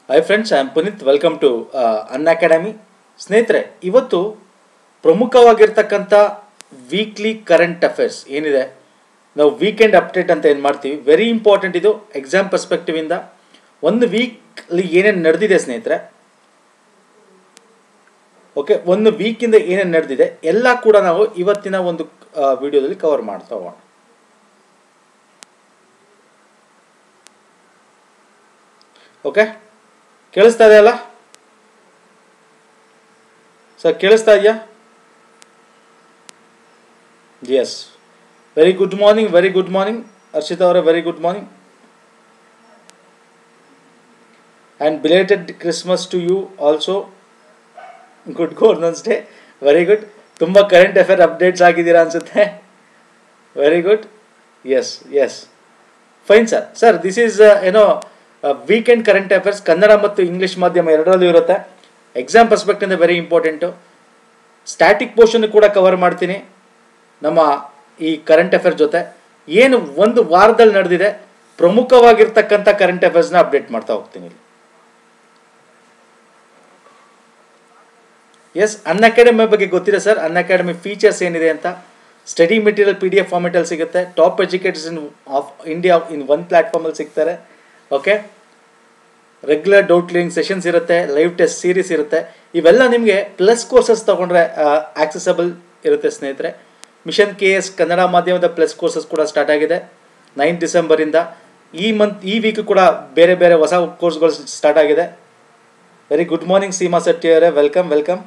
Hi friends I am Puneet welcome to Unacademy ಸ್ನೇಹಿತರೆ ಇವತ್ತು ಪ್ರಮುಖವಾಗಿರ್ತಕ್ಕಂಥ weekly current affairs ಏನಿದೆ ನಾವು ವೀಕೆಂಡ್ ಅಪ್ಡೇಟ್ ಅಂತ ಏನು ಮಾಡ್ತೀವಿ ವೆರಿ ಇಂಪಾರ್ಟೆಂಟ್ ಇದು ಎಕ್ಸಾಮ್ ಪರ್ಸ್ಪೆಕ್ಟಿವಿಂದ ಒಂದು ವೀಕ್ಲಿ ಏನೇನು ನಡೆದಿದೆ ಸ್ನೇಹಿತರೆ ಓಕೆ ಒಂದು ವೀಕಿಂದ ಏನೇನು ನಡೆದಿದೆ ಎಲ್ಲ ಕೂಡ ನಾವು ಇವತ್ತಿನ ಒಂದು ವಿಡಿಯೋದಲ್ಲಿ ಕವರ್ ಮಾಡ್ತಾ ಹೋಗೋಣ ಓಕೆ ಕೇಳಿಸ್ತಾ ಇದೆಯಲ್ಲ ಸರ್ ಕೇಳಿಸ್ತಾ ಇದೆಯಾ yes very good morning very good morning Harshita ಅವರೇ very good morning and belated Christmas to you also good governance day very good ತುಂಬ ಕರೆಂಟ್ ಅಫೇರ್ ಅಪ್ಡೇಟ್ಸ್ ಆಗಿದ್ದೀರಾ ಅನ್ಸುತ್ತೆ very good yes yes fine sir sir this is ಏನೋ weekend current affairs Kannada ಮತ್ತು English ಮಾಧ್ಯಮ ಎರಡರಲ್ಲೂ ಇರುತ್ತೆ exam ಪರ್ಸ್ಪೆಕ್ಟಿಂದ very important static portion ಕೂಡ ಕವರ್ ಮಾಡ್ತೀನಿ ನಮ್ಮ ಈ ಕರೆಂಟ್ ಅಫೇರ್ ಜೊತೆ ಏನು ಒಂದು ವಾರದಲ್ಲಿ ನಡೆದಿದೆ ಪ್ರಮುಖವಾಗಿರ್ತಕ್ಕಂಥ ಕರೆಂಟ್ ಅಫೇರ್ಸ್ನ ಅಪ್ಡೇಟ್ ಮಾಡ್ತಾ ಹೋಗ್ತೀನಿ ಇಲ್ಲಿ ಎಸ್ ಅನ್ ಅಕಾಡೆಮಿ ಬಗ್ಗೆ ಗೊತ್ತಿದೆ ಸರ್ ಅನ್ ಅಕಾಡೆಮಿ ಫೀಚರ್ಸ್ ಏನಿದೆ ಅಂತ study material P D F ಫಾರ್ಮೆಟಲ್ಲಿ ಸಿಗುತ್ತೆ top educators in of India in one ಪ್ಲ್ಯಾಟ್ಫಾರ್ಮಲ್ಲಿ ಸಿಗ್ತಾರೆ okay regular doubt clearing sessions ಇರುತ್ತೆ ಲೈವ್ ಟೆಸ್ಟ್ ಸೀರೀಸ್ ಇರುತ್ತೆ ಇವೆಲ್ಲ ನಿಮಗೆ ಪ್ಲಸ್ ಕೋರ್ಸಸ್ ತೊಗೊಂಡ್ರೆ ಆಕ್ಸೆಸಬಲ್ ಇರುತ್ತೆ ಸ್ನೇಹಿತರೆ ಮಿಷನ್ ಕೆ ಎಸ್ ಕನ್ನಡ ಮಾಧ್ಯಮದ ಪ್ಲಸ್ ಕೋರ್ಸಸ್ ಕೂಡ ಸ್ಟಾರ್ಟ್ ಆಗಿದೆ ನೈನ್ ಡಿಸೆಂಬರಿಂದ ಈ ಮಂತ್ ಈ ವೀಕ್ ಕೂಡ ಬೇರೆ ಬೇರೆ ಹೊಸ ಕೋರ್ಸ್ಗಳು ಸ್ಟಾರ್ಟ್ ಆಗಿದೆ very good morning Seema Shetty ಅವರೇ welcome welcome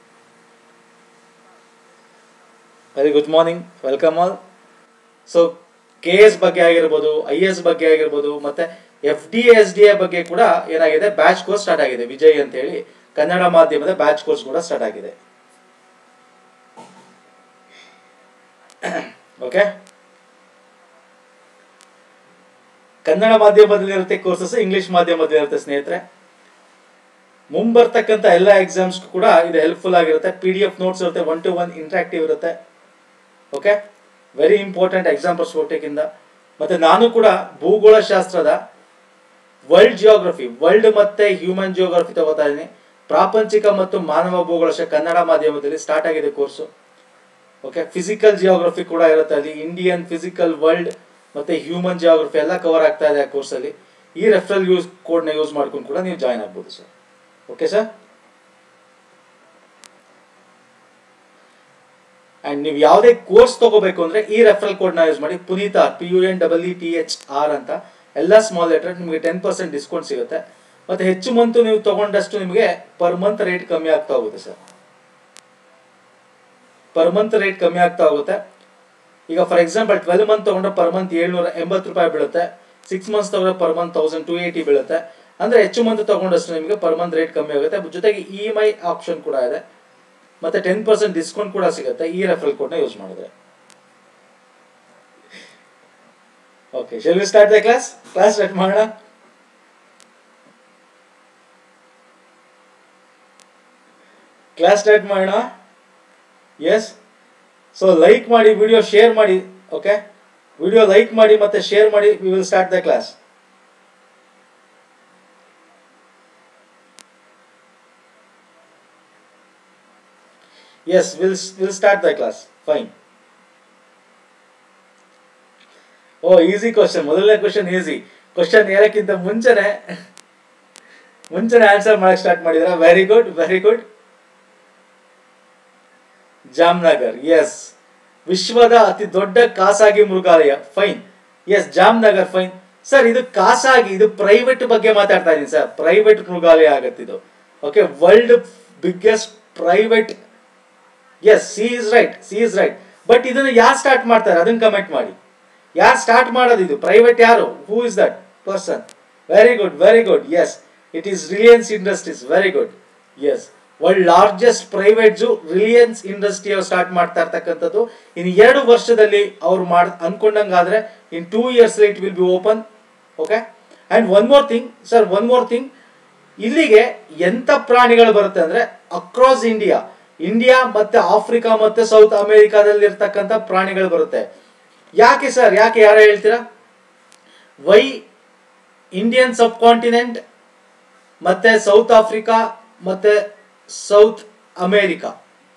very good morning welcome all so K S ಬಗ್ಗೆ ಆಗಿರ್ಬೋದು ಐ ಎಸ್ ಬಗ್ಗೆ ಆಗಿರ್ಬೋದು ಮತ್ತೆ F D S D A ಬಗ್ಗೆ ಕೂಡ ಏನಾಗಿದೆ ಬ್ಯಾಚ್ ಕೋರ್ಸ್ ಸ್ಟಾರ್ಟ್ ಆಗಿದೆ ವಿಜಯ್ ಅಂತ ಹೇಳಿ ಕನ್ನಡ ಮಾಧ್ಯಮದ ಬ್ಯಾಚ್ ಕೋರ್ಸ್ ಕೂಡ ಸ್ಟಾರ್ಟ್ ಆಗಿದೆ ಓಕೆ ಕನ್ನಡ ಮಾಧ್ಯಮದಲ್ಲಿ ಇರುತ್ತೆ ಕೋರ್ಸಸ್ ಇಂಗ್ಲಿಷ್ ಮಾಧ್ಯಮದಲ್ಲಿ ಇರುತ್ತೆ ಸ್ನೇಹಿತರೆ ಮುಂಬರ್ತಕ್ಕಂಥ ಎಲ್ಲ ಎಕ್ಸಾಮ್ಸ್ ಕೂಡ ಇದು ಹೆಲ್ಪ್ಫುಲ್ ಆಗಿರುತ್ತೆ ಪಿ ಡಿ ಎಫ್ ನೋಟ್ಸ್ ಇರುತ್ತೆ ಒನ್ ಟು ಒನ್ ಇಂಟ್ರಾಕ್ಟಿವ್ ಇರುತ್ತೆ ಓಕೆ ವೆರಿ ಇಂಪಾರ್ಟೆಂಟ್ ಎಕ್ಸಾಮ್ ಪರ್ಸ್ಪೆಕ್ಟಿವಿಂದ ಮತ್ತೆ ನಾನು ಕೂಡ ಭೂಗೋಳಶಾಸ್ತ್ರದ ವರ್ಲ್ಡ್ ಜಿಯೋಗ್ರಫಿ ವರ್ಲ್ಡ್ ಮತ್ತೆ ಹ್ಯೂಮನ್ ಜಿಯೋಗ್ರಫಿ ತಗೋತಾ ಇದ್ದೀನಿ ಪ್ರಾಪಂಚಿಕ ಮತ್ತು ಮಾನವ ಭೂಗೋಳಶಾಸ್ತ್ರ ಕನ್ನಡ ಮಾಧ್ಯಮದಲ್ಲಿ ಸ್ಟಾರ್ಟ್ ಆಗಿದೆ ಕೋರ್ಸು ಓಕೆ ಫಿಸಿಕಲ್ ಜಿಯೋಗ್ರಫಿ ಕೂಡ ಇರುತ್ತೆ ಅಲ್ಲಿ ಇಂಡಿಯನ್ ಫಿಸಿಕಲ್ ವರ್ಲ್ಡ್ ಮತ್ತೆ ಹ್ಯೂಮನ್ ಜಿಯೋಗ್ರಫಿ ಎಲ್ಲ ಕವರ್ ಆಗ್ತಾ ಇದೆ ಆ ಕೋರ್ಸಲ್ಲಿ ಈ ರೆಫರಲ್ ಯೂಸ್ ಕೋಡ್ನ ಯೂಸ್ ಮಾಡ್ಕೊಂಡು ಕೂಡ ನೀವು ಜಾಯ್ನ್ ಆಗ್ಬೋದು ಸರ್ ಓಕೆ ಸರ್ ಅಂಡ್ ನೀವು ಯಾವುದೇ ಕೋರ್ಸ್ ತಗೋಬೇಕು ಅಂದ್ರೆ ಈ ರೆಫರಲ್ ಕೋಡ್ ನ ಯೂಸ್ ಮಾಡಿ Puneet R P U N double E T H R ಅಂತ ಎಲ್ಲ ಸ್ಮಾಲ್ ಲೆಟರ್ ನಿಮಗೆ ಟೆನ್ ಪರ್ಸೆಂಟ್ ಡಿಸ್ಕೌಂಟ್ ಸಿಗುತ್ತೆ ಮತ್ತೆ ಹೆಚ್ಚು ಮಂತ್ ನೀವು ತಗೊಂಡಷ್ಟು ನಿಮಗೆ ಪರ್ ಮಂತ್ ರೇಟ್ ಕಮ್ಮಿ ಆಗ್ತಾ ಹೋಗುತ್ತೆ ಸರ್ ಪರ್ ಮಂತ್ ರೇಟ್ ಕಮ್ಮಿ ಆಗ್ತಾ ಹೋಗುತ್ತೆ ಈಗ ಫಾರ್ ಎಕ್ಸಾಂಪಲ್ ಟ್ವೆಲ್ ಮಂತ್ ತಗೊಂಡ್ರೆ ಪರ್ ಮಂತ್ ಏಳ್ನೂರ ಎಂಬತ್ತು ರೂಪಾಯಿ ಬೀಳುತ್ತೆ ಸಿಕ್ಸ್ ಮಂತ್ಸ್ ತಗೊಂಡ್ರೆ per month thousand two eighty ಬೀಳುತ್ತೆ ಅಂದ್ರೆ ಹೆಚ್ಚು ಮಂತ್ ತಗೊಂಡಷ್ಟು ನಿಮಗೆ ಪರ್ ಮಂತ್ ರೇಟ್ ಕಮ್ಮಿ ಆಗುತ್ತೆ ಜೊತೆಗೆ ಇ ಎಮ್ ಐ ಆಪ್ಷನ್ ಕೂಡ ಇದೆ ಮತ್ತೆ ಟೆನ್ ಪರ್ಸೆಂಟ್ ಡಿಸ್ಕೌಂಟ್ ಕೂಡ ಸಿಗುತ್ತೆ ಈ ರೆಫರಲ್ ಕೋಡ್ನ ಯೂಸ್ ಮಾಡಿದ್ರೆ okay shall we start the class class start ಮಾಡೋಣ ಕ್ಲಾಸ್ ಸ್ಟಾರ್ಟ್ ಮಾಡೋಣ ಎಸ್ ಸೊ ಲೈಕ್ ಮಾಡಿ ವಿಡಿಯೋ ಶೇರ್ ಮಾಡಿ ಓಕೆ ವಿಡಿಯೋ ಲೈಕ್ ಮಾಡಿ ಮತ್ತೆ ಶೇರ್ ಮಾಡಿ we will start the class yes will will start the class fine oh easy question ಮೊದಲನೇ question easy question ಹೇಳಕ್ಕಿಂತ ಮುಂಚೆನೆ ಮುಂಚೆನೆ ಆನ್ಸರ್ ಮಾಡಕ್ ಸ್ಟಾರ್ಟ್ ಮಾಡಿದ್ರ very good very good Jamnagar yes ವಿಶ್ವದ ಅತಿ ದೊಡ್ಡ ಖಾಸಗಿ ಮೃಗಾಲಯ fine yes Jamnagar fine sir ಇದು ಖಾಸಗಿ ಇದು ಪ್ರೈವೇಟ್ ಬಗ್ಗೆ ಮಾತಾಡ್ತಾ ಇದೀನಿ ಸರ್ ಪ್ರೈವೇಟ್ ಮೃಗಾಲಯ ಆಗತ್ತೆ ಇದು okay world biggest private yes C is right C is right but ಇದನ್ನ ಯಾರು ಸ್ಟಾರ್ಟ್ ಮಾಡ್ತಾರೆ ಅದನ್ನ ಕಮೆಂಟ್ ಮಾಡಿ ಯಾರು ಸ್ಟಾರ್ಟ್ ಮಾಡೋದು ಇದು ಪ್ರೈವೇಟ್ ಯಾರು who is that person very good very good yes it is Reliance Industries very good yes world largest private Reliance industry ಅವ್ರು ಸ್ಟಾರ್ಟ್ ಮಾಡ್ತಾ ಇರ್ತಕ್ಕಂಥದ್ದು ಇನ್ನು ಎರಡು ವರ್ಷದಲ್ಲಿ ಅವ್ರು ಮಾಡ್ ಅನ್ಕೊಂಡಂಗಾದ್ರೆ in two years it will be open okay and one more thing sir one more thing ಇಲ್ಲಿಗೆ ಎಂತ ಪ್ರಾಣಿಗಳು ಬರುತ್ತೆ ಅಂದ್ರೆ ಅಕ್ರಾಸ್ ಇಂಡಿಯಾ ಇಂಡಿಯಾ ಮತ್ತೆ ಆಫ್ರಿಕಾ ಮತ್ತೆ ಸೌತ್ ಅಮೆರಿಕಾದಲ್ಲಿ ಇರ್ತಕ್ಕಂಥ ಪ್ರಾಣಿಗಳು ಬರುತ್ತೆ ಯಾಕೆ ಸರ್ ಯಾಕೆ ಯಾರು ಹೇಳ್ತೀರಾ ವೈ ಇಂಡಿಯನ್ ಸಬ್ ಕಾಂಟಿನೆಂಟ್ ಮತ್ತೆ ಸೌತ್ ಆಫ್ರಿಕಾ ಮತ್ತೆ South America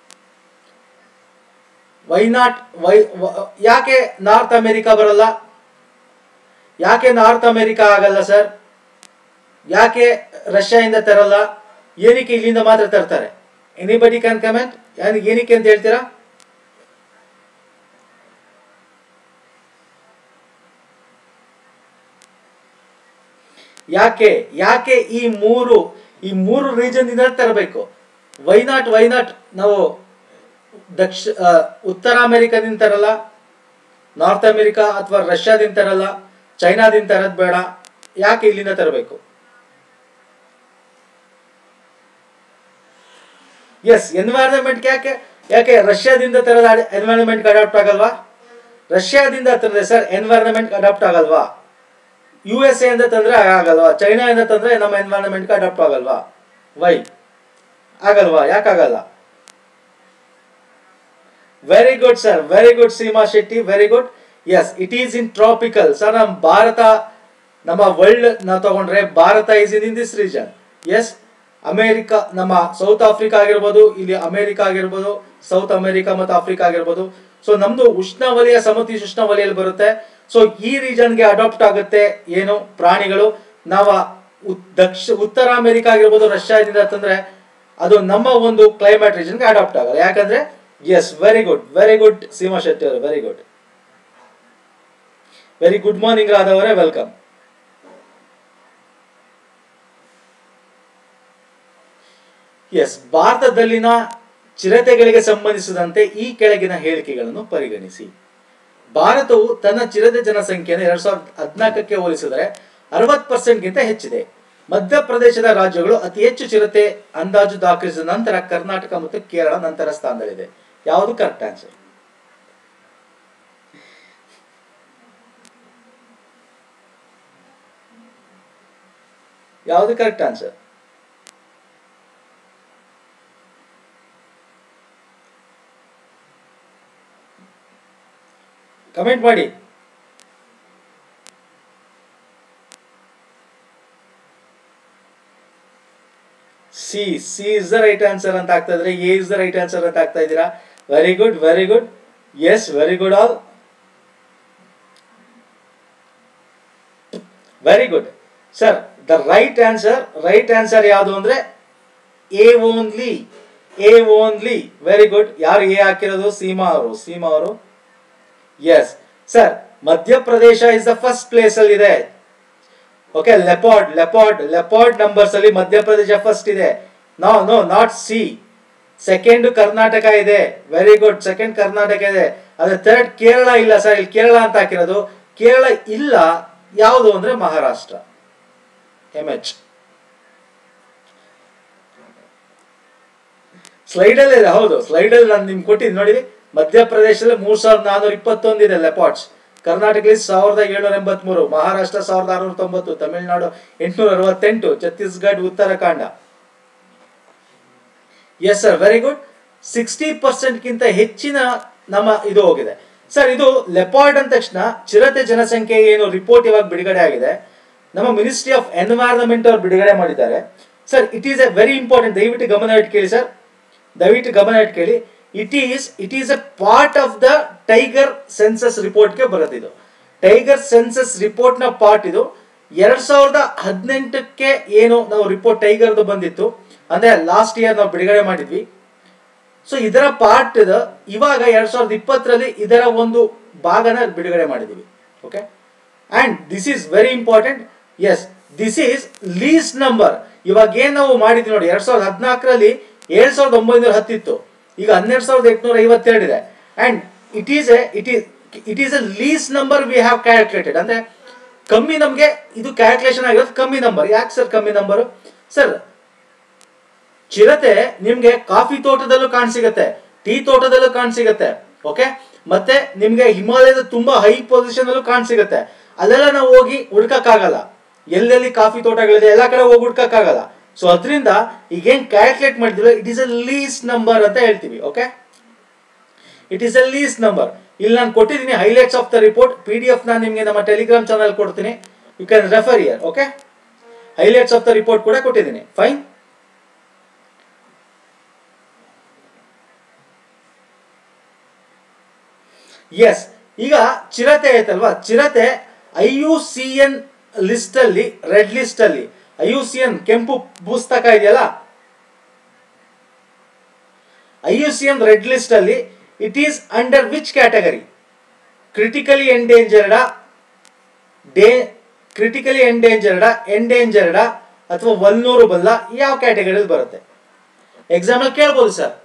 why not why ವ- ಯಾಕೆ ನಾರ್ತ್ ಅಮೇರಿಕಾ ಬರಲ್ಲ ಯಾಕೆ ನಾರ್ತ್ ಅಮೇರಿಕಾ ಆಗಲ್ಲ ಸರ್ ಯಾಕೆ ರಷ್ಯಾದಿಂದ ತರಲ್ಲ ಏನಕ್ಕೆ ಇಲ್ಲಿಂದ ಮಾತ್ರ ತರ್ತಾರೆ ಎನಿಬಡಿ ಕ್ಯಾನ್ ಕಮೆಂಟ್ ಏನಕ್ಕೆ ಅಂತ ಹೇಳ್ತೀರಾ ಯಾಕೆ ಯಾಕೆ ಈ ಮೂರು ಈ ಮೂರು ರೀಜನ್ ಇಂದ ತರಬೇಕು ವೈ ನಾಟ್ ವೈ ನಾಟ್ ನಾವು ದಕ್ಷ ಆ, ಉತ್ತರ ಅಮೆರಿಕಾದಿಂದ ತರಲ್ಲ ನಾರ್ತ್ ಅಮೆರಿಕಾ ಅಥವಾ ರಷ್ಯಾದಿಂದ ತರಲ್ಲ ಚೈನಾದಿಂದ ತರದ್ ಬೇಡ ಯಾಕೆ ಇಲ್ಲಿಂದ ತರಬೇಕು ಎಸ್ ಎನ್ವೈರನ್ಮೆಂಟ್ ಯಾಕೆ ಯಾಕೆ ರಷ್ಯಾದಿಂದ ತರದ ಎನ್ವೈರನ್ಮೆಂಟ್ ಅಡಾಪ್ಟ್ ಆಗಲ್ವಾ ರಷ್ಯಾದಿಂದ ತಂದ್ರೆ ಸರ್ ಎನ್ವೈರನ್ಮೆಂಟ್ ಅಡಾಪ್ಟ್ ಆಗಲ್ವಾ ಯು ಎಸ್ ಎ ಇಂದ ತಂದ್ರೆ ಆಗಲ್ವಾ ಚೈನಾ ಇಂದ ತಂದ್ರೆ ನಮ್ಮ ಎನ್ವೈರನ್ಮೆಂಟ್ ಅಡಾಪ್ಟ್ ಆಗಲ್ವಾ ವೈ ಆಗಲ್ವಾ ಯಾಕಾಗಲ್ಲ very good sir very good Seema Shetty very good yes it is in tropical sir ನಮ್ಮ ಭಾರತ ನಮ್ಮ ವರ್ಲ್ಡ್ ನಾವು ತಗೊಂಡ್ರೆ Bharat is in in this region yes America ನಮ್ಮ ಸೌತ್ ಆಫ್ರಿಕಾ ಆಗಿರ್ಬೋದು ಇಲ್ಲಿ ಅಮೇರಿಕಾ ಆಗಿರ್ಬೋದು ಸೌತ್ ಅಮೇರಿಕಾ ಮತ್ತು ಆಫ್ರಿಕಾ ಆಗಿರ್ಬೋದು ಸೊ ನಮ್ದು ಉಷ್ಣವಲಯ ಸಮತೀಶ್ ವಲಯಲ್ಲಿ ಬರುತ್ತೆ ಸೊ ಈ ರೀಜನ್ಗೆ ಅಡಾಪ್ಟ್ ಆಗುತ್ತೆ ಏನು ಪ್ರಾಣಿಗಳು ನಾವು ಉತ್- ದಕ್ಷ ಉತ್ತರ ಅಮೆರಿಕಾ ಆಗಿರ್ಬೋದು ರಷ್ಯಾದಿಂದ ಅಂತಂದ್ರೆ ಅದು ನಮ್ಮ ಒಂದು ಕ್ಲೈಮೇಟ್ ರೀಜನ್ಗೆ ಅಡಾಪ್ಟ್ ಆಗಲ್ಲ ಯಾಕಂದ್ರೆ yes very good very good Seema Shetty ಅವರು very good very good morning ರಾಧವರೇ ವೆಲ್ಕಮ್ ಎಸ್ ಭಾರತದಲ್ಲಿನ ಚಿರತೆಗಳಿಗೆ ಸಂಬಂಧಿಸಿದಂತೆ ಈ ಕೆಳಗಿನ ಹೇಳಿಕೆಗಳನ್ನು ಪರಿಗಣಿಸಿ ಭಾರತವು ತನ್ನ ಚಿರತೆ ಜನಸಂಖ್ಯೆಯನ್ನು ಎರಡ್ ಸಾವಿರದ ಹದಿನಾಲ್ಕಕ್ಕೆ ಹೋಲಿಸಿದರೆ ಅರವತ್ ಪರ್ಸೆಂಟ್ಗಿಂತ ಹೆಚ್ಚಿದೆ ಮಧ್ಯಪ್ರದೇಶದ ರಾಜ್ಯಗಳು ಅತಿ ಹೆಚ್ಚು ಚಿರತೆ ಅಂದಾಜು ದಾಖಲಿಸಿದ ನಂತರ ಕರ್ನಾಟಕ ಮತ್ತು ಕೇರಳ ನಂತರ ಸ್ಥಾನದಲ್ಲಿದೆ ಯಾವುದು ಕರೆಕ್ಟ್ ಆನ್ಸರ್ ಯಾವುದು ಕರೆಕ್ಟ್ ಆನ್ಸರ್ ಕಮೆಂಟ್ ಮಾಡಿ C C is the right answer ಅಂತ ಆಗ್ತಾ ಇದ್ರೆ A is the right answer ಅಂತ ಆಗ್ತಾ ಇದ್ದೀರಾ very good very good yes very good all very good sir the right answer right answer ಯಾವುದು ಅಂದ್ರೆ A only A only very good ಯಾರು A ಹಾಕಿರೋದು ಸೀಮಾ ಅವರು ಸೀಮಾ ಅವರು yes sir Madhya Pradesh is the first place ಅಲ್ಲಿ ಇದೆ okay leopard leopard leopard numbers ಅಲ್ಲಿ Madhya Pradesh first ಇದೆ no no not C second Karnataka ಇದೆ ವೆರಿ ಗುಡ್ ಸೆಕೆಂಡ್ ಕರ್ನಾಟಕ ಇದೆ ಅದೇ ಥರ್ಡ್ ಕೇರಳ ಇಲ್ಲ ಸರ್ ಇಲ್ಲಿ ಕೇರಳ ಅಂತ ಹಾಕಿರೋದು ಕೇರಳ ಇಲ್ಲ ಯಾವುದು ಅಂದ್ರೆ ಮಹಾರಾಷ್ಟ್ರ ಎಂ ಎಚ್ ಸ್ಲೈಡ್ ಅಲ್ಲಿ ಇದೆ ಹೌದು ಸ್ಲೈಡ್ ಅಲ್ಲಿ ನಾನು ನಿಮ್ಗೆ ಕೊಟ್ಟಿದ್ದು ನೋಡಿ ಮಧ್ಯಪ್ರದೇಶದಲ್ಲಿ ಮೂರ್ ಸಾವಿರದ ನಾನೂರ ಇಪ್ಪತ್ತೊಂದು ಇದೆ ಲೆಪಾಟ್ಸ್ ಕರ್ನಾಟಕದಲ್ಲಿ ಸಾವಿರದ ಏಳ್ನೂರ ಎಂಬತ್ಮೂರು ಮಹಾರಾಷ್ಟ್ರ ಸಾವಿರದ ಆರುನೂರ ತೊಂಬತ್ತು ತಮಿಳುನಾಡು ಎಂಟುನೂರ ಅರವತ್ತೆಂಟು Chhattisgarh Uttarakhand yes sir very good sixty ಪರ್ಸೆಂಟ್ಗಿಂತ ಹೆಚ್ಚಿನ ನಮ್ಮ ಇದು ಹೋಗಿದೆ ಸರ್ ಇದು ಲೆಪಾರ್ಡ್ ಅಂದ ತಕ್ಷಣ ಚಿರತೆ ಜನಸಂಖ್ಯೆ ಏನು ರಿಪೋರ್ಟ್ ಇವಾಗ ಬಿಡುಗಡೆ ಆಗಿದೆ ನಮ್ಮ ಮಿನಿಸ್ಟ್ರಿ ಆಫ್ ಎನ್ವೈರನ್ಮೆಂಟ್ ಅವ್ರು ಬಿಡುಗಡೆ ಮಾಡಿದ್ದಾರೆ sir it is a very important ದಯವಿಟ್ಟು ಗಮನ ಇಟ್ಟು ಕೇಳಿ ಸರ್ ದಯವಿಟ್ಟು ಗಮನ ಇಟ್ಟು ಕೇಳಿ it is it is a part of the tiger census ರಿಪೋರ್ಟ್ಗೆ ಬರುತ್ತೆ ಇದು ಟೈಗರ್ ಸೆನ್ಸಸ್ ರಿಪೋರ್ಟ್ ನ ಪಾರ್ಟ್ ಇದು ಎರಡ್ ಸಾವಿರದ ಹದಿನೆಂಟಕ್ಕೆ ಏನು ನಾವು ರಿಪೋರ್ಟ್ ಟೈಗರ್ದು ಬಂದಿತ್ತು ಅಂದ್ರೆ ಲಾಸ್ಟ್ ಇಯರ್ ನಾವು ಬಿಡುಗಡೆ ಮಾಡಿದ್ವಿ ಸೊ ಇದರ ಪಾರ್ಟ್ ಇವಾಗ ಎರಡ್ ಸಾವಿರದ ಇಪ್ಪತ್ತರಲ್ಲಿ ಇದರ ಒಂದು ಭಾಗನ ಬಿಡುಗಡೆ ಮಾಡಿದೀವಿ okay and this is very important yes this is least number ಇವಾಗ ಏನ್ ನಾವು ಮಾಡಿದ್ವಿ ನೋಡಿ ಎರಡ್ ಸಾವಿರದ ಹದಿನಾಲ್ಕರಲ್ಲಿ ಏಳ್ ಸಾವಿರದ ಒಂಬೈನೂರ ಹತ್ತಿತ್ತು ಈಗ ಹನ್ನೆರಡು ಸಾವಿರದ ಎಂಟುನೂರ ಐವತ್ತೆರಡು ಇದೆ and it is a it is it is a least number we have calculated ಅಂದ್ರೆ ಕಮ್ಮಿ ನಮಗೆ ಇದು ಕ್ಯಾಲ್ಕುಲೇಷನ್ ಆಗಿರೋದು ಕಮ್ಮಿ ನಂಬರ್ ಯಾಕೆ ಸರ್ ಕಮ್ಮಿ ನಂಬರ್ ಸರ್ ಚಿರತೆ ನಿಮ್ಗೆ ಕಾಫಿ ತೋಟದಲ್ಲೂ ಕಾಣಸಿಗತ್ತೆ ಟೀ ತೋಟದಲ್ಲೂ ಕಾಣಸಿಗತ್ತೆ ಓಕೆ ಮತ್ತೆ ನಿಮ್ಗೆ ಹಿಮಾಲಯದ ತುಂಬಾ ಹೈ ಪೊಸಿಷನ್ ಅಲ್ಲೂ ಕಾಣಸಿಗತ್ತೆ ಅಲ್ಲೆಲ್ಲ ನಾವು ಹೋಗಿ ಹುಡ್ಕಕ್ಕಾಗಲ್ಲ ಎಲ್ಲೆಲ್ಲಿ ಕಾಫಿ ತೋಟಗಳಿದೆ ಎಲ್ಲ ಕಡೆ ಹೋಗಿ ಹುಡ್ಕಕ್ಕಾಗಲ್ಲ ಸೊ ಅದರಿಂದ ಈಗೇನ್ ಕ್ಯಾಲ್ಕುಲೇಟ್ ಮಾಡಿದ್ವಿ it is a least number ಅಂತ ಹೇಳ್ತೀವಿ okay it is a least number ಇಲ್ಲಿ ನಾನು ಕೊಟ್ಟಿದ್ದೀನಿ highlights of the report P D F ನಾನು ನಿಮಗೆ ನಮ್ಮ ಟೆಲಿಗ್ರಾಮ್ ಚಾನಲ್ ಕೊಡ್ತೀನಿ you can refer year okay highlights of the report ಕೂಡ ಕೊಟ್ಟಿದ್ದೀನಿ ಫೈನ್ ಎಸ್ ಈಗ ಚಿರತೆ ಐತಲ್ವಾ ಚಿರತೆ I U C N list ಅಲ್ಲಿ ರೆಡ್ ಲಿಸ್ಟ್ ಅಲ್ಲಿ ಐ ಯು ಸಿ ಎನ್ ಕೆಂಪು ಪುಸ್ತಕ ಇದೆಯಲ್ಲ I U C N red list ಅಲ್ಲಿ it is under which category critically endangered day critically endangered endangered ಅಥವಾ ಒನ್ನೂರು ಬಲ್ಲ ಯಾವ ಕ್ಯಾಟಗರಿಯಲ್ಲಿ ಬರುತ್ತೆ ಎಕ್ಸಾಂಪಲ್ ಕೇಳ್ಬೋದು sir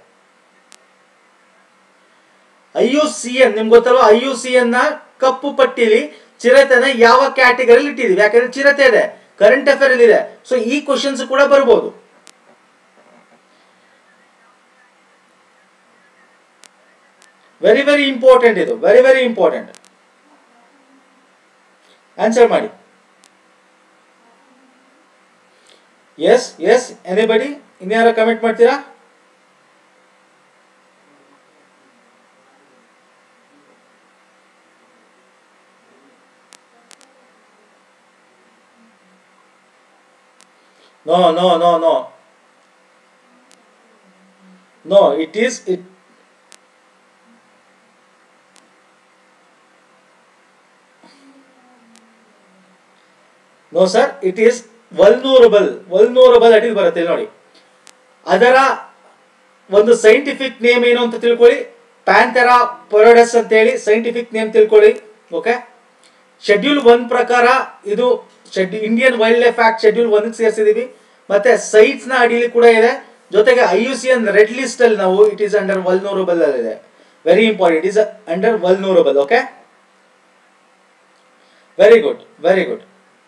I U C N ನಿಮ್ಗೆ ಗೊತ್ತಲ್ವಾ ಐ ಯು ಸಿ ಎನ್ ನ ಕಪ್ಪು ಪಟ್ಟಿಲಿ ಚಿರತೆನ ಯಾವ ಕ್ಯಾಟಗರಿಯಲ್ಲಿ ಇಟ್ಟಿದೀವಿ ಯಾಕಂದ್ರೆ ಚಿರತೆ ಇದೆ ಕರೆಂಟ್ ಅಫೇರ್ ಅಲ್ಲಿ ಇದೆ ಸೊ ಈ ಕ್ವಶನ್ಸ್ ಕೂಡ ಬರ್ಬೋದು ವೆರಿ ವೆರಿ ಇಂಪಾರ್ಟೆಂಟ್ ಇದು ವೆರಿ ವೆರಿ ಇಂಪಾರ್ಟೆಂಟ್ ಆನ್ಸರ್ ಮಾಡಿ ಎಸ್ ಎಸ್ ಎನಿಬಡಿ ಇನ್ಯಾರ ಕಮೆಂಟ್ ಮಾಡ್ತೀರಾ No, no, no, no. No, it is it. No sir it is vulnerable vulnerable ಅಡಿಲ್ ಬರುತ್ತೆ ಇಲ್ಲಿ ನೋಡಿ ಅದರ ಒಂದು ಸೈಂಟಿಫಿಕ್ ನೇಮ್ ಏನು ಅಂತ ತಿಳ್ಕೊಳ್ಳಿ ಪ್ಯಾಂಥೆರಾ ಪೊರಡಸ್ ಅಂತ ಹೇಳಿ ಸೈಂಟಿಫಿಕ್ ನೇಮ್ ತಿಳ್ಕೊಳ್ಳಿ ಓಕೆ ಶೆಡ್ಯೂಲ್ ಒನ್ ಪ್ರಕಾರ ಇದು schedule Indian wildlife act schedule one ಸೇರಿಸಿದೀವಿ ಮತ್ತೆ ಸೈಟ್ಸ್ ನ ಅಡಿಯಲ್ಲಿ ಕೂಡ ಇದೆ ಜೊತೆಗೆ I U C N red list ಅಲ್ಲಿ ನಾವು ಇಟ್ ಈಸ್ ಅಂಡರ್ ವಲ್ನೂರಬಲ್ ಅಲ್ಲಿ ಇದೆ very important it is under vulnerable okay very good very good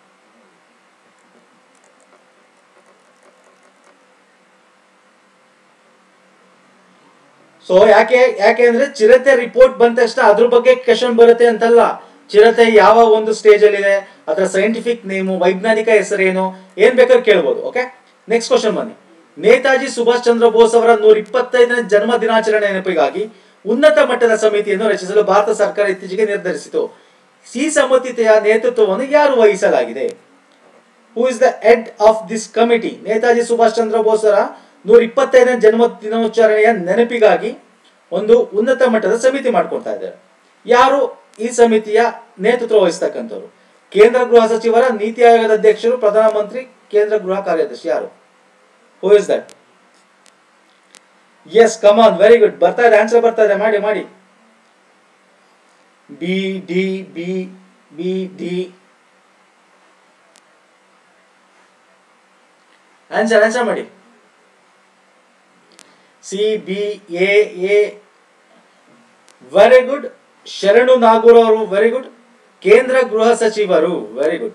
so ಯಾಕೆ ಯಾಕೆ ಅಂದ್ರೆ ಚಿರತೆ ರಿಪೋರ್ಟ್ ಬಂದ ತಕ್ಷಣ ಅದ್ರ ಬಗ್ಗೆ ಕ್ವಶನ್ ಬರುತ್ತೆ ಅಂತಲ್ಲ ಚಿರತೆ ಯಾವ ಒಂದು ಸ್ಟೇಜ್ ಅಲ್ಲಿ ಇದೆ ಅದರ ಸೈಂಟಿಫಿಕ್ ನೇಮು ವೈಜ್ಞಾನಿಕ ಹೆಸರೇನು ಏನ್ ಬೇಕಾದ್ರೂ ಕೇಳ್ಬೋದು ಓಕೆ ನೆಕ್ಸ್ಟ್ ಕ್ವಶನ್ ಬನ್ನಿ ನೇತಾಜಿ ಸುಭಾಷ್ ಚಂದ್ರ ಬೋಸ್ ಅವರ ನೂರ ಇಪ್ಪತ್ತೈದನೇ ಜನ್ಮ ದಿನಾಚರಣೆ ನೆನಪಿಗಾಗಿ ಉನ್ನತ ಮಟ್ಟದ ಸಮಿತಿಯನ್ನು ರಚಿಸಲು ಭಾರತ ಸರ್ಕಾರ ಇತ್ತೀಚೆಗೆ ನಿರ್ಧರಿಸಿತು ಈ ಸಮಿತಿಯ ನೇತೃತ್ವವನ್ನು ಯಾರು ವಹಿಸಲಾಗಿದೆ who is the head of this committee Netaji Subhash Chandra ಬೋಸರ ನೂರ ಇಪ್ಪತ್ತೈದನೇ ಜನ್ಮ ದಿನಾಚರಣೆಯ ನೆನಪಿಗಾಗಿ ಒಂದು ಉನ್ನತ ಮಟ್ಟದ ಸಮಿತಿ ಮಾಡ್ಕೊಳ್ತಾ ಇದ್ದಾರೆ ಯಾರು ಈ ಸಮಿತಿಯ ನೇತೃತ್ವ ವಹಿಸ್ತಕ್ಕಂಥವ್ರು ಕೇಂದ್ರ ಗೃಹ ಸಚಿವರ ನೀತಿ ಆಯೋಗದ ಅಧ್ಯಕ್ಷರು ಪ್ರಧಾನಮಂತ್ರಿ ಕೇಂದ್ರ ಗೃಹ ಕಾರ್ಯದರ್ಶಿ ಯಾರು who is that yes come on very good ಬರ್ತಾ ಇದೆ ಆನ್ಸರ್ ಬರ್ತಾ ಇದೆ ಮಾಡಿ ಮಾಡಿ B D B B D answer answer ಮಾಡಿ C B A A very good Sharanu Nagur ಅವರು ವೆರಿ ಗುಡ್ ಕೇಂದ್ರ ಗೃಹ ಸಚಿವರು very good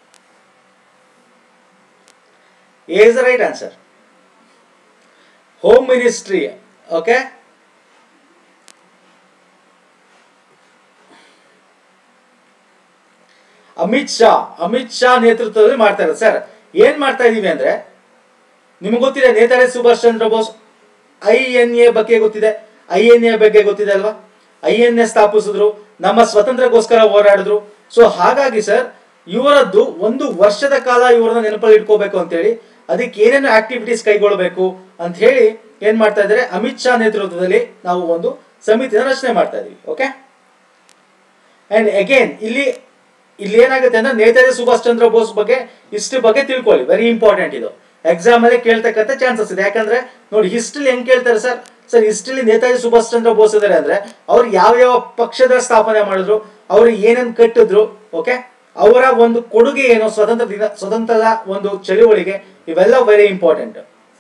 is the right answer home ministry okay Amit Shah Amit Shah ನೇತೃತ್ವದಲ್ಲಿ ಮಾಡ್ತಾ ಇರೋದು ಸರ್ ಏನ್ ಮಾಡ್ತಾ ಇದೀವಿ ಅಂದ್ರೆ ನಿಮ್ಗೆ ಗೊತ್ತಿದೆ Netaji Subhash Chandra Bose I N A ಬಗ್ಗೆ ಗೊತ್ತಿದೆ ಐ ಎನ್ ಎ ಬಗ್ಗೆ ಗೊತ್ತಿದೆ ಅಲ್ವಾ ಐ ಎನ್ ಎ ಸ್ಥಾಪಿಸಿದ್ರು ನಮ್ಮ ಸ್ವತಂತ್ರಕ್ಕೋಸ್ಕರ ಹೋರಾಡಿದ್ರು ಸೊ ಹಾಗಾಗಿ ಸರ್ ಇವರದ್ದು ಒಂದು ವರ್ಷದ ಕಾಲ ಇವರನ್ನ ನೆನಪಲ್ಲಿ ಇಟ್ಕೋಬೇಕು ಅಂತ ಹೇಳಿ ಅದಕ್ಕೆ ಏನೇನು ಆಕ್ಟಿವಿಟೀಸ್ ಕೈಗೊಳ್ಳಬೇಕು ಅಂತ ಹೇಳಿ ಏನ್ ಮಾಡ್ತಾ ಇದ್ದಾರೆ ಅಮಿತ್ ಶಾ ನೇತೃತ್ವದಲ್ಲಿ ನಾವು ಒಂದು ಸಮಿತಿನ ರಚನೆ ಮಾಡ್ತಾ ಇದೀವಿ ಓಕೆ ಅಂಡ್ ಅಗೇನ್ ಇಲ್ಲಿ ಇಲ್ಲಿ ಏನಾಗುತ್ತೆ ಅಂದ್ರೆ ನೇತಾಜಿ ಸುಭಾಷ್ ಚಂದ್ರ ಬೋಸ್ ಬಗ್ಗೆ ಹಿಸ್ಟ್ರಿ ಬಗ್ಗೆ ತಿಳ್ಕೊಳ್ಳಿ ವೆರಿ ಇಂಪಾರ್ಟೆಂಟ್ ಇದು ಎಕ್ಸಾಮ್ ಅಲ್ಲಿ ಕೇಳ್ತಕ್ಕಂಥ ಚಾನ್ಸಸ್ ಇದೆ ಯಾಕಂದ್ರೆ ನೋಡಿ ಹಿಸ್ಟ್ರಿ ಹೆಂಗ್ ಕೇಳ್ತಾರೆ ಸರ್ ಸರ್ ಹಿಸ್ಟ್ರಿಲಿ ನೇತಾಜಿ ಸುಭಾಷ್ ಚಂದ್ರ ಬೋಸ್ ಇದಾರೆ ಅಂದ್ರೆ ಅವ್ರು ಯಾವ ಯಾವ ಪಕ್ಷದ ಸ್ಥಾಪನೆ ಮಾಡಿದ್ರು ಅವ್ರು ಏನೇನ್ ಕಟ್ಟಿದ್ರು ಓಕೆ ಅವರ ಒಂದು ಕೊಡುಗೆ ಏನು ಸ್ವತಂತ್ರ ದಿನ ಸ್ವತಂತ್ರದ ಒಂದು ಚಳುವಳಿಗೆ ಇವೆಲ್ಲ ವೆರಿ ಇಂಪಾರ್ಟೆಂಟ್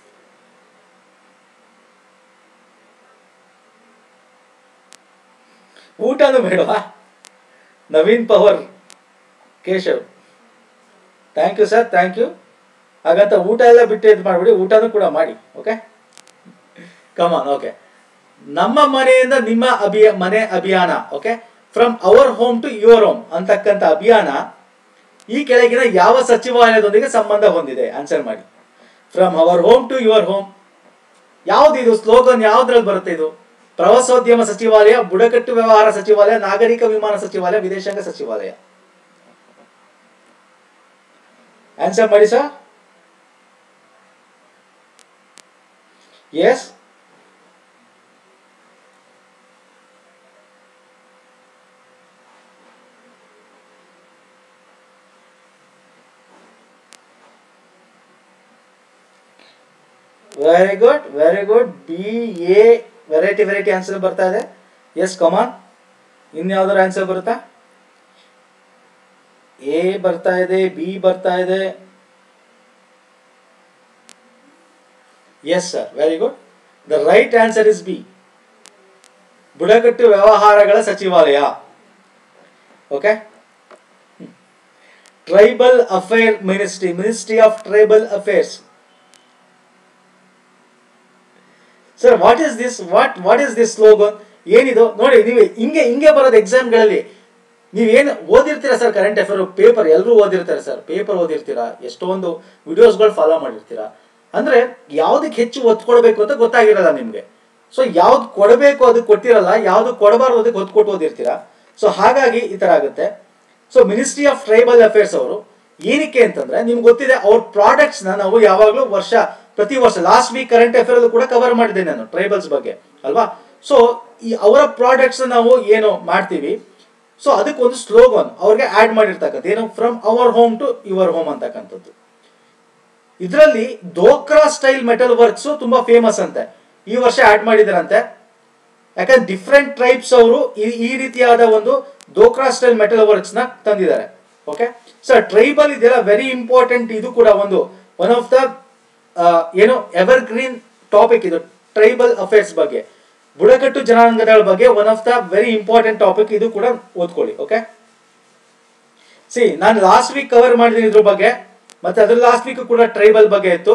ಊಟನೂ ಬೇಡವಾ Naveen Pawar Keshav thank you sir thank you ಹಾಗಂತ ಊಟ ಎಲ್ಲ ಬಿಟ್ಟು ಇದು ಮಾಡ್ಬಿಡಿ ಊಟನೂ ಕೂಡ ಮಾಡಿ ಓಕೆ ಕಮಾನ್ ಓಕೆ ನಮ್ಮ ಮನೆಯಿಂದ ನಿಮ್ಮ ಅಭಿಯ ಮನೆ ಅಭಿಯಾನ okay from our home to your home ಅಂತಕ್ಕಂಥ ಅಭಿಯಾನ ಈ ಕೆಳಗಿನ ಯಾವ ಸಚಿವಾಲಯದೊಂದಿಗೆ ಸಂಬಂಧ ಹೊಂದಿದೆ ಆನ್ಸರ್ ಮಾಡಿ from our home to your home ಯಾವ್ದು ಇದು ಸ್ಲೋಗನ್ ಯಾವ್ದ್ರಲ್ಲಿ ಬರುತ್ತೆ ಇದು ಪ್ರವಾಸೋದ್ಯಮ ಸಚಿವಾಲಯ ಬುಡಕಟ್ಟು ವ್ಯವಹಾರ ಸಚಿವಾಲಯ ನಾಗರಿಕ ವಿಮಾನ ಸಚಿವಾಲಯ ವಿದೇಶಾಂಗ ಸಚಿವಾಲಯ ಆನ್ಸರ್ ಮಾಡಿ sir yes very good very good B A variety variety answer ಬರ್ತಾ ಇದೆ ಎಸ್ ಕಮಾನ್ ಇನ್ಯಾವ್ದಾರು ಆನ್ಸರ್ ಬರುತ್ತಾ ಎ ಬರ್ತಾ ಇದೆ ಬಿ ಬರ್ತಾ ಇದೆ yes sir very good the right answer is B ಬುಡಕಟ್ಟು ವ್ಯವಹಾರಗಳ ಸಚಿವಾಲಯ okay tribal affair ministry ministry of tribal affairs sir what is this what what is this slogan ಏನಿದು ನೋಡಿ ನೀವು ಹಿಂಗೆ ಹಿಂಗೆ ಬರೋದು ಎಕ್ಸಾಮ್ಗಳಲ್ಲಿ ನೀವೇನು ಓದಿರ್ತೀರಾ ಸರ್ ಕರೆಂಟ್ ಅಫೇರ್ ಪೇಪರ್ ಎಲ್ಲರೂ ಓದಿರ್ತಾರೆ ಸರ್ ಪೇಪರ್ ಓದಿರ್ತೀರಾ ಎಷ್ಟೊಂದು ವಿಡಿಯೋಸ್ಗಳು ಫಾಲೋ ಮಾಡಿರ್ತೀರಾ ಅಂದ್ರೆ ಯಾವ್ದಕ್ಕೆ ಹೆಚ್ಚು ಒತ್ತು ಕೊಡಬೇಕು ಅಂತ ಗೊತ್ತಾಗಿರಲ್ಲ ನಿಮ್ಗೆ ಸೊ ಯಾವ್ದು ಕೊಡಬೇಕು ಅದು ಕೊಟ್ಟಿರಲ್ಲ ಯಾವ್ದು ಕೊಡಬಾರ್ದು ಅದಕ್ಕೆ ಒತ್ತು ಕೊಟ್ಟು ಓದಿರ್ತೀರಾ ಸೊ ಹಾಗಾಗಿ ಈ ತರ ಆಗುತ್ತೆ so ministry of tribal affairs ಅವರು ಏನಕ್ಕೆ ಅಂತಂದ್ರೆ ನಿಮ್ಗೆ ಗೊತ್ತಿದೆ ಅವ್ರ ಪ್ರಾಡಕ್ಟ್ಸ್ ನ ನಾವು ಯಾವಾಗಲೂ ವರ್ಷ ಪ್ರತಿ ವರ್ಷ ಲಾಸ್ಟ್ ವೀಕ್ ಕರೆಂಟ್ ಅಫೇರ್ ಕೂಡ ಕವರ್ ಮಾಡಿದ್ದೆ ನಾನು ಟ್ರೈಬಲ್ಸ್ ಬಗ್ಗೆ ಅಲ್ವಾ ಸೊ ಈ ಅವರ ಪ್ರಾಡಕ್ಟ್ಸ್ ನಾವು ಏನು ಮಾಡ್ತೀವಿ ಸೊ ಅದಕ್ಕೆ ಒಂದು ಸ್ಲೋಗನ್ ಅವ್ರಿಗೆ ಆಡ್ ಮಾಡಿರ್ತಕ್ಕಂಥ ಏನು from our home to your home ಅಂತಕ್ಕಂಥದ್ದು ಇದರಲ್ಲಿ ದೋಕ್ರಾ ಸ್ಟೈಲ್ ಮೆಟಲ್ ವರ್ಕ್ಸ್ ತುಂಬಾ ಫೇಮಸ್ ಅಂತೆ ಈ ವರ್ಷ ಆಡ್ ಮಾಡಿದಾರಂತೆ ಯಾಕಂದ್ರೆ ಡಿಫ್ರೆಂಟ್ ಟ್ರೈಬ್ಸ್ ಅವರು ಈ ಈ ರೀತಿಯಾದ ಒಂದು ದೋಕ್ರಾ ಸ್ಟೈಲ್ ಮೆಟಲ್ ವರ್ಕ್ಸ್ ನ ತಂದಿದ್ದಾರೆ ಓಕೆ ಸರ್ ಟ್ರೈಬಲ್ ಇದೆಲ್ಲ ವೆರಿ ಇಂಪಾರ್ಟೆಂಟ್ ಇದು ಕೂಡ ಒಂದು ಒನ್ ಆಫ್ ದ ಏನು ಎವರ್ ಗ್ರೀನ್ ಟಾಪಿಕ್ ಇದು ಟ್ರೈಬಲ್ ಅಫೇರ್ಸ್ ಬಗ್ಗೆ ಬುಡಕಟ್ಟು ಜನಾಂಗಗಳ ಬಗ್ಗೆ one of the very important topic ಇದು ಕೂಡ ಓದ್ಕೊಳ್ಳಿ ಓಕೆ ಸಿ ನಾನು ಲಾಸ್ಟ್ ವೀಕ್ ಕವರ್ ಮಾಡಿದ್ದೀನಿ ಇದ್ರ ಬಗ್ಗೆ ಮತ್ತೆ ಅದ್ರ ಲಾಸ್ಟ್ ವೀಕ್ ಕೂಡ ಟ್ರೈಬಲ್ ಬಗ್ಗೆ ಇತ್ತು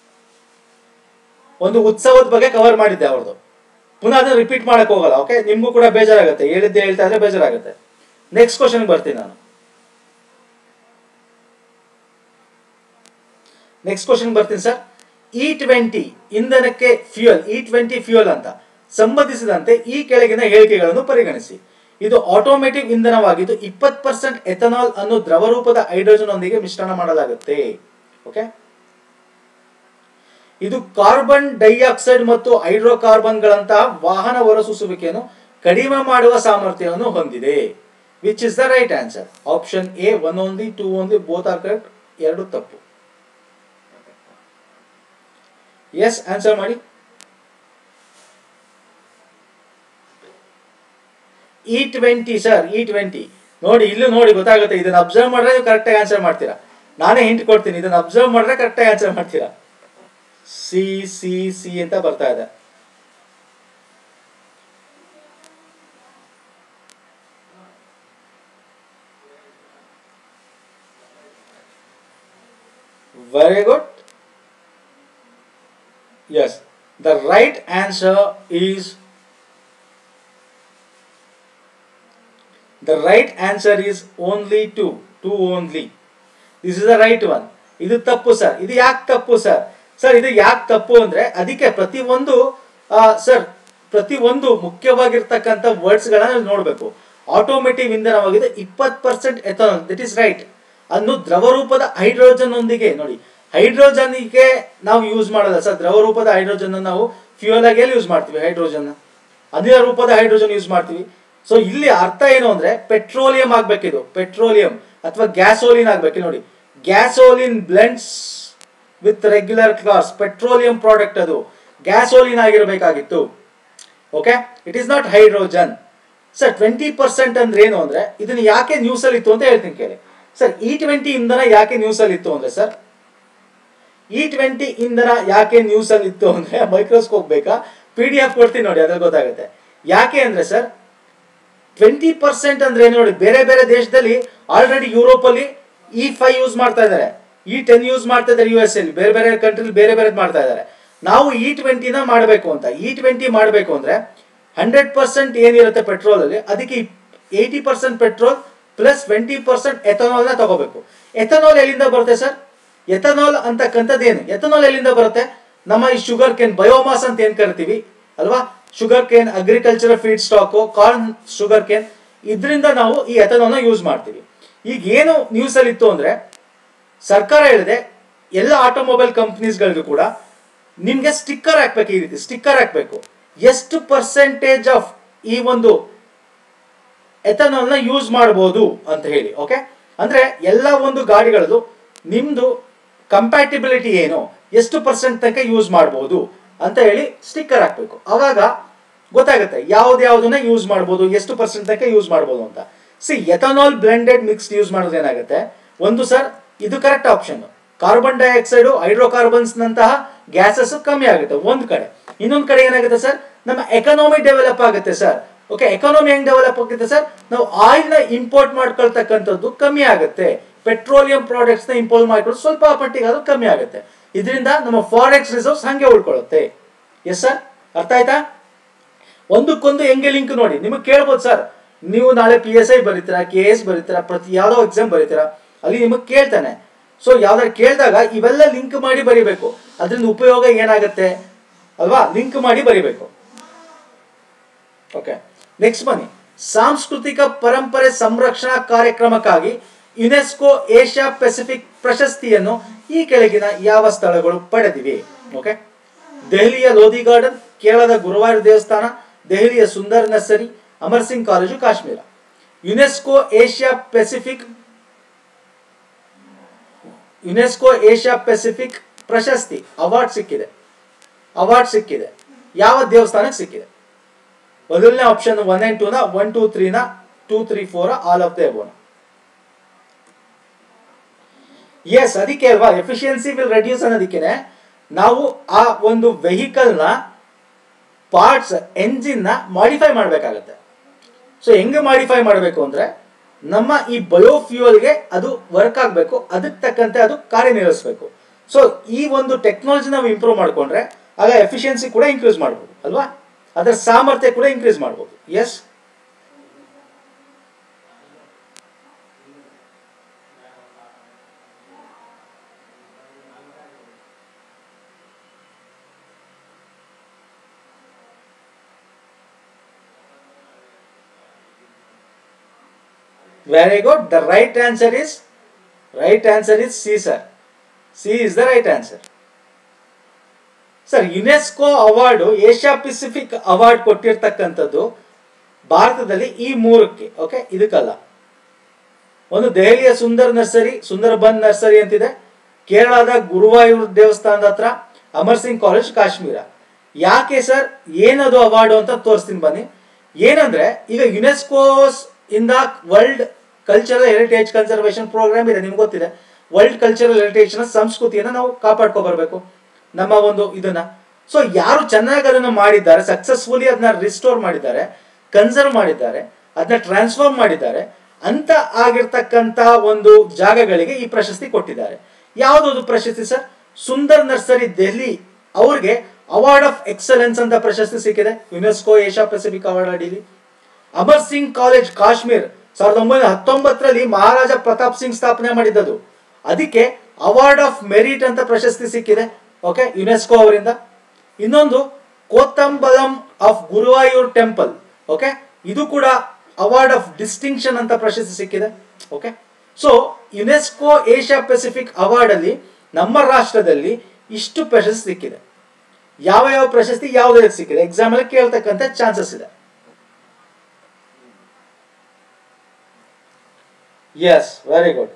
ಒಂದು ಉತ್ಸವದ ಬಗ್ಗೆ ಕವರ್ ಮಾಡಿದ್ದೆ ಅವ್ರದ್ದು ಪುನಃ ಅದನ್ನ ರಿಪೀಟ್ ಮಾಡಕ್ ಹೋಗಲ್ಲ ಓಕೆ ನಿಮ್ಗೂ ಕೂಡ ಬೇಜಾರಾಗುತ್ತೆ ಹೇಳಿದ್ದೆ ಹೇಳ್ತಾ ಇದ್ರೆ ಬೇಜಾರಾಗುತ್ತೆ ನೆಕ್ಸ್ಟ್ ಕ್ವಶನ್ ಬರ್ತೀನಿ ನಾನು ನೆಕ್ಸ್ಟ್ ಕ್ವಶನ್ ಬರ್ತೀನಿ ಸರ್ ಇ ಟ್ವೆಂಟಿ ಇಂಧನಕ್ಕೆ ಫ್ಯೂಯಲ್ ಇ ಟ್ವೆಂಟಿ ಫ್ಯೂಯಲ್ ಅಂತ ಸಂಬಂಧಿಸಿದಂತೆ ಈ ಕೆಳಗಿನ ಹೇಳಿಕೆಗಳನ್ನು ಪರಿಗಣಿಸಿ ಇದು ಆಟೋಮೇಟಿವ್ ಇಂಧನವಾಗಿದ್ದು ಇಪ್ಪತ್ತು ಪರ್ಸೆಂಟ್ ಎಥನಾಲ್ ಅನ್ನು ದ್ರವ ರೂಪದ ಹೈಡ್ರೋಜನ್ ಒಂದಿಗೆ ಮಿಶ್ರಣ ಮಾಡಲಾಗುತ್ತೆ ಓಕೆ ಇದು ಕಾರ್ಬನ್ ಡೈಆಕ್ಸೈಡ್ ಮತ್ತು ಹೈಡ್ರೋಕಾರ್ಬನ್ಗಳಂತಹ ವಾಹನ ಹೊರಸೂಸುವಿಕೆಯನ್ನು ಕಡಿಮೆ ಮಾಡುವ ಸಾಮರ್ಥ್ಯವನ್ನು ಹೊಂದಿದೆ which is the right answer option A one only two only both are correct ಎರಡು ತಪ್ಪು ಎಸ್ ಆನ್ಸರ್ ಮಾಡಿ E twenty sir E twenty ನೋಡಿ ಇಲ್ಲೂ ನೋಡಿ ಗೊತ್ತಾಗುತ್ತೆ ಇದನ್ನ ಅಬ್ಸರ್ವ್ ಮಾಡಿದ್ರೆ ನೀವು ಕರೆಕ್ಟಾಗಿ ಆನ್ಸರ್ ಮಾಡ್ತೀರಾ ನಾನೇ ಹಿಂಟ್ ಕೊಡ್ತೀನಿ ಇದನ್ನ ಅಬ್ಸರ್ವ್ ಮಾಡಿದ್ರೆ ಕರೆಕ್ಟಾಗಿ ಆನ್ಸರ್ ಮಾಡ್ತೀರಾ ಸಿ ಸಿ ಸಿ ಅಂತ ಬರ್ತಾ ಇದೆ very good yes the right answer is the right answer is only two two only this is the right one ಇದು ತಪ್ಪು ಸರ್ ಇದು ಯಾಕೆ ತಪ್ಪು ಸರ್ ಸರ್ ಇದು ಯಾಕೆ ತಪ್ಪು ಅಂದ್ರೆ ಅದಕ್ಕೆ ಪ್ರತಿಯೊಂದು ಸರ್ ಪ್ರತಿಯೊಂದು ಮುಖ್ಯವಾಗಿರ್ತಕ್ಕಂಥ ವರ್ಡ್ಸ್ಗಳನ್ನ ನೋಡಬೇಕು ಆಟೋಮೇಟಿವ್ ಇಂಧನವಾಗಿದೆ ಇಪ್ಪತ್ತು percent ethanol that is right ಅನ್ನು ದ್ರವ ರೂಪದ ಹೈಡ್ರೋಜನ್ ಒಂದಿಗೆ ನೋಡಿ ಹೈಡ್ರೋಜನ್ಗೆ ನಾವು ಯೂಸ್ ಮಾಡಲ್ಲ ಸರ್ ದ್ರವ ರೂಪದ ಹೈಡ್ರೋಜನ್ ನಾವು ಫ್ಯೂಯಲ್ ಆಗಿ ಎಲ್ಲಿ ಯೂಸ್ ಮಾಡ್ತೀವಿ ಹೈಡ್ರೋಜನ್ ಅನಿಲ ರೂಪದ ಹೈಡ್ರೋಜನ್ ಯೂಸ್ ಮಾಡ್ತೀವಿ ಸೊ ಇಲ್ಲಿ ಅರ್ಥ ಏನು ಅಂದ್ರೆ ಪೆಟ್ರೋಲಿಯಂ ಆಗ್ಬೇಕಿದು ಪೆಟ್ರೋಲಿಯಂ ಅಥವಾ ಗ್ಯಾಸೋಲಿನ್ ಆಗ್ಬೇಕು ನೋಡಿ gasoline blends with regular class petroleum product ಅದು ಗ್ಯಾಸೋಲಿನ್ ಆಗಿರಬೇಕಾಗಿತ್ತು okay it is not hydrogen sir twenty percent ಅಂದ್ರೆ ಏನು ಅಂದ್ರೆ ಇದನ್ನ ಯಾಕೆ ನ್ಯೂಸ್ ಅಲ್ಲಿ ಇತ್ತು ಅಂತ ಹೇಳ್ತೀನಿ ಕೇಳಿ ಸರ್ ಇ ಟ್ವೆಂಟಿ ಇಂಧನ ಯಾಕೆ ನ್ಯೂಸ್ ಅಲ್ಲಿ ಇತ್ತು ಅಂದ್ರೆ ಸರ್ ಇ ಟ್ವೆಂಟಿ ಇಂಧನ ಯಾಕೆ ನ್ಯೂಸ್ ಅಲ್ಲಿ ಇತ್ತು ಅಂದ್ರೆ ಮೈಕ್ರೋಸ್ಕೋಪ್ ಬೇಕಾ ಪಿ ಡಿ ಎಫ್ ಕೊಡ್ತೀನಿ ನೋಡಿ ಅದ್ರಲ್ಲಿ ಗೊತ್ತಾಗುತ್ತೆ ಯಾಕೆ ಅಂದ್ರೆ ಸರ್ ಟ್ವೆಂಟಿ ಪರ್ಸೆಂಟ್ ಅಂದ್ರೆ ಏನು ನೋಡಿ ಬೇರೆ ಬೇರೆ ದೇಶದಲ್ಲಿ ಆಲ್ರೆಡಿ ಯುರೋಪ್ ಅಲ್ಲಿ ಇ ಫೈವ್ ಯೂಸ್ ಮಾಡ್ತಾ ಇದ್ದಾರೆ ಇ ಟೆನ್ ಯೂಸ್ ಮಾಡ್ತಾ ಇದ್ದಾರೆ ಯು ಎಸ್ ಅಲ್ಲಿ ಬೇರೆ ಬೇರೆ ಕಂಟ್ರಿ ಬೇರೆ ಬೇರೆ ಮಾಡ್ತಾ ಇದ್ದಾರೆ ನಾವು ಇ ಟ್ವೆಂಟಿನ ಮಾಡಬೇಕು ಅಂತ ಇ ಟ್ವೆಂಟಿ ಮಾಡಬೇಕು ಅಂದ್ರೆ ಹಂಡ್ರೆಡ್ ಪರ್ಸೆಂಟ್ ಏನಿರುತ್ತೆ ಪೆಟ್ರೋಲ್ ಅಲ್ಲಿ ಅದಕ್ಕೆ eighty percent petrol plus twenty percent ethanol ನ ತಗೋಬೇಕು ಎಥನಾಲ್ ಎಲ್ಲಿಂದ ಬರುತ್ತೆ ಸರ್ ಎಥನಾಲ್ ಅಂತಕ್ಕಂಥದ್ದು ಏನು ಎಥನಾಲ್ ಎಲ್ಲಿಂದ ಬರುತ್ತೆ ನಮ್ಮ ಈ ಶುಗರ್ ಕೇನ್ ಬಯೋಮಾಸ್ ಅಂತ ಏನ್ ಕರಿತೀವಿ ಅಲ್ವಾ sugarcane agricultural feedstock corn sugarcane ಇದರಿಂದ ನಾವು ಈ ಎಥನಾಲ್ ನ ಯೂಸ್ ಮಾಡ್ತೀವಿ ಈಗ ಏನು ನ್ಯೂಸ್ ಅಲ್ಲಿ ಇತ್ತು ಅಂದ್ರೆ ಸರ್ಕಾರ ಹೇಳಿದೆ ಎಲ್ಲ ಆಟೋಮೊಬೈಲ್ ಕಂಪ್ನೀಸ್ಗಳಿಗೂ ಕೂಡ ನಿಮ್ಗೆ ಸ್ಟಿಕ್ಕರ್ ಹಾಕ್ಬೇಕು ಈ ರೀತಿ ಸ್ಟಿಕ್ಕರ್ ಹಾಕ್ಬೇಕು ಎಷ್ಟು ಪರ್ಸೆಂಟೇಜ್ ಆಫ್ ಈ ಒಂದು ಎಥನಾಲ್ನ ಯೂಸ್ ಮಾಡ್ಬೋದು ಅಂತ ಹೇಳಿ ಓಕೆ ಅಂದ್ರೆ ಎಲ್ಲ ಒಂದು ಗಾಡಿಗಳದ್ದು ನಿಮ್ದು ಕಂಪ್ಯಾಟಿಬಿಲಿಟಿ ಏನು ಎಷ್ಟು ಪರ್ಸೆಂಟ್ ತನಕ ಯೂಸ್ ಮಾಡ್ಬೋದು ಅಂತ ಹೇಳಿ ಸ್ಟಿಕ್ಕರ್ ಹಾಕ್ಬೇಕು ಅವಾಗ ಗೊತ್ತಾಗುತ್ತೆ ಯಾವ್ದು ಯಾವ್ದನ್ನ ಯೂಸ್ ಮಾಡ್ಬೋದು ಎಷ್ಟು ಪರ್ಸೆಂಟ್ ತನಕ ಯೂಸ್ ಮಾಡ್ಬೋದು ಅಂತ C ethanol blended mixed use ಮಾಡೋದು ಏನಾಗುತ್ತೆ ಒಂದು ಸರ್ ಇದು correct option carbon dioxide hydrocarbons ನಂತಹ ಗ್ಯಾಸಸ್ ಕಮ್ಮಿ ಆಗುತ್ತೆ ಒಂದ್ ಕಡೆ ಇನ್ನೊಂದ್ ಕಡೆ ಏನಾಗುತ್ತೆ ಸರ್ ನಮ್ಮ ಎಕನಾಮಿ ಡೆವಲಪ್ ಆಗುತ್ತೆ ಸರ್ ಓಕೆ ಎಕಾನಮಿ ಹೆಂಗ್ ಡೆವಲಪ್ ಆಗುತ್ತೆ ಸರ್ ನಾವು ಆಯಿಲ್ ನ ಇಂಪೋರ್ಟ್ ಮಾಡ್ಕೊಳ್ತಕ್ಕಂಥದ್ದು ಕಮ್ಮಿ ಆಗುತ್ತೆ ಪೆಟ್ರೋಲಿಯಂ ಪ್ರಾಡಕ್ಟ್ಸ್ ನ ಇಂಪೋರ್ಟ್ ಮಾಡ್ಕೊಳ್ಳೋದು ಸ್ವಲ್ಪ ಮಟ್ಟಿಗೆ ಅದು ಕಮ್ಮಿ ಆಗುತ್ತೆ ಇದರಿಂದ ನಮ್ಮ ಫಾರೆಕ್ಸ್ ರಿಸರ್ವ್ಸ್ ಹಂಗೆ ಉಳ್ಕೊಳ್ಳುತ್ತೆ ಎಸ್ ಸರ್ ಅರ್ಥ ಆಯ್ತಾ ಒಂದಕ್ಕೊಂದು ಹೆಂಗೆ ಲಿಂಕ್ ನೋಡಿ ನಿಮಗೆ ಕೇಳ್ಬೋದು ಸರ್ ನೀವು ನಾಳೆ ಪಿ ಎಸ್ ಐ ಬರೀತೀರಾ ಕೆ ಎಸ್ ಬರೀತೀರಾ ಪ್ರತಿ ಯಾವ್ದೋ ಎಕ್ಸಾಮ್ ಬರೀತೀರಾ ಅಲ್ಲಿ ನಿಮಗೆ ಕೇಳ್ತಾನೆ ಸೊ ಯಾವ್ದಾರು ಕೇಳಿದಾಗ ಇವೆಲ್ಲ ಲಿಂಕ್ ಮಾಡಿ ಬರಿಬೇಕು ಅದರಿಂದ ಉಪಯೋಗ ಏನಾಗುತ್ತೆ ಅಲ್ವಾ ಲಿಂಕ್ ಮಾಡಿ ಬರಿಬೇಕು ಓಕೆ ನೆಕ್ಸ್ಟ್ ಬನ್ನಿ ಸಾಂಸ್ಕೃತಿಕ ಪರಂಪರೆ ಸಂರಕ್ಷಣಾ ಕಾರ್ಯಕ್ರಮಕ್ಕಾಗಿ ಯುನೆಸ್ಕೋ ಏಷ್ಯಾ ಪೆಸಿಫಿಕ್ ಪ್ರಶಸ್ತಿಯನ್ನು ಈ ಕೆಳಗಿನ ಯಾವ ಸ್ಥಳಗಳು ಪಡೆದಿವೆ ಓಕೆ ದೆಹಲಿಯ ಲೋಧಿ ಗಾರ್ಡನ್ ಕೇರಳದ ಗುರುವಾರ ದೇವಸ್ಥಾನ ದೆಹಲಿಯ Sundar nursery Amar Singh college Kashmir UNESCO Asia Pacific UNESCO Asia Pacific ಪ್ರಶಸ್ತಿ ಅವಾರ್ಡ್ ಸಿಕ್ಕಿದೆ ಅವಾರ್ಡ್ ಸಿಕ್ಕಿದೆ ಯಾವ ದೇವಸ್ಥಾನಕ್ಕೆ ಸಿಕ್ಕಿದೆ ಮೊದಲನೇ ಆಪ್ಷನ್ ಒನ್ ಅಂಡ್ ಟೂನ ಒನ್ ಟೂ ತ್ರೀನ two three four all of the ಎಬೋನ ಎಸ್ ಅದಕ್ಕೆ ಅಲ್ವಾ ಎಫಿಷಿಯನ್ಸಿ ವಿಲ್ ರೆಡ್ಯೂಸ್ ಅನ್ನೋದಕ್ಕೆ ನಾವು ಆ ಒಂದು ವೆಹಿಕಲ್ ನ ಪಾರ್ಟ್ಸ್ ಎಂಜಿನ್ ನ ಮಾಡಿಫೈ ಮಾಡಬೇಕಾಗತ್ತೆ ಸೊ ಹೆಂಗೆ ಮಾಡಿಫೈ ಮಾಡಬೇಕು ಅಂದ್ರೆ ನಮ್ಮ ಈ ಬಯೋಫ್ಯೂಯಲ್ಗೆ ಅದು ವರ್ಕ್ ಆಗಬೇಕು ಅದಕ್ಕೆ ತಕ್ಕಂತೆ ಅದು ಕಾರ್ಯನಿರ್ವಹಿಸಬೇಕು ಸೊ ಈ ಒಂದು ಟೆಕ್ನಾಲಜಿ ನಾವು ಇಂಪ್ರೂವ್ ಮಾಡ್ಕೊಂಡ್ರೆ ಆಗ ಎಫಿಷಿಯನ್ಸಿ ಕೂಡ ಇನ್ಕ್ರೀಸ್ ಮಾಡ್ಬೋದು ಅಲ್ವಾ ಅದರ ಸಾಮರ್ಥ್ಯ ಕೂಡ ಇನ್ಕ್ರೀಸ್ ಮಾಡ್ಬೋದು yes Very good. The right answer is right answer is C, sir. C is the right answer. Sir UNESCO award Asia Pacific award ಕೊಟ್ಟಿರ್ತಕ್ಕಂಥದ್ದು ಭಾರತದಲ್ಲಿ ಈ ಮೂರಕ್ಕೆ ಓಕೆ ಇದಕ್ಕಲ್ಲ ಒಂದು ದೆಹಲಿಯ ಸುಂದರ್ ನರ್ಸರಿ ಸುಂದರ್ ಬನ್ ನರ್ಸರಿ ಅಂತಿದೆ ಕೇರಳದ ಗುರುವಾಯೂರ್ ದೇವಸ್ಥಾನದ ಹತ್ರ ಅಮರ್ ಸಿಂಗ್ ಕಾಲೇಜ್ ಕಾಶ್ಮೀರ ಯಾಕೆ ಸರ್ ಏನದು ಅವಾರ್ಡು ಅಂತ ತೋರಿಸ್ತೀನಿ ಬನ್ನಿ ಏನಂದ್ರೆ ಈಗ ಯುನೆಸ್ಕೋಸ್ ಇಂದ world cultural heritage conservation programme ಇದೆ ನಿಮ್ಗೆ ಗೊತ್ತಿದೆ ವರ್ಲ್ಡ್ ಕಲ್ಚರಲ್ ಹೆರಿಟೇಜ್ ನ ಸಂಸ್ಕೃತಿಯನ್ನ ನಾವು ಕಾಪಾಡ್ಕೊ ಬರ್ಬೇಕು ನಮ್ಮ ಒಂದು ಇದನ್ನ ಸೊ ಯಾರು ಚೆನ್ನಾಗಿ ಅದನ್ನ ಮಾಡಿದ್ದಾರೆ ಸಕ್ಸಸ್ಫುಲಿ ಅದನ್ನ ರಿಸ್ಟೋರ್ ಮಾಡಿದ್ದಾರೆ ಕನ್ಸರ್ವ್ ಮಾಡಿದ್ದಾರೆ ಅದನ್ನ ಟ್ರಾನ್ಸ್ಫಾರ್ಮ್ ಮಾಡಿದ್ದಾರೆ ಅಂತ ಆಗಿರ್ತಕ್ಕಂತ ಒಂದು ಜಾಗಗಳಿಗೆ ಈ ಪ್ರಶಸ್ತಿ ಕೊಟ್ಟಿದ್ದಾರೆ ಯಾವ್ದೊಂದು ಪ್ರಶಸ್ತಿ ಸರ್ ಸುಂದರ್ ನರ್ಸರಿ ದೆಹಲಿ ಅವ್ರಿಗೆ ಅವಾರ್ಡ್ ಆಫ್ ಎಕ್ಸಲೆನ್ಸ್ ಅಂತ ಪ್ರಶಸ್ತಿ ಸಿಕ್ಕಿದೆ ಯುನೆಸ್ಕೋ ಏಷ್ಯಾ ಪೆಸಿಫಿಕ್ ಅವಾರ್ಡ್ ಅಡಿಲಿ ಅಮರ್ ಸಿಂಗ್ ಕಾಲೇಜ್ ಕಾಶ್ಮೀರ್ ಸಾವಿರದ ಒಂಬೈನೂರ ಹತ್ತೊಂಬತ್ತರಲ್ಲಿ ಮಹಾರಾಜ ಪ್ರತಾಪ್ ಸಿಂಗ್ ಸ್ಥಾಪನೆ ಮಾಡಿದ್ದದು ಅದಕ್ಕೆ ಅವಾರ್ಡ್ ಆಫ್ ಮೆರಿಟ್ ಅಂತ ಪ್ರಶಸ್ತಿ ಸಿಕ್ಕಿದೆ ಓಕೆ ಯುನೆಸ್ಕೋ ಅವರಿಂದ ಇನ್ನೊಂದು Koothambalam of Guruvayur temple okay ಇದು ಕೂಡ ಅವಾರ್ಡ್ ಆಫ್ ಡಿಸ್ಟಿಂಕ್ಷನ್ ಅಂತ ಪ್ರಶಸ್ತಿ ಸಿಕ್ಕಿದೆ okay so UNESCO Asia Pacific award ಅಲ್ಲಿ ನಮ್ಮ ರಾಷ್ಟ್ರದಲ್ಲಿ ಇಷ್ಟು ಪ್ರಶಸ್ತಿ ಸಿಕ್ಕಿದೆ ಯಾವ ಯಾವ ಪ್ರಶಸ್ತಿ ಯಾವುದೇ ಸಿಕ್ಕಿದೆ ಎಕ್ಸಾಮ್ ಅಲ್ಲಿ ಕೇಳ್ತಕ್ಕಂಥ ಚಾನ್ಸಸ್ ಇದೆ yes very good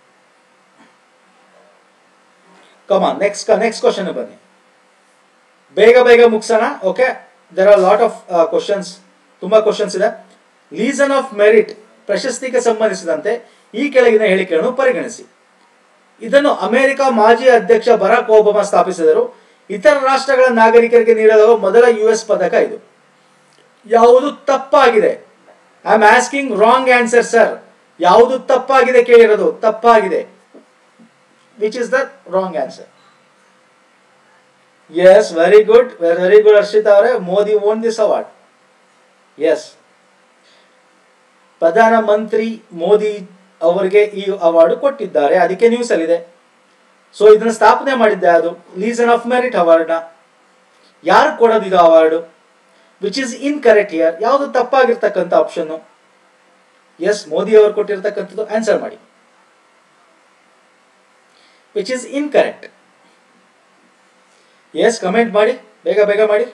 come on next next question ಬನ್ನಿ ಬೇಗ ಬೇಗ ಮುಗಿಸೋಣ okay there are lot of questions ತುಂಬಾ ಕ್ವಶನ್ಸ್ ಇದೆ ಲೀಸನ್ ಆಫ್ ಮೆರಿಟ್ ಪ್ರಶಸ್ತಿಗೆ ಸಂಬಂಧಿಸಿದಂತೆ ಈ ಕೆಳಗಿನ ಹೇಳಿಕೆಗಳನ್ನು ಪರಿಗಣಿಸಿ ಇದನ್ನು ಅಮೆರಿಕ ಮಾಜಿ ಅಧ್ಯಕ್ಷ ಬರಾಕ್ ಒಬಾಮಾ ಸ್ಥಾಪಿಸಿದರು ಇತರ ರಾಷ್ಟ್ರಗಳ ನಾಗರಿಕರಿಗೆ ನೀಡಲಾಗುವ ಮೊದಲ ಯು ಎಸ್ ಪದಕ ಇದು ಯಾವುದು ತಪ್ಪಾಗಿದೆ I am asking wrong answer sir ಯಾವುದು ತಪ್ಪಾಗಿದೆ ಕೇಳಿರೋದು ತಪ್ಪಾಗಿದೆ which is the wrong answer yes very good very good Harshita ಅವರೇ Modi won this award yes ಪ್ರಧಾನ ಮಂತ್ರಿ ಮೋದಿ ಅವರಿಗೆ ಈ ಅವಾರ್ಡ್ ಕೊಟ್ಟಿದ್ದಾರೆ ಅದಕ್ಕೆ ನ್ಯೂಸ್ ಅಲ್ಲಿದೆ ಸೊ ಇದನ್ನ ಸ್ಥಾಪನೆ ಮಾಡಿದ್ದೆ ಅದು ಲೀಸನ್ ಆಫ್ ಮೆರಿಟ್ ಅವಾರ್ಡ್ ನ ಯಾರು ಕೊಡೋದು ಇದು award which is incorrect here ಯಾವುದು ತಪ್ಪಾಗಿರ್ತಕ್ಕಂಥ ಆಪ್ಷನ್ ಎಸ್ ಮೋದಿ ಅವರು ಕೊಟ್ಟಿರ್ತಕ್ಕಂಥದ್ದು ಆನ್ಸರ್ ಮಾಡಿ which is incorrect yes comment ಮಾಡಿ ಬೇಗ ಬೇಗ ಮಾಡಿ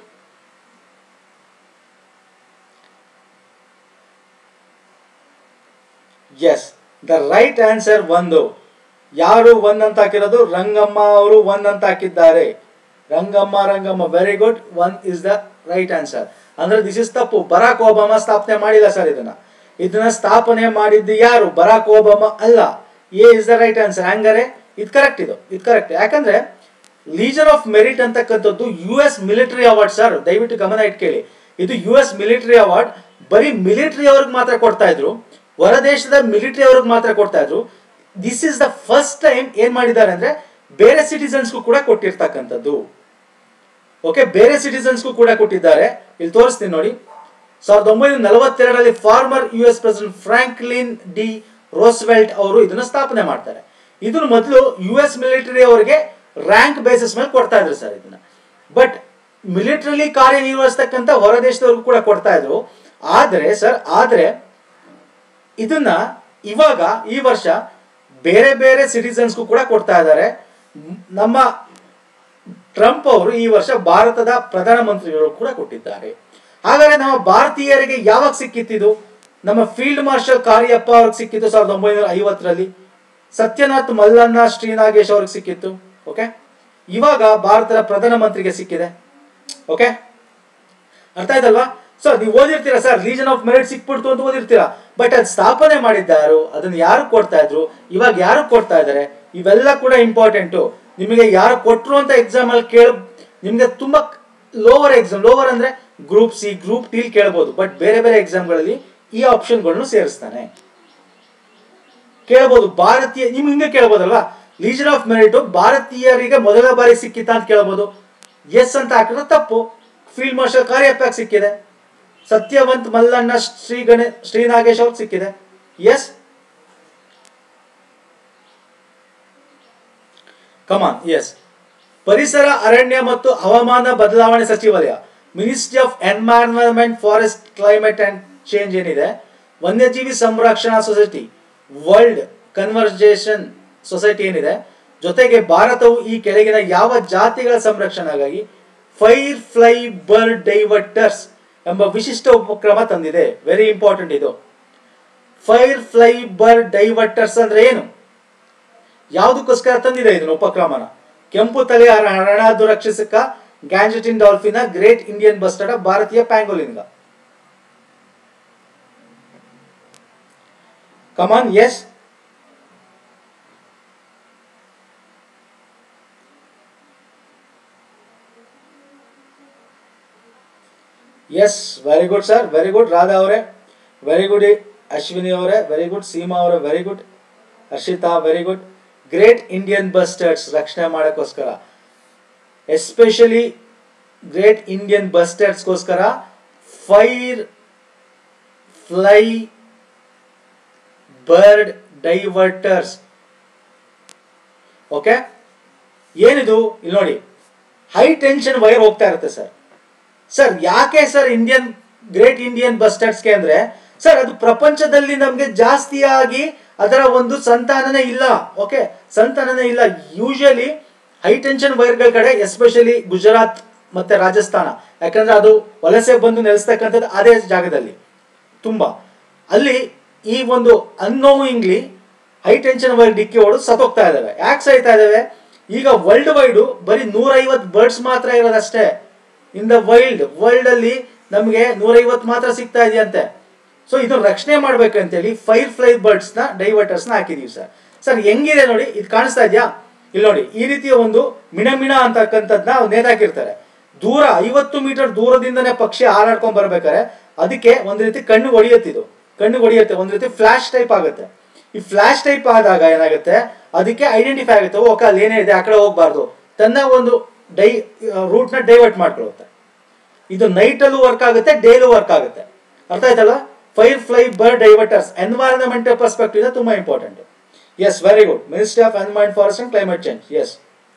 ಎಸ್ ದ ರೈಟ್ ಆನ್ಸರ್ ಒಂದು ಯಾರು ಒನ್ ಅಂತ ಹಾಕಿರೋದು ರಂಗಮ್ಮ ಅವರು ಒನ್ ಅಂತ ಹಾಕಿದ್ದಾರೆ Rangamma Rangamma very good one is the right answer ಅಂದ್ರೆ ದಿಸ್ ಇಸ್ ತಪ್ಪು ಬರಾಕ್ ಒಬಾಮ ಸ್ಥಾಪನೆ ಮಾಡಿಲ್ಲ ಸರ್ ಇದನ್ನ ಇದನ್ನ ಸ್ಥಾಪನೆ ಮಾಡಿದ್ದು ಯಾರು ಬರಾಕ್ ಒಬಾಮ ಅಲ್ಲ A is the right answer ಹಂಗಾರೆ ಇದು ಕರೆಕ್ಟ್ ಇದು ಇದು ಕರೆಕ್ಟ್ ಯಾಕಂದ್ರೆ ಲೀಜನ್ ಆಫ್ ಮೆರಿಟ್ ಅಂತಕ್ಕಂಥದ್ದು U S military award sir ದಯವಿಟ್ಟು ಗಮನ ಇಟ್ಕೇಳಿ ಇದು ಯು ಎಸ್ ಮಿಲಿಟರಿ ಅವಾರ್ಡ್ ಬರೀ ಮಿಲಿಟರಿ ಅವ್ರಿಗೆ ಮಾತ್ರ ಕೊಡ್ತಾ ಇದ್ರು ಹೊರ ದೇಶದ ಮಿಲಿಟರಿ ಅವ್ರಿಗೆ ಮಾತ್ರ ಕೊಡ್ತಾ ಇದ್ರು this is the first time ಏನ್ ಮಾಡಿದ್ದಾರೆ ಅಂದ್ರೆ ಬೇರೆ ಸಿಟಿಸನ್ಸ್ಗೂ ಕೂಡ ಕೊಟ್ಟಿರ್ತಕ್ಕಂಥದ್ದು ಓಕೆ ಬೇರೆ ಸಿಟಿಸನ್ಸ್ಗೂ ಕೂಡ ಕೊಟ್ಟಿದ್ದಾರೆ ಇಲ್ಲಿ ತೋರಿಸ್ತೀನಿ ನೋಡಿ ಸಾವಿರದ ಒಂಬೈನೂರ ನಲವತ್ತೆರಡರಲ್ಲಿ former U S president Franklin D Roosevelt ಅವರು ಇದನ್ನ ಸ್ಥಾಪನೆ ಮಾಡ್ತಾರೆ ಇದನ್ನ ಮೊದಲು ಯು ಎಸ್ ಮಿಲಿಟರಿ ಅವರಿಗೆ ರ್ಯಾಂಕ್ ಬೇಸಿಸ್ ಮೇಲೆ ಕೊಡ್ತಾ ಇದ್ರು ಸರ್ ಇದನ್ನ ಬಟ್ ಮಿಲಿಟರಿಲಿ ಕಾರ್ಯನಿರ್ವಹಿಸ್ತಕ್ಕಂಥ ಹೊರ ದೇಶದವ್ರಿಗೂ ಕೂಡ ಕೊಡ್ತಾ ಇದ್ರು ಆದ್ರೆ ಸರ್ ಆದ್ರೆ ಇದನ್ನ ಇವಾಗ ಈ ವರ್ಷ ಬೇರೆ ಬೇರೆ ಸಿಟಿಸನ್ಸ್ಗೂ ಕೂಡ ಕೊಡ್ತಾ ಇದ್ದಾರೆ ಮ್- ನಮ್ಮ ಟ್ರಂಪ್ ಅವರು ಈ ವರ್ಷ ಭಾರತದ ಪ್ರಧಾನಮಂತ್ರಿಗಳು ಕೂಡ ಕೊಟ್ಟಿದ್ದಾರೆ ಹಾಗಾದ್ರೆ ನಮ್ಮ ಭಾರತೀಯರಿಗೆ ಯಾವಾಗ ಸಿಕ್ಕಿತ್ತಿದು ನಮ್ಮ ಫೀಲ್ಡ್ ಮಾರ್ಷಲ್ ಕಾರ್ಯಪ್ಪ ಅವ್ರಿಗೆ ಸಿಕ್ಕಿತ್ತು ಸಾವಿರದ ಒಂಬೈನೂರ ಐವತ್ತರಲ್ಲಿ ಸತ್ಯನಾಥ್ ಮಲ್ಲಣ್ಣ ಶ್ರೀನಾಗೇಶ್ ಅವ್ರಿಗೆ ಸಿಕ್ಕಿತ್ತು ಓಕೆ ಇವಾಗ ಭಾರತದ ಪ್ರಧಾನಮಂತ್ರಿಗೆ ಸಿಕ್ಕಿದೆ ಓಕೆ ಅರ್ಥ ಆಯ್ತಲ್ವಾ ಸೊ ನೀವು ಓದಿರ್ತೀರಾ ಸರ್ ಲೀಜನ್ ಆಫ್ ಮೆರಿಟ್ ಸಿಕ್ಬಿಡ್ತು ಅಂತ ಓದಿರ್ತೀರಾ ಬಟ್ ಅದು ಸ್ಥಾಪನೆ ಮಾಡಿದ್ದಾರು ಅದನ್ನ ಯಾರು ಕೊಡ್ತಾ ಇದ್ರು ಇವಾಗ ಯಾರು ಕೊಡ್ತಾ ಇದ್ದಾರೆ ಇವೆಲ್ಲ ಕೂಡ ಇಂಪಾರ್ಟೆಂಟು ನಿಮಗೆ ಯಾರು ಕೊಟ್ರು ಅಂತ ಎಕ್ಸಾಮ್ ಅಲ್ಲಿ ಕೇಳ ನಿಮ್ಗೆ ತುಂಬಾ ಲೋವರ್ ಎಕ್ಸಾಮ್ ಲೋವರ್ ಅಂದ್ರೆ ಗ್ರೂಪ್ ಸಿ ಗ್ರೂಪ್ ಟಿಲ್ ಕೇಳ್ಬೋದು ಬಟ್ ಬೇರೆ ಬೇರೆ ಎಕ್ಸಾಮ್ಗಳಲ್ಲಿ ಈ ಆಪ್ಷನ್ಗಳನ್ನು ಸೇರಿಸ್ತಾನೆ ಕೇಳ್ಬೋದು ಭಾರತೀಯ ನಿಮ್ಗೆ ಹಿಂಗೆ ಕೇಳ್ಬೋದಲ್ವಾ ಲೀಜನ್ ಆಫ್ ಮೆರಿಟ್ ಭಾರತೀಯರಿಗೆ ಮೊದಲ ಬಾರಿ ಸಿಕ್ಕಿತ್ತ ಅಂತ ಕೇಳ್ಬೋದು ಎಸ್ ಅಂತ ಹಾಕಿದ್ರೆ ತಪ್ಪು ಫೀಲ್ಡ್ ಮಾರ್ಷಲ್ ಕಾರ್ಯಪ್ಪ ಸಿಕ್ಕಿದೆ ಸತ್ಯವಂತ್ ಮಲ್ಲಣ್ಣ ಶ್ರೀ ಗಣೇ ಶ್ರೀನಾಗೇಶ್ ಅವ್ರಿಗೆ ಸಿಕ್ಕಿದೆ ಎಸ್ ಕಮಾನ್ ಎಸ್ ಪರಿಸರ ಅರಣ್ಯ ಮತ್ತು ಹವಾಮಾನ ಬದಲಾವಣೆ ಸಚಿವಾಲಯ ministry of environment forest climate and change ಏನಿದೆ ವನ್ಯಜೀವಿ ಸಂರಕ್ಷಣಾ ಸೊಸೈಟಿ ವರ್ಲ್ಡ್ ಕನ್ವರ್ಜೇಷನ್ ಸೊಸೈಟಿ ಏನಿದೆ ಜೊತೆಗೆ ಭಾರತವು ಈ ಕೆಳಗಿನ ಯಾವ ಜಾತಿಗಳ ಸಂರಕ್ಷಣೆಗಾಗಿ ಫೈರ್ ಫ್ಲೈ ಬರ್ಡ್ ಡೈವರ್ಟರ್ಸ್ ಎಂಬ ವಿಶಿಷ್ಟ ಉಪಕ್ರಮ ತಂದಿದೆ ವೆರಿ ಇಂಪಾರ್ಟೆಂಟ್ ಇದು ಫೈರ್ ಫ್ಲೈ ಬರ್ಡ್ ಡೈವರ್ಟರ್ಸ್ ಅಂದ್ರೆ ಏನು ಯಾವುದಕ್ಕೋಸ್ಕರ ತಂದಿದೆ ಇದನ್ನ ಉಪಕ್ರಮನ ಕೆಂಪು ತಲೆ ಹರ- ಹರಣ ರಕ್ಷಿಸಕ Gangetic dolphin great Indian bustard ಭಾರತೀಯ ಪ್ಯಾಂಗೋಲಿನ್ಗ come on yes yes very good sir very good Radha ಅವರೇ ವೆರಿ ಗುಡ್ ಅಶ್ವಿನಿ ಅವರೇ ವೆರಿ ಗುಡ್ ಸೀಮಾ ಅವರೇ very good Harshita very good great Indian bustards ರಕ್ಷಣೆ ಮಾಡೋಕ್ಕೋಸ್ಕರ ಎಸ್ಪೆಷಲಿ ಗ್ರೇಟ್ ಇಂಡಿಯನ್ ಬಸ್ಟರ್ಡ್ಸ್ಗೋಸ್ಕರ firefly bird diverters okay ಏನಿದು ಇಲ್ಲಿ ನೋಡಿ ಹೈ ಟೆನ್ಷನ್ ವೈರ್ ಹೋಗ್ತಾ ಇರುತ್ತೆ ಸರ್ ಸರ್ ಯಾಕೆ ಸರ್ ಇಂಡಿಯನ್ ಗ್ರೇಟ್ ಇಂಡಿಯನ್ ಬಸ್ಟರ್ಡ್ಸ್ಗೆ ಅಂದ್ರೆ ಸರ್ ಅದು ಪ್ರಪಂಚದಲ್ಲಿ ನಮಗೆ ಜಾಸ್ತಿಯಾಗಿ ಅದರ ಒಂದು ಸಂತಾನನೇ ಇಲ್ಲ ಓಕೆ ಸಂತಾನನೇ ಇಲ್ಲ ಯೂಶಲಿ ಹೈ ಟೆನ್ಷನ್ ವೈರ್ಗಳ ಕಡೆ ಎಸ್ಪೆಷಲಿ ಗುಜರಾತ್ ಮತ್ತೆ ರಾಜಸ್ಥಾನ ಯಾಕಂದ್ರೆ ಅದು ವಲಸೆ ಬಂದು ನೆಲೆಸ್ತಕ್ಕಂಥದ್ದು ಅದೇ ಜಾಗದಲ್ಲಿ ತುಂಬಾ ಅಲ್ಲಿ ಈ ಒಂದು ಅನ್ನೋಯಿಂಗ್ಲಿ ಹೈ ಟೆನ್ಷನ್ ವೈರ್ ಡಿಕ್ಕಿ ಹೊಡೆದು ಸತ್ತೋಗ್ತಾ ಇದಾವೆ ಯಾಕೆ ಸಾಯ್ತಾ ಇದಾವೆ ಈಗ ವರ್ಲ್ಡ್ ವೈಡು ಬರೀ ನೂರೈವತ್ತು ಬರ್ಡ್ಸ್ ಮಾತ್ರ ಇರೋದಷ್ಟೇ ಇನ್ ದ ವೈಲ್ಡ್ ವರ್ಲ್ಡ್ ಅಲ್ಲಿ ನಮಗೆ ನೂರೈವತ್ತು ಮಾತ್ರ ಸಿಗ್ತಾ ಇದೆಯಂತೆ ಸೊ ಇದನ್ನ ರಕ್ಷಣೆ ಮಾಡ್ಬೇಕಂತೇಳಿ ಫೈರ್ ಫ್ಲೈ ಬರ್ಡ್ಸ್ ನ ಡೈವರ್ಟರ್ಸ್ ನ ಹಾಕಿದೀವಿ ಸರ್ ಸರ್ ಹೆಂಗಿದೆ ನೋಡಿ ಇದು ಕಾಣಿಸ್ತಾ ಇದೆಯಾ ಇಲ್ಲಿ ನೋಡಿ ಈ ರೀತಿಯ ಒಂದು ಮಿಣಮಿಣ ಅಂತಕ್ಕಂಥದ್ನ ನೇತಾಕಿರ್ತಾರೆ ದೂರ ಐವತ್ತು ಮೀಟರ್ ದೂರದಿಂದನೇ ಪಕ್ಷಿ ಹಾರಾಡ್ಕೊಂಡ್ ಬರ್ಬೇಕಾರೆ ಅದಕ್ಕೆ ಒಂದ್ ರೀತಿ ಕಣ್ಣು ಹೊಡಿಯುತ್ತೆ ಇದು ಕಣ್ಣು ಹೊಡಿಯುತ್ತೆ ಒಂದ್ ರೀತಿ ಫ್ಲಾಶ್ ಟೈಪ್ ಆಗುತ್ತೆ ಈ ಫ್ಲಾಶ್ ಟೈಪ್ ಆದಾಗ ಏನಾಗುತ್ತೆ ಅದಕ್ಕೆ ಐಡೆಂಟಿಫೈ ಆಗುತ್ತೆ ಓಕೆ ಅಲ್ಲಿ ಏನೇ ಇದೆ ಆ ಕಡೆ ಹೋಗ್ಬಾರ್ದು ತನ್ನ ಒಂದು ಡೈ ರೂಟ್ ನ ಡೈವರ್ಟ್ ಮಾಡ್ಕೊಳ್ಳುತ್ತೆ ಇದು ನೈಟ್ ಅಲ್ಲೂ ವರ್ಕ್ ಆಗುತ್ತೆ ಡೇಲೂ ವರ್ಕ್ ಆಗುತ್ತೆ ಅರ್ಥ ಆಯ್ತಲ್ಲ firefly bird diverters environmental perspective ತುಂಬಾ important yes very good ministry of environment forest and climate change yes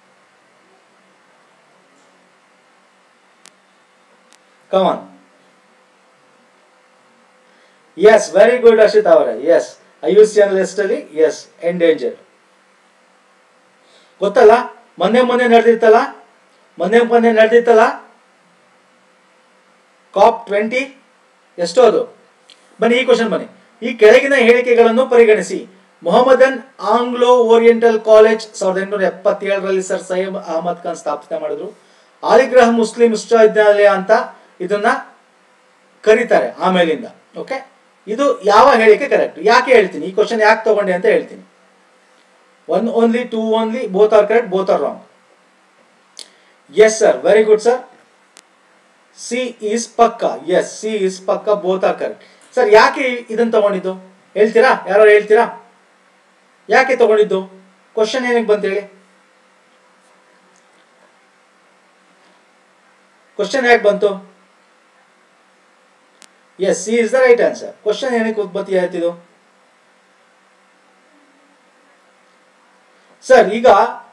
come on yes very good Ashith ಅವರೇ yes I U C N list ಅಲ್ಲಿ yes endanger ಗೊತ್ತಲ್ಲ ಮೊನ್ನೆ ಮೊನ್ನೆ ನಡೆದಿತ್ತಲ್ಲ ಮೊನ್ನೆ ಮೊನ್ನೆ ನಡೆದಿತ್ತಲ್ಲ ಕಾಪ್ ಟ್ವೆಂಟಿ ಎಷ್ಟು ಅದು ಬನ್ನಿ ಈ ಕ್ವಶನ್ ಬನ್ನಿ ಈ ಕೆಳಗಿನ ಹೇಳಿಕೆಗಳನ್ನು ಪರಿಗಣಿಸಿ ಮೊಹಮ್ಮದನ್ ಆಂಗ್ಲೋ ಓರಿಯೆಂಟಲ್ ಕಾಲೇಜ್ ಸಾವಿರದ ಎಂಟುನೂರ ಎಪ್ಪತ್ತೇಳರಲ್ಲಿ ಸರ್ ಸೈಯದ್ ಅಹಮದ್ ಖಾನ್ ಸ್ಥಾಪನೆ ಮಾಡಿದ್ರು ಆಲಿಗ್ರಹ ಮುಸ್ಲಿಂ ವಿಶ್ವವಿದ್ಯಾಲಯ ಅಂತ ಇದನ್ನ ಕರೀತಾರೆ ಆಮೇಲಿಂದ ಓಕೆ ಇದು ಯಾವ ಹೇಳಿಕೆ ಕರೆಕ್ಟ್ ಯಾಕೆ ಹೇಳ್ತೀನಿ ಈ ಕ್ವಶನ್ ಯಾಕೆ ತಗೊಂಡೆ ಅಂತ ಹೇಳ್ತೀನಿ one only two only both are correct both are wrong yes sir very good sir C is ಪಕ್ಕ ಎಸ್ ಸಿ ಈಸ್ ಪಕ್ಕ ಬೋತ್ ಆರ್ ಕರೆಕ್ಟ್ ಸರ್ ಯಾಕೆ ಇದನ್ನ ತಗೊಂಡಿದ್ದು ಹೇಳ್ತೀರಾ ಯಾರು ಹೇಳ್ತೀರಾ ಯಾಕೆ ತಗೊಂಡಿದ್ದು ಕ್ವಶನ್ ಏನಕ್ಕೆ ಬಂತ ಹೇಳಿ ಕ್ವಶನ್ ಯಾಕೆ ಬಂತು yes C is the right answer question ಏನಕ್ಕೆ ಉತ್ಪತ್ತಿ ಆಯ್ತಿದು ಸರ್ ಈಗ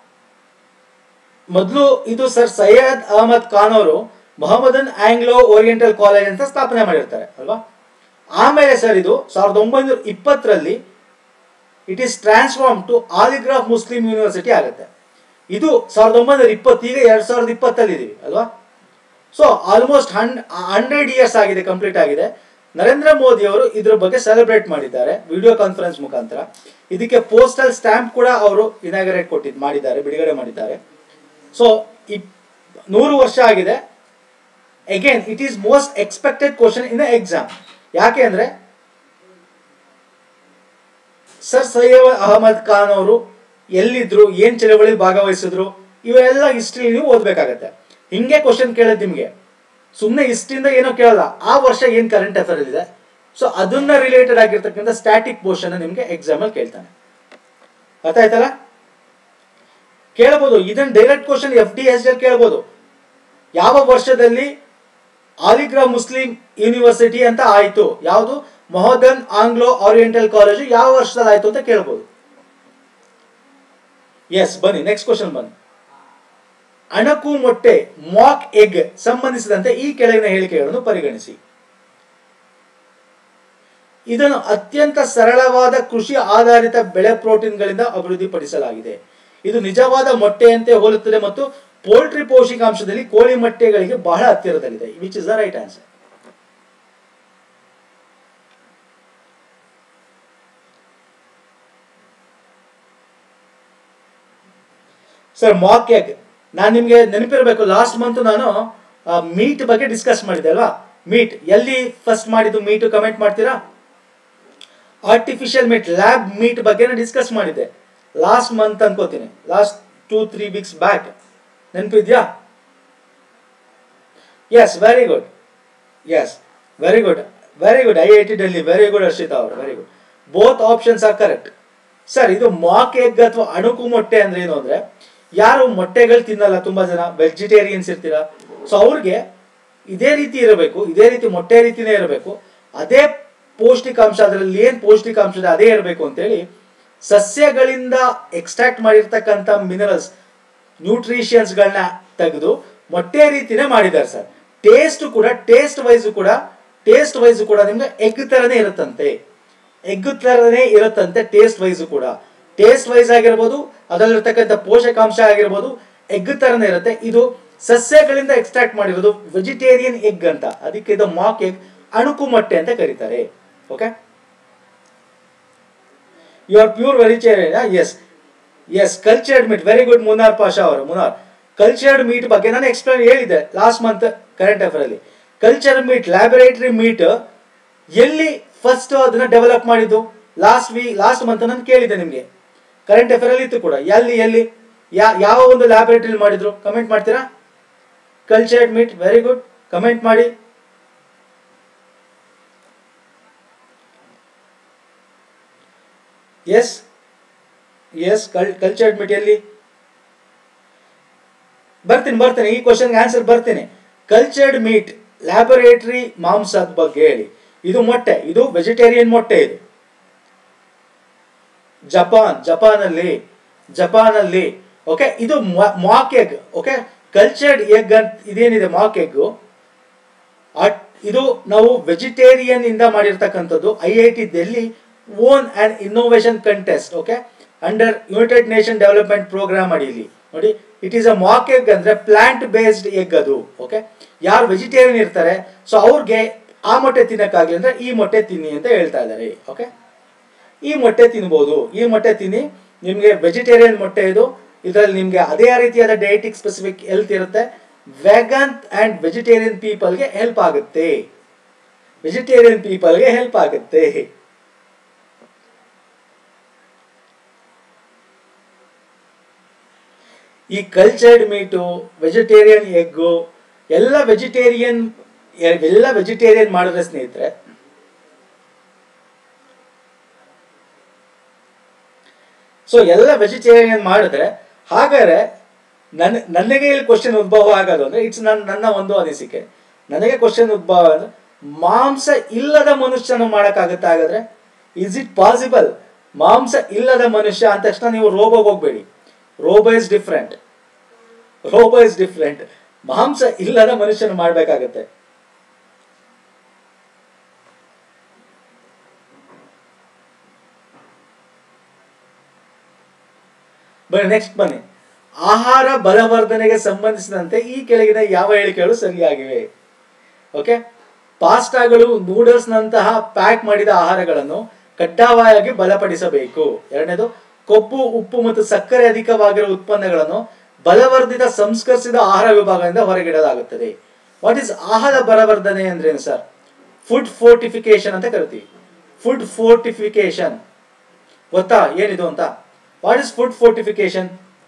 ಮೊದಲು ಇದು ಸರ್ ಸೈಯದ್ ಅಹಮದ್ ಖಾನ್ ಅವರು ಮೊಹಮ್ಮದನ್ ಆಂಗ್ಲೋ ಓರಿಯೆಂಟಲ್ ಕಾಲೇಜ್ ಅಂತ ಸ್ಥಾಪನೆ ಮಾಡಿರ್ತಾರೆ ಅಲ್ವಾ ಆಮೇಲೆ ಸರ್ ಇದು ಸಾವಿರದ ಒಂಬೈನೂರ ಇಪ್ಪತ್ತರಲ್ಲಿ it is transform to Aligarh Muslim university ಆಗುತ್ತೆ ಇದು ಸಾವಿರದ ಒಂಬೈನೂರ ಇಪ್ಪತ್ತು ಈಗ ಎರಡ್ ಸಾವಿರದ ಇಪ್ಪತ್ತಲ್ಲಿ ಇದೀವಿ ಅಲ್ವಾ ಸೊ ಆಲ್ಮೋಸ್ಟ್ ಹಂಡ್ ಹಂಡ್ರೆಡ್ ಇಯರ್ಸ್ ಆಗಿದೆ ಕಂಪ್ಲೀಟ್ ಆಗಿದೆ ನರೇಂದ್ರ ಮೋದಿ ಅವರು ಇದ್ರ ಬಗ್ಗೆ ಸೆಲೆಬ್ರೇಟ್ ಮಾಡಿದ್ದಾರೆ ವಿಡಿಯೋ ಕಾನ್ಫರೆನ್ಸ್ ಮುಖಾಂತರ ಇದಕ್ಕೆ ಪೋಸ್ಟಲ್ ಸ್ಟ್ಯಾಂಪ್ ಕೂಡ ಅವರು ಇನಾಗರೇಟ್ ಕೊಟ್ಟಿದ್ದು ಮಾಡಿದ್ದಾರೆ ಬಿಡುಗಡೆ ಮಾಡಿದ್ದಾರೆ ಸೊ ನೂರು ವರ್ಷ ಆಗಿದೆ again it is most expected question in exam ಯಾಕೆ ಅಂದ್ರೆ ಸರ್ ಸೈಯದ್ ಅಹಮದ್ ಖಾನ್ ಅವರು ಎಲ್ಲಿದ್ರು ಏನ್ ಚಳವಳಿ ಭಾಗವಹಿಸಿದ್ರು ಇವೆಲ್ಲ ಹಿಸ್ಟ್ರಿ ನೀವು ಓದ್ಬೇಕಾಗತ್ತೆ ಹಿಂಗೆ ಕ್ವಶನ್ ಕೇಳೋದು ನಿಮ್ಗೆ ಸುಮ್ಮನೆ ಹಿಸ್ಟ್ರಿಯಿಂದ ಏನೋ ಕೇಳಲ್ಲ ಆ ವರ್ಷ ಏನ್ ಕರೆಂಟ್ ಅಫೇರ್ ಇದೆ ಸೊ ಅದನ್ನ ರಿಲೇಟೆಡ್ ಆಗಿರ್ತಕ್ಕಂಥ ಸ್ಟ್ಯಾಟಿಕ್ ಪೋರ್ಷನ್ ನಿಮ್ಗೆ ಎಕ್ಸಾಮ್ ಅಲ್ಲಿ ಕೇಳ್ತಾನೆ ಅರ್ಥ ಆಯ್ತಲ್ಲ ಕೇಳಬಹುದು ಇದನ್ನ direct question F D S ಕೇಳಬಹುದು ಯಾವ ವರ್ಷದಲ್ಲಿ ಆಲಿಗ್ರಾ ಮುಸ್ಲಿಂ ಯೂನಿವರ್ಸಿಟಿ ಅಂತ ಆಯ್ತು ಯಾವುದು ಮೊಹದನ್ ಆಂಗ್ಲೋ ಓರಿಯೆಂಟಲ್ ಕಾಲೇಜು ಯಾವ ವರ್ಷದಲ್ಲಿ ಆಯ್ತು ಅಂತ ಕೇಳಬಹುದು ಎಸ್ ಬನ್ನಿ ನೆಕ್ಸ್ಟ್ ಕ್ವಶನ್ ಬನ್ನಿ ಅಣಕು ಮೊಟ್ಟೆ ಮಾಕ್ ಎಗ್ ಸಂಬಂಧಿಸಿದಂತೆ ಈ ಕೆಳಗಿನ ಹೇಳಿಕೆಗಳನ್ನು ಪರಿಗಣಿಸಿ ಇದನ್ನು ಅತ್ಯಂತ ಸರಳವಾದ ಕೃಷಿ ಆಧಾರಿತ ಬೆಳೆ ಪ್ರೋಟೀನ್ಗಳಿಂದ ಅಭಿವೃದ್ಧಿಪಡಿಸಲಾಗಿದೆ ಇದು ನಿಜವಾದ ಮೊಟ್ಟೆಯಂತೆ ಹೋಲುತ್ತದೆ ಮತ್ತು ಪೋಲ್ಟ್ರಿ ಪೌಷ್ಟಿಕಾಂಶದಲ್ಲಿ ಕೋಳಿ ಮೊಟ್ಟೆಗಳಿಗೆ ಬಹಳ ಹತ್ತಿರದಲ್ಲಿದೆ which is the right answer sir mock egg ನಾನು ನಿಮಗೆ ನೆನಪಿರಬೇಕು ಲಾಸ್ಟ್ ಮಂತ್ ನಾನು ಮೀಟ್ ಬಗ್ಗೆ ಡಿಸ್ಕಸ್ ಮಾಡಿದೆ ಅಲ್ವಾ ಮೀಟ್ ಎಲ್ಲಿ ಫಸ್ಟ್ ಮಾಡಿದ್ದು ಮೀಟ್ ಕಮೆಂಟ್ ಮಾಡ್ತೀರಾ ಆರ್ಟಿಫಿಷಿಯಲ್ ಮೀಟ್ ಲ್ಯಾಬ್ ಮೀಟ್ ಬಗ್ಗೆ ಡಿಸ್ಕಸ್ ಮಾಡಿದ್ದೆ ಲಾಸ್ಟ್ ಮಂತ್ ಅನ್ಕೋತೀನಿ last two three weeks back ನೆನಪಿದ್ಯಾ yes very good yes very good very good I I T Delhi very good Harshita ಅವರು very good both options are correct sir ಇದು mock egg ಅಥವಾ ಅಣುಕು ಮೊಟ್ಟೆ ಅಂದ್ರೆ ಏನು ಅಂದ್ರೆ ಯಾರು ಮೊಟ್ಟೆಗಳು ತಿನ್ನಲ್ಲ ತುಂಬಾ ಜನ ವೆಜಿಟೇರಿಯನ್ಸ್ ಇರ್ತೀರಾ ಸೊ ಅವ್ರಿಗೆ ಇದೇ ರೀತಿ ಇರಬೇಕು ಇದೇ ರೀತಿ ಮೊಟ್ಟೆ ರೀತಿನೇ ಇರಬೇಕು ಅದೇ ಪೌಷ್ಟಿಕಾಂಶ ಅದರಲ್ಲಿ ಏನ್ ಪೌಷ್ಟಿಕಾಂಶ ಇದೆ ಅದೇ ಇರಬೇಕು ಅಂತೇಳಿ ಸಸ್ಯಗಳಿಂದ ಎಕ್ಸ್ಟ್ರಾಕ್ಟ್ ಮಾಡಿರ್ತಕ್ಕಂಥ ಮಿನರಲ್ಸ್ ನ್ಯೂಟ್ರಿಷಿಯನ್ಸ್ಗಳನ್ನ ತೆಗೆದು ಮೊಟ್ಟೆ ರೀತಿನೇ ಮಾಡಿದ್ದಾರೆ ಸರ್ ಟೇಸ್ಟ್ ಕೂಡ ಟೇಸ್ಟ್ ವೈಸ್ ಕೂಡ ಟೇಸ್ಟ್ ವೈಸ್ ಕೂಡ ನಿಮ್ಗೆ ಎಗ್ ತರನೇ ಇರುತ್ತಂತೆ ಎಗ್ ತರನೇ ಇರುತ್ತಂತೆ ಟೇಸ್ಟ್ ವೈಸ್ ಕೂಡ ಟೇಸ್ಟ್ ವೈಸ್ ಆಗಿರ್ಬೋದು ಅದರಲ್ಲಿರ್ತಕ್ಕಂಥ ಪೋಷಕಾಂಶ ಆಗಿರ್ಬೋದು ಎಗ್ ತರನೇ ಇರುತ್ತೆ ಇದು ಸಸ್ಯಗಳಿಂದ ಎಕ್ಸ್ಟ್ರಾಕ್ಟ್ ಮಾಡಿರೋದು ವೆಜಿಟೇರಿಯನ್ ಎಗ್ ಅಂತ ಅದಕ್ಕೆ ಇದು ಮಾಕ್ ಎಗ್ ಅಣುಕು ಮೊಟ್ಟೆ ಅಂತ ಕರೀತಾರೆ okay you are pure vegetarian yes yes cultured meat very good Munar Pasha ಅವರು ಮುನಾರ್ ಕಲ್ಚರ್ಡ್ ಮೀಟ್ ಬಗ್ಗೆ ನಾನು ಎಕ್ಸ್ಪ್ಲೇನ್ ಹೇಳಿದ್ದೆ ಲಾಸ್ಟ್ ಮಂತ್ ಕರೆಂಟ್ ಅಫೇರ್ ಅಲ್ಲಿ ಕಲ್ಚರ್ ಮೀಟ್ ಲ್ಯಾಬೊರೇಟರಿ ಮೀಟ್ ಎಲ್ಲಿ ಫಸ್ಟ್ ಅದನ್ನ ಡೆವಲಪ್ ಮಾಡಿದ್ದು ಲಾಸ್ಟ್ ವೀ ಲಾಸ್ಟ್ ಮಂತ್ ನಾನು ಕೇಳಿದ್ದೆ ನಿಮಗೆ ಕರೆಂಟ್ ಅಫೇರ್ ಅಲ್ಲಿ ಇತ್ತು ಕೂಡ ಎಲ್ಲಿ ಎಲ್ಲಿ ಯಾ ಯಾವ ಒಂದು ಲ್ಯಾಬೊರೇಟರಿ ಮಾಡಿದ್ರು ಕಮೆಂಟ್ ಮಾಡ್ತೀರಾ cultured meat very good comment ಮಾಡಿ ಎಸ್ ಎಸ್ ಕಲ್ಚರ್ಡ್ ಮೀಟ್ ಎಲ್ಲಿ ಬರ್ತೀನಿ ಬರ್ತೀನಿ ಈ ಕ್ವಶನ್ಗೆ ಆನ್ಸರ್ ಬರ್ತೀನಿ ಕಲ್ಚರ್ಡ್ ಮೀಟ್ ಲ್ಯಾಬೊರೇಟರಿ ಮಾಂಸದ ಬಗ್ಗೆ ಹೇಳಿ ಇದು ಮೊಟ್ಟೆ ಇದು ವೆಜಿಟೇರಿಯನ್ ಮೊಟ್ಟೆ ಇದು ಜಪಾನ್ ಜಪಾನಲ್ಲಿ ಜಪಾನಲ್ಲಿ ಓಕೆ ಇದು mock egg okay cultured egg ಅಂತ ಇದೇನಿದೆ ಮಾಕ್ ಎಗ್ ಇದು ನಾವು ವೆಜಿಟೇರಿಯನ್ ಇಂದ ಮಾಡಿರ್ತಕ್ಕಂಥದ್ದು I I T Delhi own and innovation contest okay under United Nation Development Programme ಅಡಿಯಲ್ಲಿ ನೋಡಿ it is a mock egg ಅಂದ್ರೆ ಪ್ಲಾಂಟ್ ಬೇಸ್ಡ್ ಎಗ್ ಅದು ಓಕೆ ಯಾರು ವೆಜಿಟೇರಿಯನ್ ಇರ್ತಾರೆ ಸೊ ಅವ್ರಿಗೆ ಆ ಮೊಟ್ಟೆ ತಿನ್ನಕ್ಕಾಗ್ಲಿ ಅಂದ್ರೆ ಈ ಮೊಟ್ಟೆ ತಿನ್ನಿ ಅಂತ ಹೇಳ್ತಾ ಇದ್ದಾರೆ ಓಕೆ ಈ ಮೊಟ್ಟೆ ತಿನ್ಬೋದು ಈ ಮೊಟ್ಟೆ ತಿನ್ನಿ ನಿಮಗೆ ವೆಜಿಟೇರಿಯನ್ ಮೊಟ್ಟೆ ಇದು ಇದರಲ್ಲಿ ನಿಮಗೆ ಅದೇ ರೀತಿಯಾದ ಡಯಟಿಕ್ ಸ್ಪೆಸಿಫಿಕ್ ಹೆಲ್ತ್ ಇರುತ್ತೆ ವೆಗನ್ ಅಂಡ್ ವೆಜಿಟೇರಿಯನ್ ಪೀಪಲ್ಗೆ ಹೆಲ್ಪ್ ಆಗುತ್ತೆ ವೆಜಿಟೇರಿಯನ್ ಪೀಪಲ್ಗೆ ಹೆಲ್ಪ್ ಆಗುತ್ತೆ ಈ ಕಲ್ಚರ್ಡ್ ಮೀಟು ವೆಜಿಟೇರಿಯನ್ ಎಗ್ಗು ಎಲ್ಲ ವೆಜಿಟೇರಿಯನ್ ಎಲ್ಲ ವೆಜಿಟೇರಿಯನ್ ಮಾಡಿದ್ರೆ ಸ್ನೇಹಿತರೆ ಸೊ ಎಲ್ಲ ವೆಜಿಟೇರಿಯನ್ ಮಾಡಿದ್ರೆ ಹಾಗಾದ್ರೆ ನನ್ನ ನನಗೆ ಇಲ್ಲಿ ಕ್ವಶನ್ ಉದ್ಭವ ಆಗೋದು ಅಂದ್ರೆ ಇಟ್ಸ್ ನನ್ನ ನನ್ನ ಒಂದು ಅನಿಸಿಕೆ ನನಗೆ ಕ್ವಶನ್ ಉದ್ಭವ ಅಂದ್ರೆ ಮಾಂಸ ಇಲ್ಲದ ಮನುಷ್ಯನ ಮಾಡೋಕ್ಕಾಗುತ್ತೆ ಹಾಗಾದ್ರೆ ಇಸ್ ಇಟ್ ಪಾಸಿಬಲ್ ಮಾಂಸ ಇಲ್ಲದ ಮನುಷ್ಯ ಅಂದ ತಕ್ಷಣ ನೀವು ರೋಬೋಗೆ ಹೋಗ್ಬೇಡಿ robo is different robo is different ಮಾಂಸ ಇಲ್ಲದ ಮನುಷ್ಯನ ಮಾಡ್ಬೇಕಾಗತ್ತೆ ಬನ್ನಿ ನೆಕ್ಸ್ಟ್ ಬನ್ನಿ ಆಹಾರ ಬಲವರ್ಧನೆಗೆ ಸಂಬಂಧಿಸಿದಂತೆ ಈ ಕೆಳಗಿನ ಯಾವ ಹೇಳಿಕೆಗಳು ಸರಿಯಾಗಿವೆ ಓಕೆ ಪಾಸ್ಟಾಗಳು ನೂಡಲ್ಸ್ ನಂತಹ ಪ್ಯಾಕ್ ಮಾಡಿದ ಆಹಾರಗಳನ್ನು ಕಡ್ಡಾಯವಾಗಿ ಬಲಪಡಿಸಬೇಕು ಎರಡನೇದು ಕೊಬ್ಬು ಉಪ್ಪು ಮತ್ತು ಸಕ್ಕರೆ ಅಧಿಕವಾಗಿರುವ ಉತ್ಪನ್ನಗಳನ್ನು ಬಲವರ್ಧಿತ ಸಂಸ್ಕರಿಸಿದ ಆಹಾರ ವಿಭಾಗದಿಂದ ಹೊರಗಿಡಲಾಗುತ್ತದೆ ವಾಟ್ ಇಸ್ ಆಹಾರ ಬಲವರ್ಧನೆ ಅಂದ್ರೇನು ಸರ್ ಫುಡ್ ಫೋರ್ಟಿಫಿಕೇಶನ್ ಅಂತ ಕರಿತೀವಿ ಫುಡ್ ಫೋರ್ಟಿಫಿಕೇಶನ್ ಗೊತ್ತಾ ಏನಿದು ಅಂತ ವಾಟ್ ಇಸ್ ಫುಡ್ ಫೋರ್ಟಿಫಿಕೇಶನ್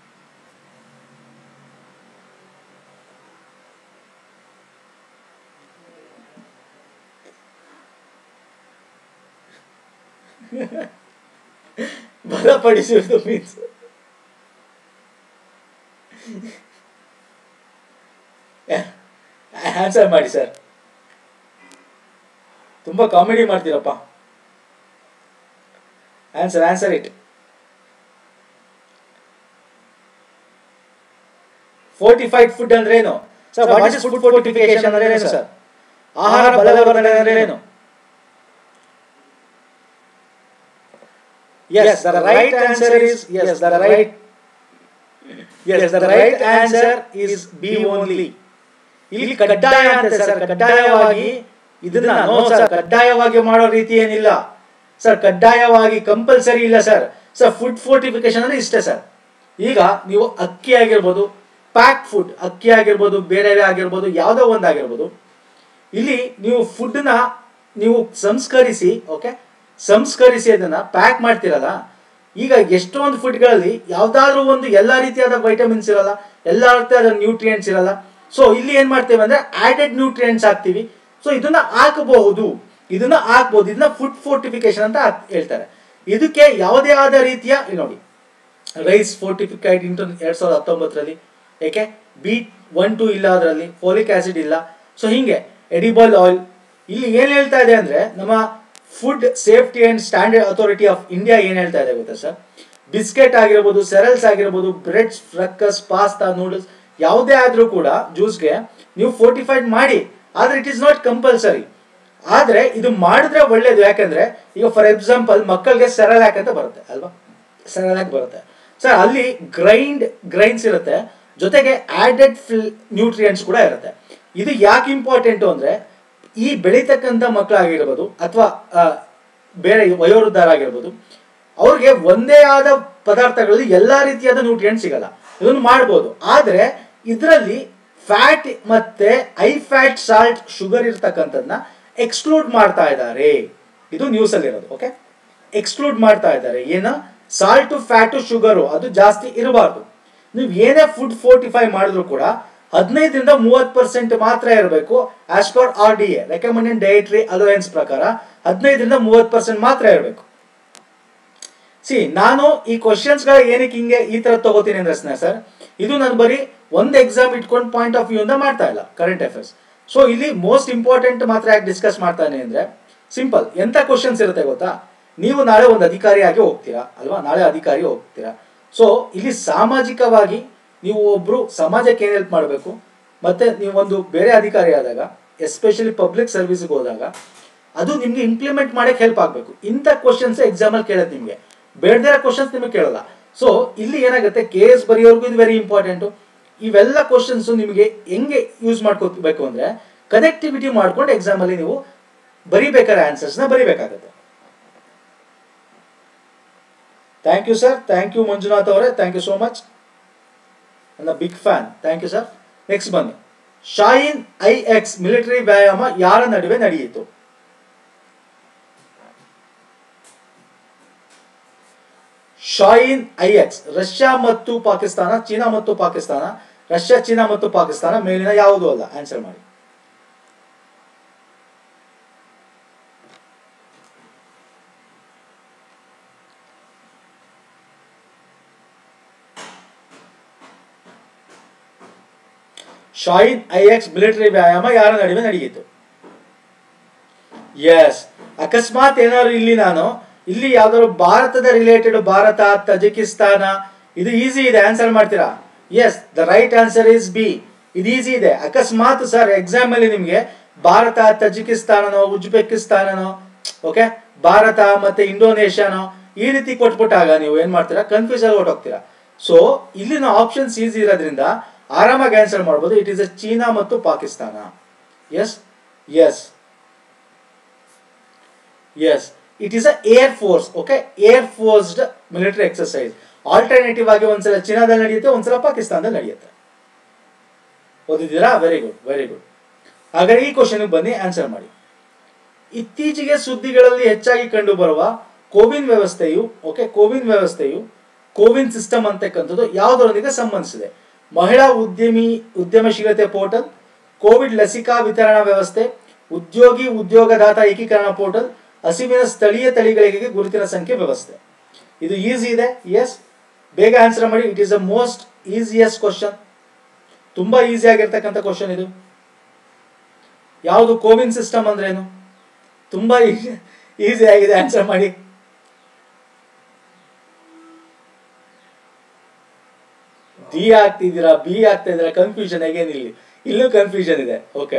ಬಲಪಡಿಸುವುದು ಮೀನ್ಸ್ ಆನ್ಸರ್ ಮಾಡಿ ಸರ್ ತುಂಬಾ ಕಾಮಿಡಿ ಮಾಡ್ತೀರಪ್ಪ answer answer it fortified food ಅಂದ್ರೆ ಏನು sir what is food fortification ಅಂದ್ರೆ ಏನು ಸರ್ ಆಹಾರ ಬಲವರ್ಧನೆ ಅಂದ್ರೆ ಏನು Yes, the right answer is yes. The right yes, the right answer is B only. ಇಲ್ಲಿ ಕಡ್ಡಾಯ ಅಂತ ಸರ್ ಕಡ್ಡಾಯವಾಗಿ ಇದನ್ನ ನೋ ಸರ್ ಕಡ್ಡಾಯವಾಗಿ ಮಾಡೋ ರೀತಿ ಏನಿಲ್ಲ ಸರ್ ಕಡ್ಡಾಯವಾಗಿ ಕಂಪಲ್ಸರಿ ಇಲ್ಲ ಸರ್ ಸರ್ ಫುಡ್ ಫೋರ್ಟಿಫಿಕೇಶನ್ ಅಂದ್ರೆ ಇಷ್ಟೇ ಸರ್ ಈಗ ನೀವು ಅಕ್ಕಿ ಆಗಿರ್ಬೋದು ಪ್ಯಾಕ್ ಫುಡ್ ಅಕ್ಕಿ ಆಗಿರ್ಬೋದು ಬೇರೆ ಆಗಿರ್ಬೋದು ಯಾವುದೋ ಒಂದಾಗಿರ್ಬೋದು ಇಲ್ಲಿ ನೀವು ಫುಡ್ನ ನೀವು ಸಂಸ್ಕರಿಸಿ ಓಕೆ ಸಂಸ್ಕರಿಸಿ ಅದನ್ನ ಪ್ಯಾಕ್ ಮಾಡ್ತಿರಲ್ಲ ಈಗ ಎಷ್ಟೊಂದು ಫುಡ್ಗಳಲ್ಲಿ ಯಾವ್ದಾದ್ರು ಒಂದು ಎಲ್ಲಾ ರೀತಿಯಾದ ವೈಟಮಿನ್ಸ್ ಇರಲ್ಲ ಎಲ್ಲಾ ರೀತಿಯಾದ ನ್ಯೂಟ್ರಿಯೆಂಟ್ಸ್ ಇರಲ್ಲ ಸೊ ಇಲ್ಲಿ ಏನ್ ಮಾಡ್ತೇವೆ ಅಂದ್ರೆ ಆಡೆಡ್ ನ್ಯೂಟ್ರಿಯೆಂಟ್ಸ್ ಹಾಕ್ತಿವಿ ಸೊ ಇದನ್ನ ಹಾಕಬಹುದು ಇದನ್ನ ಹಾಕ್ಬಹುದು ಇದನ್ನ ಫುಡ್ ಫೋರ್ಟಿಫಿಕೇಶನ್ ಅಂತ ಹಾಕ್- ಹೇಳ್ತಾರೆ ಇದಕ್ಕೆ ಯಾವುದೇ ಆದ ರೀತಿಯ ಇಲ್ಲಿ ನೋಡಿ ರೈಸ್ ಫೋರ್ಟಿಫಿಕೈಡ್ ಇಂಟು ಎರಡ್ ಸಾವಿರದ ಹತ್ತೊಂಬತ್ತರಲ್ಲಿ ಏಕೆ ಬೀಟ್ ಒನ್ ಟು ಇಲ್ಲ ಅದರಲ್ಲಿ ಫೋಲಿಕ್ ಆಸಿಡ್ ಇಲ್ಲ ಸೊ ಹಿಂಗೆ ಎಡಿಬಲ್ ಆಯಿಲ್ ಇಲ್ಲಿ ಏನ್ ಹೇಳ್ತಾ ಇದೆ ಅಂದ್ರೆ ನಮ್ಮ food safety and standard authority of India ಏನ್ ಹೇಳ್ತಾ ಇದೆ ಗೊತ್ತಾ ಸರ್ ಬಿಸ್ಕೆಟ್ ಆಗಿರ್ಬೋದು ಸೆರಲ್ಸ್ ಆಗಿರ್ಬೋದು ಬ್ರೆಡ್ಸ್ ಫ್ರಕ್ಕಸ್ ಪಾಸ್ತಾ ನೂಡಲ್ಸ್ ಯಾವುದೇ ಆದ್ರೂ ಕೂಡ ಜ್ಯೂಸ್ಗೆ ನೀವು ಫೋರ್ಟಿಫೈಡ್ ಮಾಡಿ ಆದ್ರೆ ಇಟ್ ಇಸ್ ನಾಟ್ ಕಂಪಲ್ಸರಿ ಆದ್ರೆ ಇದು ಮಾಡಿದ್ರೆ ಒಳ್ಳೇದು ಯಾಕಂದ್ರೆ ಈಗ ಫಾರ್ ಎಕ್ಸಾಂಪಲ್ ಮಕ್ಕಳಿಗೆ ಸೆರಲ್ಯಾಕ್ ಅಂತ ಬರುತ್ತೆ ಅಲ್ವಾ ಸೆರಲ್ಯಾಕ್ ಬರುತ್ತೆ ಸರ್ ಅಲ್ಲಿ ಗ್ರೈಂಡ್ ಗ್ರೈನ್ಸ್ ಇರುತ್ತೆ ಜೊತೆಗೆ ಆಡೆಡ್ ಫಿಲ್ ನ್ಯೂಟ್ರಿಯೆಂಟ್ಸ್ ಕೂಡ ಇರುತ್ತೆ ಇದು ಯಾಕೆ ಇಂಪಾರ್ಟೆಂಟು ಅಂದ್ರೆ ಈ ಬೆಳೀತಕ್ಕಂಥ ಮಕ್ಕಳಾಗಿರ್ಬೋದು ಅಥವಾ ಬೇರೆ ವಯೋವೃದ್ಧರಾಗಿರ್ಬೋದು ಅವ್ರಿಗೆ ಒಂದೇ ಆದ ಪದಾರ್ಥಗಳಲ್ಲಿ ಎಲ್ಲಾ ರೀತಿಯಾದ ನ್ಯೂಟ್ರಿಯೆಂಟ್ ಸಿಗಲ್ಲ ಇದನ್ನು ಮಾಡ್ಬೋದು ಆದ್ರೆ ಇದರಲ್ಲಿ ಫ್ಯಾಟ್ ಮತ್ತೆ ಐ ಫ್ಯಾಟ್ ಸಾಲ್ಟ್ ಶುಗರ್ ಇರ್ತಕ್ಕಂಥದ್ದನ್ನ ಎಕ್ಸ್ಕ್ಲೂಡ್ ಮಾಡ್ತಾ ಇದ್ದಾರೆ ಇದು ನ್ಯೂಸ್ ಅಲ್ಲಿ ಇರೋದು ಓಕೆ ಎಕ್ಸ್ಕ್ಲೂಡ್ ಮಾಡ್ತಾ ಇದ್ದಾರೆ ಏನ ಸಾಲ್ಟು ಫ್ಯಾಟು ಶುಗರು ಅದು ಜಾಸ್ತಿ ಇರಬಾರ್ದು ನೀವು ಏನೇ ಫುಡ್ ಫೋರ್ಟಿಫೈ ಮಾಡಿದ್ರು ಕೂಡ ಹದಿನೈದರಿಂದ ಮೂವತ್ತು ಪರ್ಸೆಂಟ್ ಮಾತ್ರ ಇರಬೇಕು as per R D A recommended dietary allowance ಪ್ರಕಾರ ಹದಿನೈದರಿಂದ ಮೂವತ್ತು ಪರ್ಸೆಂಟ್ ಮಾತ್ರ ಇರಬೇಕು ಸಿ ನಾನು ಈ ಕ್ವಶನ್ಸ್ ಗಳ ಏನಕ್ಕೆ ಹಿಂಗೆ ಈ ತರ ತಗೋತೀನಿ ಅಂದ್ರೆ ಸರ್ ಇದು ನಾನು ಬರೀ ಒಂದು ಎಕ್ಸಾಮ್ ಇಟ್ಕೊಂಡು ಪಾಯಿಂಟ್ ಆಫ್ ವ್ಯೂ ಇಂದ ಮಾಡ್ತಾ ಇಲ್ಲ ಕರೆಂಟ್ ಅಫೇರ್ಸ್ ಸೊ ಇಲ್ಲಿ ಮೋಸ್ಟ್ ಇಂಪಾರ್ಟೆಂಟ್ ಮಾತ್ರ ಯಾಕೆ ಡಿಸ್ಕಸ್ ಮಾಡ್ತಾನೆ ಅಂದ್ರೆ ಸಿಂಪಲ್ ಎಂತ ಕ್ವಶನ್ಸ್ ಇರುತ್ತೆ ಗೊತ್ತಾ ನೀವು ನಾಳೆ ಒಂದು ಅಧಿಕಾರಿಯಾಗಿ ಹೋಗ್ತೀರಾ ಅಲ್ವಾ ನಾಳೆ ಅಧಿಕಾರಿ ಹೋಗ್ತೀರಾ ಸೊ ಇಲ್ಲಿ ಸಾಮಾಜಿಕವಾಗಿ ನೀವು ಒಬ್ರು ಸಮಾಜಕ್ಕೆ ಏನ್ ಹೆಲ್ಪ್ ಮಾಡಬೇಕು ಮತ್ತೆ ನೀವು ಒಂದು ಬೇರೆ ಅಧಿಕಾರಿ ಆದಾಗ ಎಸ್ಪೆಷಲಿ ಪಬ್ಲಿಕ್ ಸರ್ವಿಸ್ಗೆ ಹೋದಾಗ ಅದು ನಿಮ್ಗೆ ಇಂಪ್ಲಿಮೆಂಟ್ ಮಾಡಕ್ಕೆ ಹೆಲ್ಪ್ ಆಗಬೇಕು ಇಂಥ ಕ್ವಶನ್ಸ್ ಎಕ್ಸಾಮಲ್ಲಿ ಕೇಳೋದು ನಿಮಗೆ ಬೇಡದಿರೋ ಕ್ವಶನ್ಸ್ ನಿಮಗೆ ಕೇಳಲ್ಲ ಸೊ ಇಲ್ಲಿ ಏನಾಗುತ್ತೆ ಕೆ ಎಸ್ ಬರೆಯೋರ್ಗು ಇದು ವೆರಿ ಇಂಪಾರ್ಟೆಂಟು ಇವೆಲ್ಲ ಕ್ವಶನ್ಸ್ ನಿಮಗೆ ಹೆಂಗೆ ಯೂಸ್ ಮಾಡ್ಕೋಬೇಕು ಅಂದ್ರೆ ಕನೆಕ್ಟಿವಿಟಿ ಮಾಡ್ಕೊಂಡು exam ಅಲ್ಲಿ ನೀವು ಬರಿಬೇಕಾದ್ರೆ ಆನ್ಸರ್ಸ್ನ ಬರಿಬೇಕಾಗುತ್ತೆ thank you sir thank you Manjunath ಅವರೇ ಥ್ಯಾಂಕ್ ಯು ಸೋ ಮಚ್ ನನ್ನ big fan thank you sir next ಬನ್ನಿ ಶಾಯಿನ್ ಐ ಎಕ್ಸ್ ಮಿಲಿಟರಿ ವ್ಯಾಯಾಮ ಯಾರ ನಡುವೆ ನಡೆಯಿತು ಶಾಯಿನ್ ಐ ಎಕ್ಸ್ ರಷ್ಯಾ ಮತ್ತು ಪಾಕಿಸ್ತಾನ ಚೀನಾ ಮತ್ತು ಪಾಕಿಸ್ತಾನ ರಷ್ಯಾ ಚೀನಾ ಮತ್ತು ಪಾಕಿಸ್ತಾನ ಮೇಲಿನ ಯಾವುದೂ ಅಲ್ಲ ಆನ್ಸರ್ ಮಾಡಿ ಶಾಯಿನ್ ಐ ಎಕ್ಸ್ ಮಿಲಿಟರಿ ವ್ಯಾಯಾಮ ಯಾರ ನಡುವೆ ನಡೆಯಿತು ಎಸ್ ಅಕಸ್ಮಾತ್ ಏನಾದ್ರು ಇಲ್ಲಿ ನಾನು ಇಲ್ಲಿ ಯಾವ್ದಾದ್ರು ಭಾರತದ ರಿಲೇಟೆಡ್ ಭಾರತ ತಜಿಕಿಸ್ತಾನ ಇದು ಈಸಿ ಇದೆ ಆನ್ಸರ್ ಮಾಡ್ತೀರಾ yes the right answer is B ಇದು ಈಸಿ ಇದೆ ಅಕಸ್ಮಾತ್ ಸರ್ ಎಕ್ಸಾಮ್ ಅಲ್ಲಿ ನಿಮ್ಗೆ ಭಾರತ ತಜಿಕಿಸ್ತಾನನೋ ಉಜ್ಬೆಕಿಸ್ತಾನನೋ ಓಕೆ ಭಾರತ ಮತ್ತೆ ಇಂಡೋನೇಷ್ಯಾನೋ ಈ ರೀತಿ ಕೊಟ್ಬಿಟ್ಟಾಗ ನೀವು ಏನ್ ಮಾಡ್ತೀರಾ ಕನ್ಫ್ಯೂಸ್ ಆಗಿ ಹೊರಟೋಗ್ತೀರಾ ಸೊ ಇಲ್ಲಿನ ಆಪ್ಷನ್ಸ್ ಈಸಿ ಇರೋದ್ರಿಂದ ಆರಾಮಾಗಿ ಆನ್ಸರ್ ಮಾಡ್ಬೋದು ಇಟ್ ಇಸ್ ಅ ಚೀನಾ ಮತ್ತು Pakistan yes yes yes it is a air force okay air forced military exercise alternative ಆಗಿ ಒಂದ್ಸಲ ಚೀನಾದಲ್ಲಿ ನಡೆಯುತ್ತೆ ಒಂದ್ಸಲ ಪಾಕಿಸ್ತಾನದಲ್ಲಿ ನಡೆಯುತ್ತೆ ಓದಿದ್ದೀರಾ ವೆರಿ ಗುಡ್ ವೆರಿ ಗುಡ್ ಹಾಗಾದ್ರೆ ಈ ಕ್ವಶನ್ ಬನ್ನಿ ಆನ್ಸರ್ ಮಾಡಿ ಇತ್ತೀಚೆಗೆ ಸುದ್ದಿಗಳಲ್ಲಿ ಹೆಚ್ಚಾಗಿ ಕಂಡು ಬರುವ ಕೋವಿನ್ ವ್ಯವಸ್ಥೆಯು ಓಕೆ ಕೋವಿನ್ ವ್ಯವಸ್ಥೆಯು ಕೋವಿನ್ ಸಿಸ್ಟಮ್ ಅಂತಕ್ಕಂಥದ್ದು ಯಾವುದರೊಂದಿಗೆ ಸಂಬಂಧಿಸಿದೆ ಮಹಿಳಾ ಉದ್ಯಮಿ ಉದ್ಯಮಶೀಲತೆ ಪೋರ್ಟಲ್ ಕೋವಿಡ್ ಲಸಿಕಾ ವಿತರಣಾ ವ್ಯವಸ್ಥೆ ಉದ್ಯೋಗಿ ಉದ್ಯೋಗದಾತ ಏಕೀಕರಣ ಪೋರ್ಟಲ್ ಹಸಿವಿನ ಸ್ಥಳೀಯ ತಳಿಗಳಿಗೆ ಗುರುತಿನ ಸಂಖ್ಯೆ ವ್ಯವಸ್ಥೆ ಇದು ಈಸಿ ಇದೆ ಎಸ್ ಬೇಗ ಆನ್ಸರ್ ಮಾಡಿ it is a most easiest question ತುಂಬಾ ಈಸಿ ಆಗಿರ್ತಕ್ಕಂಥ ಕ್ವಶನ್ ಇದು ಯಾವುದು ಕೋವಿನ್ ಸಿಸ್ಟಮ್ ಅಂದ್ರೆ ಏನು ತುಂಬಾ ಈಸಿ ಆಗಿದೆ ಆನ್ಸರ್ ಮಾಡಿ ಡಿ ಆಗ್ತಿದ್ದೀರಾ ಬಿ ಆಗ್ತಾ ಇದ್ದೀರಾ ಕನ್ಫ್ಯೂಷನ್ ಹೇಗೇನಿಲ್ಲ ಇಲ್ಲೂ ಕನ್ಫ್ಯೂಷನ್ ಇದೆ okay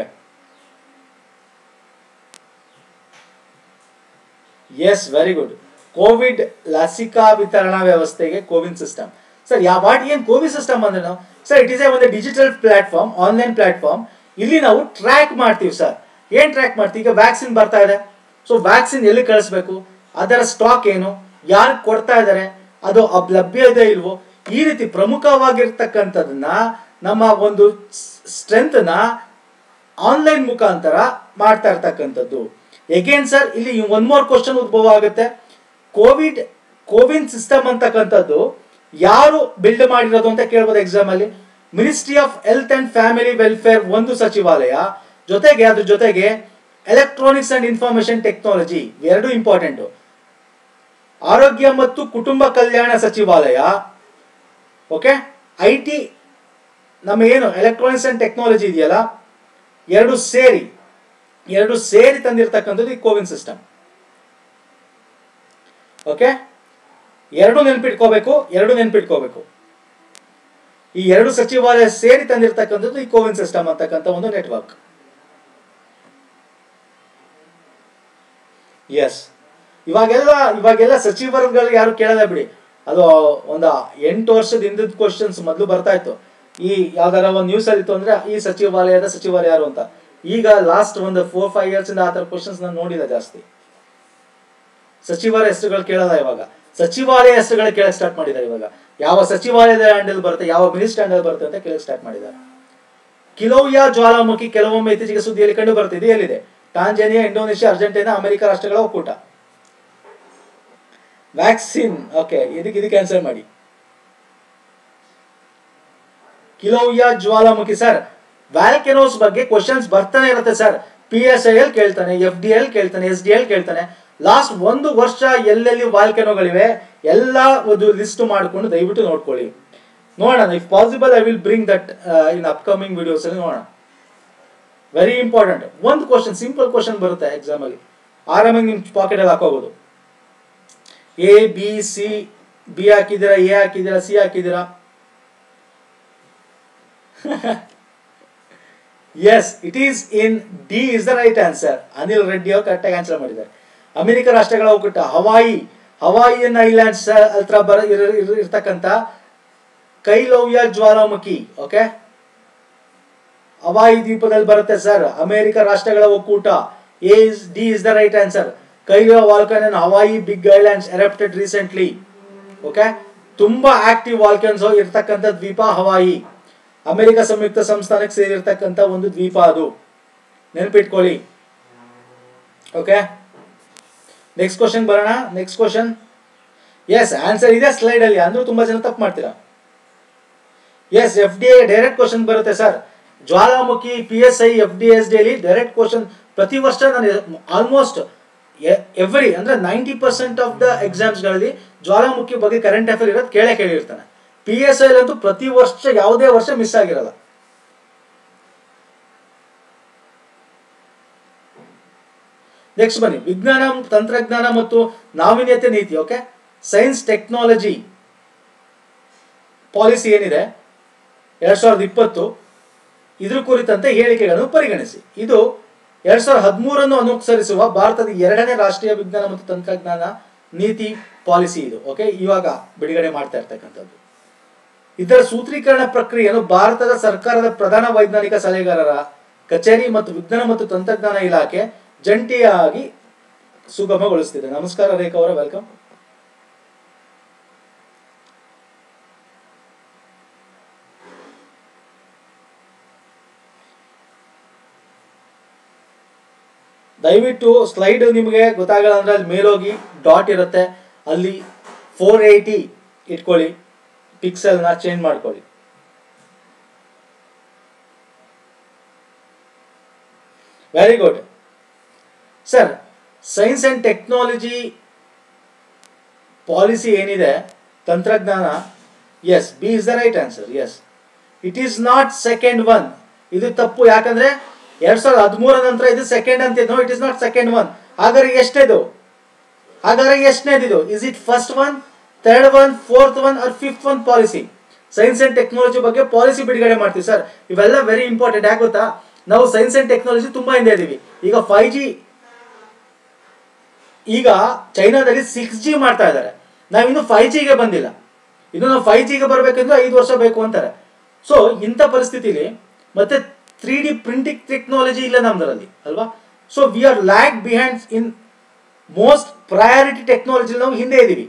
yes very good covid ಲಸಿಕಾ ವಿತರಣಾ ವ್ಯವಸ್ಥೆಗೆ ಕೋವಿನ್ ಸಿಸ್ಟಮ್ ಸರ್ ಯಾವ ವಾಟ್ ಏನ್ ಕೋವಿಡ್ ಸಿಸ್ಟಮ್ ಅಂದ್ರೆ ನಾವು ಸರ್ ಇಟ್ ಇಸ್ ಎ ಒಂದು ಡಿಜಿಟಲ್ ಪ್ಲಾಟ್ಫಾರ್ಮ್ ಆನ್ಲೈನ್ ಪ್ಲಾಟ್ಫಾರ್ಮ್ ಇಲ್ಲಿ ನಾವು ಟ್ರ್ಯಾಕ್ ಮಾಡ್ತೀವಿ ಸರ್ ಏನ್ ಟ್ರ್ಯಾಕ್ ಮಾಡ್ತೀವಿ ಈಗ ವ್ಯಾಕ್ಸಿನ್ ಬರ್ತಾ ಇದೆ ಸೊ ವ್ಯಾಕ್ಸಿನ್ ಎಲ್ಲಿ ಕಳಿಸ್ಬೇಕು ಅದರ ಸ್ಟಾಕ್ ಏನು ಯಾರು ಕೊಡ್ತಾ ಇದ್ದಾರೆ ಅದು ಅಬ್- ಲಭ್ಯ ಇದೆ ಇಲ್ವೋ ಈ ರೀತಿ ಪ್ರಮುಖವಾಗಿರ್ತಕ್ಕಂಥದನ್ನ ನಮ್ಮ ಒಂದು ಸ್ಟ್ರೆಂತ್ ನ ಆನ್ಲೈನ್ ಮುಖಾಂತರ ಮಾಡ್ತಾ ಇರ್ತಕ್ಕಂಥದ್ದು ಎಗೇನ್ ಸರ್ ಇಲ್ಲಿ ಒನ್ ಮೋರ್ ಕ್ವಶನ್ ಉದ್ಭವ ಆಗುತ್ತೆ ಕೋವಿಡ್ ಕೋವಿನ್ ಸಿಸ್ಟಮ್ ಅಂತಕ್ಕಂಥದ್ದು ಯಾರು ಬಿಲ್ಡ್ ಮಾಡಿರೋದು ಅಂತ ಕೇಳ್ಬೋದು ಎಕ್ಸಾಮ್ ಅಲ್ಲಿ ministry of health and family welfare ಒಂದು ಸಚಿವಾಲಯ ಜೊತೆಗೆ ಅದ್ರ ಜೊತೆಗೆ ಎಲೆಕ್ಟ್ರಾನಿಕ್ಸ್ ಅಂಡ್ ಇನ್ಫಾರ್ಮೇಶನ್ ಟೆಕ್ನಾಲಜಿ ಎರಡು ಇಂಪಾರ್ಟೆಂಟ್ ಆರೋಗ್ಯ ಮತ್ತು ಕುಟುಂಬ ಕಲ್ಯಾಣ ಸಚಿವಾಲಯ ಓಕೆ ಐ ಟಿ ನಮ್ಮ ಏನು ಎಲೆಕ್ಟ್ರಾನಿಕ್ಸ್ ಅಂಡ್ ಟೆಕ್ನಾಲಜಿ ಇದೆಯಲ್ಲ ಎರಡು ಸೇರಿ ಎರಡು ಸೇರಿ ತಂದಿರತಕ್ಕಂಥದ್ದು ಈ ಕೋವಿನ್ ಸಿಸ್ಟಮ್ ಓಕೆ ಎರಡು ನೆನ್ಪಿಟ್ಕೋಬೇಕು ಎರಡು ನೆನ್ಪಿಟ್ಕೋಬೇಕು ಈ ಎರಡು ಸಚಿವಾಲಯ ಸೇರಿ ತಂದಿರತಕ್ಕಂಥದ್ದು ಈ ಕೋವಿನ್ ಸಿಸ್ಟಮ್ ಅಂತಕ್ಕಂಥ ಒಂದು ನೆಟ್ವರ್ಕ್ ಎಸ್ ಇವಾಗೆಲ್ಲ ಇವಾಗೆಲ್ಲ ಸಚಿವರುಗಳು ಯಾರು ಕೇಳಲ್ಲ ಬಿಡಿ ಅದು ಒಂದು ಎಂಟು ವರ್ಷದ ಹಿಂದದ ಕ್ವಶನ್ಸ್ ಮೊದಲು ಬರ್ತಾ ಇತ್ತು ಈ ಯಾವ್ದಾರ ಒಂದು ನ್ಯೂಸ್ ಅಲ್ಲಿ ಇತ್ತು ಅಂದ್ರೆ ಈ ಸಚಿವಾಲಯದ ಸಚಿವರು ಯಾರು ಅಂತ ಈಗ ಲಾಸ್ಟ್ ಒಂದು ಫೋರ್ ಫೈವ್ ಇಯರ್ಸ್ ಇಂದ ಆ ಥರ ಕ್ವಶನ್ಸ್ ನಾನು ನೋಡಿಲ್ಲ ಜಾಸ್ತಿ ಸಚಿವರ ಹೆಸರುಗಳು ಕೇಳಲ್ಲ ಇವಾಗ ಸಚಿವಾಲಯ ಹೆಸರುಗಳು ಕೇಳಕ್ ಸ್ಟಾರ್ಟ್ ಮಾಡಿದ್ದಾರೆ ಇವಾಗ ಯಾವ ಸಚಿವಾಲಯದ ಹ್ಯಾಂಡಲ್ ಬರುತ್ತೆ ಯಾವ ಮಿನಿಸ್ಟರ್ ಹ್ಯಾಂಡಲ್ ಬರುತ್ತೆ ಅಂತ ಕೇಳಕ್ ಸ್ಟಾರ್ಟ್ ಮಾಡಿದ್ದಾರೆ ಕಿಲೋವಿಯಾ ಜ್ವಾಲಾಮುಖಿ ಕೆಲವೊಮ್ಮೆ ಇತ್ತೀಚೆಗೆ ಸುದ್ದಿಯಲ್ಲಿ ಕಂಡು ಬರ್ತಿದೆ ಎಲ್ಲಿದೆ ಟಾಂಜಾನಿಯಾ ಇಂಡೋನೇಷ್ಯಾ ಅರ್ಜೆಂಟೈನಾ ಅಮೆರಿಕ ರಾಷ್ಟ್ರಗಳ ಒಕ್ಕೂಟ ವ್ಯಾಕ್ಸಿನ್ ಓಕೆ ಇದಕ್ಕೆ ಇದಕ್ಕೆ ಆನ್ಸರ್ ಮಾಡಿ ಕಿಲೋವಿಯಾ ಜ್ವಾಲಾಮುಖಿ ಸರ್ ವ್ಯಾಲ್ಕೆನೋಸ್ ಬಗ್ಗೆ ಕ್ವಶನ್ಸ್ ಬರ್ತಾನೆ ಇರುತ್ತೆ sir P S I L ಕೇಳ್ತಾನೆ ಎಫ್ ಡಿ ಎಲ್ ಕೇಳ್ತಾನೆ ಎಸ್ ಡಿ ಎಲ್ ಕೇಳ್ತಾನೆ ಲಾಸ್ಟ್ ಒಂದು ವರ್ಷ ಎಲ್ಲೆಲ್ಲಿ ವಾಲ್ಕೆನೋಗಳಿವೆ ಎಲ್ಲ ಒಂದು ಲಿಸ್ಟ್ ಮಾಡಿಕೊಂಡು ದಯವಿಟ್ಟು ನೋಡ್ಕೊಳ್ಳಿ ನೋಡೋಣ if possible I will bring that in upcoming videos ಅಲ್ಲಿ ನೋಡೋಣ ವೆರಿ ಇಂಪಾರ್ಟೆಂಟ್ ಒಂದು ಕ್ವಶನ್ ಸಿಂಪಲ್ ಕ್ವಶನ್ ಬರುತ್ತೆ ಎಕ್ಸಾಮ್ ಅಲ್ಲಿ ಆರಾಮಾಗಿ ನಿಮ್ ಪಾಕೆಟ್ ಅಲ್ಲಿ ಹಾಕೋಬಹುದು ಎ ಬಿ ಸಿ ಬಿ ಹಾಕಿದ್ದೀರಾ ಎ ಹಾಕಿದ್ದೀರಾ ಸಿ ಹಾಕಿದ್ದೀರಾ yes it is in D is the right answer Anil Reddy ಅವರು ಕರೆಕ್ಟಾಗಿ ಆನ್ಸರ್ ಮಾಡಿದ್ದಾರೆ ಅಮೆರಿಕ ರಾಷ್ಟ್ರಗಳ ಒಕ್ಕೂಟ ಹವಾಯಿ ಹವಾಯಿಯನ್ ಐಲ್ಯಾಂಡ್ಸ್ ಹತ್ರ ಬರ ಇರ- ಇರ- ಇರ್ತಕ್ಕಂಥ ಕೈಲವ್ಯ ಜ್ವಾಲಾಮುಖಿ ಓಕೆ ಹವಾಯಿ ದ್ವೀಪದಲ್ಲಿ ಬರುತ್ತೆ ಸರ್ ಅಮೆರಿಕ ರಾಷ್ಟ್ರಗಳ ಒಕ್ಕೂಟ A is D is the right answer Kilauea volcano and Hawaii big islands erupted recently okay ತುಂಬಾ ಆಕ್ಟಿವ್ ವಾಲ್ಕನ್ಸ್ ಇರ್ತಕ್ಕಂಥ ದ್ವೀಪ ಹವಾಯಿ ಅಮೆರಿಕ ಸಂಯುಕ್ತ ಸಂಸ್ಥಾನಕ್ಕೆ ಸೇರಿರ್ತಕ್ಕಂಥ ಒಂದು ದ್ವೀಪ ಅದು ನೆನ್ಪಿಟ್ಕೊಳ್ಳಿ ಓಕೆ ನೆಕ್ಸ್ಟ್ ಕ್ವಶನ್ ಬರೋಣ ನೆಕ್ಸ್ಟ್ ಕ್ವಶನ್ ಎಸ್ ಆನ್ಸರ್ ಇದೆ ಸ್ಲೈಡ್ ಅಲ್ಲಿ ಅಂದ್ರೂ ತುಂಬಾ ಜನ ತಪ್ಪು ಮಾಡ್ತೀರಾ yes F D direct question ಬರುತ್ತೆ ಸರ್ ಜ್ವಾಲಾಮುಖಿ P S I F D S D direct question ಪ್ರತಿ ವರ್ಷ ನಾನು ಆಲ್ಮೋಸ್ಟ್ ಎವ್ರಿ ಅಂದ್ರೆ ನೈಂಟಿ ಪರ್ಸೆಂಟ್ ಆಫ್ ದ ಎಕ್ಸಾಮ್ಸ್ಗಳಲ್ಲಿ ಜ್ವಾಲಾಮುಖಿ ಬಗ್ಗೆ ಕರೆಂಟ್ ಅಫೇರ್ ಇರೋದು ಕೇಳೇ ಕೇಳಿರ್ತಾನೆ ಪಿ ಎಸ್ ಐ ಅಂತೂ ಪ್ರತಿ ವರ್ಷ ಯಾವುದೇ ವರ್ಷ ಮಿಸ್ ಆಗಿರಲ್ಲ ನೆಕ್ಸ್ಟ್ ಬನ್ನಿ ವಿಜ್ಞಾನ ತಂತ್ರಜ್ಞಾನ ಮತ್ತು ನಾವೀನ್ಯತೆ ನೀತಿ ಓಕೆ ಸೈನ್ಸ್ ಟೆಕ್ನಾಲಜಿ ಪಾಲಿಸಿ ಏನಿದೆ ಎರಡ್ ಸಾವಿರದ ಇಪ್ಪತ್ತು ಇದ್ರ ಕುರಿತಂತೆ ಹೇಳಿಕೆಗಳನ್ನು ಪರಿಗಣಿಸಿ ಇದು ಎರಡ್ ಸಾವಿರದ ಹದಿಮೂರನ್ನು ಅನುಸರಿಸುವ ಭಾರತದ ಎರಡನೇ ರಾಷ್ಟ್ರೀಯ ವಿಜ್ಞಾನ ಮತ್ತು ತಂತ್ರಜ್ಞಾನ ನೀತಿ ಪಾಲಿಸಿ ಇದು ಓಕೆ ಇವಾಗ ಬಿಡುಗಡೆ ಮಾಡ್ತಾ ಇರ್ತಕ್ಕಂಥದ್ದು ಇದರ ಸೂತ್ರೀಕರಣ ಪ್ರಕ್ರಿಯೆಯನ್ನು ಭಾರತದ ಸರ್ಕಾರದ ಪ್ರಧಾನ ವೈಜ್ಞಾನಿಕ ಸಲಹೆಗಾರರ ಕಚೇರಿ ಮತ್ತು ವಿಜ್ಞಾನ ಮತ್ತು ತಂತ್ರಜ್ಞಾನ ಇಲಾಖೆ ಜಂಟಿಯಾಗಿ ಸುಗಮಗೊಳಿಸುತ್ತಿದೆ ನಮಸ್ಕಾರ ರೇಖಾ ಅವರ ವೆಲ್ಕಮ್ ದಯವಿಟ್ಟು ಸ್ಲೈಡ್ ನಿಮಗೆ ಗೊತ್ತಾಗಲ್ಲ ಅಂದ್ರೆ ಅಲ್ಲಿ ಮೇಲೋಗಿ ಡಾಟ್ ಇರುತ್ತೆ ಅಲ್ಲಿ ಫೋರ್ ಏಯ್ಟಿ ಇಟ್ಕೊಳ್ಳಿ ಪಿಕ್ಸೆಲ್ನ ಚೇಂಜ್ ಮಾಡ್ಕೊಳ್ಳಿ very good sir science and technology policy ಏನಿದೆ ತಂತ್ರಜ್ಞಾನ yes B is the right answer yes it is not second one ಇದು ತಪ್ಪು ಯಾಕಂದ್ರೆ ಎರಡ್ ಸಾವಿರದ ಹದಿಮೂರ ನಂತರ ಇದು ಸೆಕೆಂಡ್ ಅಂತ no it is not second one ಹಾಗಾದ್ರೆ ಎಷ್ಟೇದು ಹಾಗಾದ್ರೆ ಎಷ್ಟನೇದಿದು is it first one third one fourth one or fifth one policy science and technology ಬಗ್ಗೆ ಪಾಲಿಸಿ ಬಿಡುಗಡೆ ಮಾಡ್ತೀವಿ ಸರ್ ಇವೆಲ್ಲ ವೆರಿ ಇಂಪಾರ್ಟೆಂಟ್ ಯಾಕೆ ಗೊತ್ತಾ ನಾವು ಸೈನ್ಸ್ ಅಂಡ್ ಟೆಕ್ನಾಲಜಿ ತುಂಬಾ ಹಿಂದೆ ಇದೀವಿ ಈಗ ಫೈವ್ ಜಿ ಈಗ ಚೈನಾದಲ್ಲಿ ಸಿಕ್ಸ್ ಜಿ ಮಾಡ್ತಾ ಇದ್ದಾರೆ ನಾವಿನ್ನು ಫೈವ್ ಜಿಗೆ ಬಂದಿಲ್ಲ ಇನ್ನು ನಾವು ಫೈವ್ ಜಿಗೆ ಬರಬೇಕಂದ್ರೆ ಐದು ವರ್ಷ ಬೇಕು ಅಂತಾರೆ ಸೊ ಇಂಥ ಪರಿಸ್ಥಿತಿಲಿ ಮತ್ತೆ ತ್ರೀ ಡಿ ಪ್ರಿಂಟಿಂಗ್ ಟೆಕ್ನಾಲಜಿ ಇಲ್ಲ ನಮ್ದರಲ್ಲಿ ಅಲ್ವಾ so we are lack behind in most priority technology ನಾವು ಹಿಂದೆ ಇದ್ದೀವಿ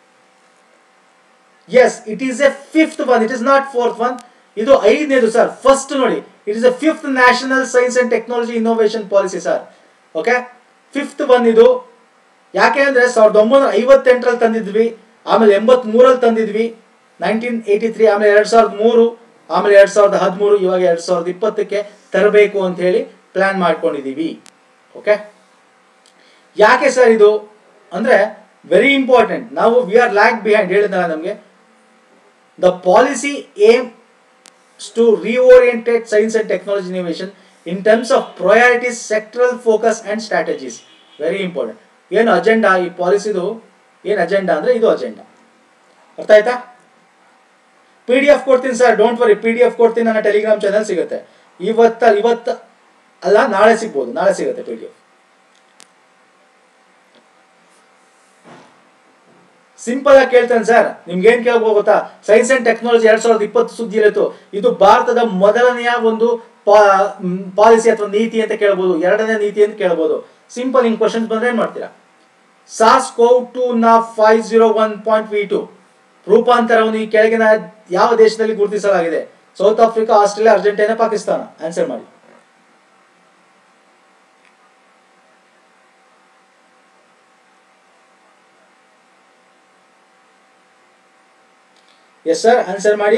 yes it is a fifth one it is not fourth one ಇದು ಐದನೇದು ಸರ್ ಫಸ್ಟ್ ನೋಡಿ it is a fifth national science and technology innovation policy sir okay fifth one ಇದು ಯಾಕೆ ಅಂದ್ರೆ ಸಾವಿರದ ಒಂಬೈನೂರ ಐವತ್ತೆಂಟರಲ್ಲಿ ತಂದಿದ್ವಿ ಆಮೇಲೆ ಎಂಬತ್ ಮೂರಲ್ಲಿ ತಂದಿದ್ವಿ ನೈನ್ಟೀನ್ ಏಯ್ಟಿ ತ್ರೀ ಆಮೇಲೆ ಎರಡ್ ಸಾವಿರದ ಮೂರು ಆಮೇಲೆ ಎರಡ್ ಸಾವಿರದ ಹದಿಮೂರು ಇವಾಗ ಎರಡ್ ಸಾವಿರದ ಇಪ್ಪತ್ತಕ್ಕೆ ತರಬೇಕು ಅಂತ ಹೇಳಿ ಪ್ಲಾನ್ ಮಾಡ್ಕೊಂಡಿದೀವಿ ಓಕೆ ಯಾಕೆ ಸರ್ ಇದು ಅಂದ್ರೆ ವೆರಿ ಇಂಪಾರ್ಟೆಂಟ್ ನಾವು ವಿ ಆರ್ ಲ್ಯಾಕ್ ಬಿಹೈಂಡ್ ಹೇಳಿದ್ನಲ್ಲ ನಮಗೆ the policy aim to reoriented science and technology innovation in terms of priorities sectoral focus and strategies very important ಏನು ಅಜೆಂಡಾ ಈ ಪಾಲಿಸಿದು ಏನು ಅಜೆಂಡಾ ಅಂದ್ರೆ ಇದು ಅಜೆಂಡಾ ಅರ್ಥ ಆಯ್ತಾ ಪಿ ಡಿ ಎಫ್ ಕೊಡ್ತೀನಿ sir don't worry P D F ಕೊಡ್ತೀನಿ ನನ್ನ ಟೆಲಿಗ್ರಾಮ್ ಚಾನಲ್ ಸಿಗುತ್ತೆ ಇವತ್ತ ಇವತ್ತು ಅಲ್ಲ ನಾಳೆ ಸಿಗ್ಬೋದು ನಾಳೆ ಸಿಗುತ್ತೆ ಪಿ ಡಿ ಎಫ್ ಸಿಂಪಲ್ ಆಗಿ ಕೇಳ್ತೇನೆ ಸರ್ ನಿಮ್ಗೆ ಏನ್ ಕೇಳ್ಬೋದು ಗೊತ್ತಾ ಸೈನ್ಸ್ ಅಂಡ್ ಟೆಕ್ನಾಲಜಿ ಎರಡ್ ಸಾವಿರದ ಇಪ್ಪತ್ತು ಸುದ್ದಿ ಇರುತ್ತು ಇದು ಭಾರತದ ಮೊದಲನೆಯ ಒಂದು ಪಾಲಿಸಿ ಅಥವಾ ನೀತಿ ಅಂತ ಕೇಳ್ಬೋದು ಎರಡನೇ ನೀತಿ ಅಂತ ಕೇಳ್ಬೋದು ಸಿಂಪಲ್ ಹಿಂಗ್ ಕ್ವಶನ್ಸ್ ಬಂದ್ರೆ ಏನ್ ಮಾಡ್ತೀರಾ ಸಾಸ್ CoV two N five zero one point V two ರೂಪಾಂತರವನ್ನು ಈ ಕೆಳಗಿನ ಯಾವ ದೇಶದಲ್ಲಿ ಗುರುತಿಸಲಾಗಿದೆ South Africa Australia Argentina Pakistan answer ಮಾಡಿ ಎಸ್ ಸರ್ ಆನ್ಸರ್ ಮಾಡಿ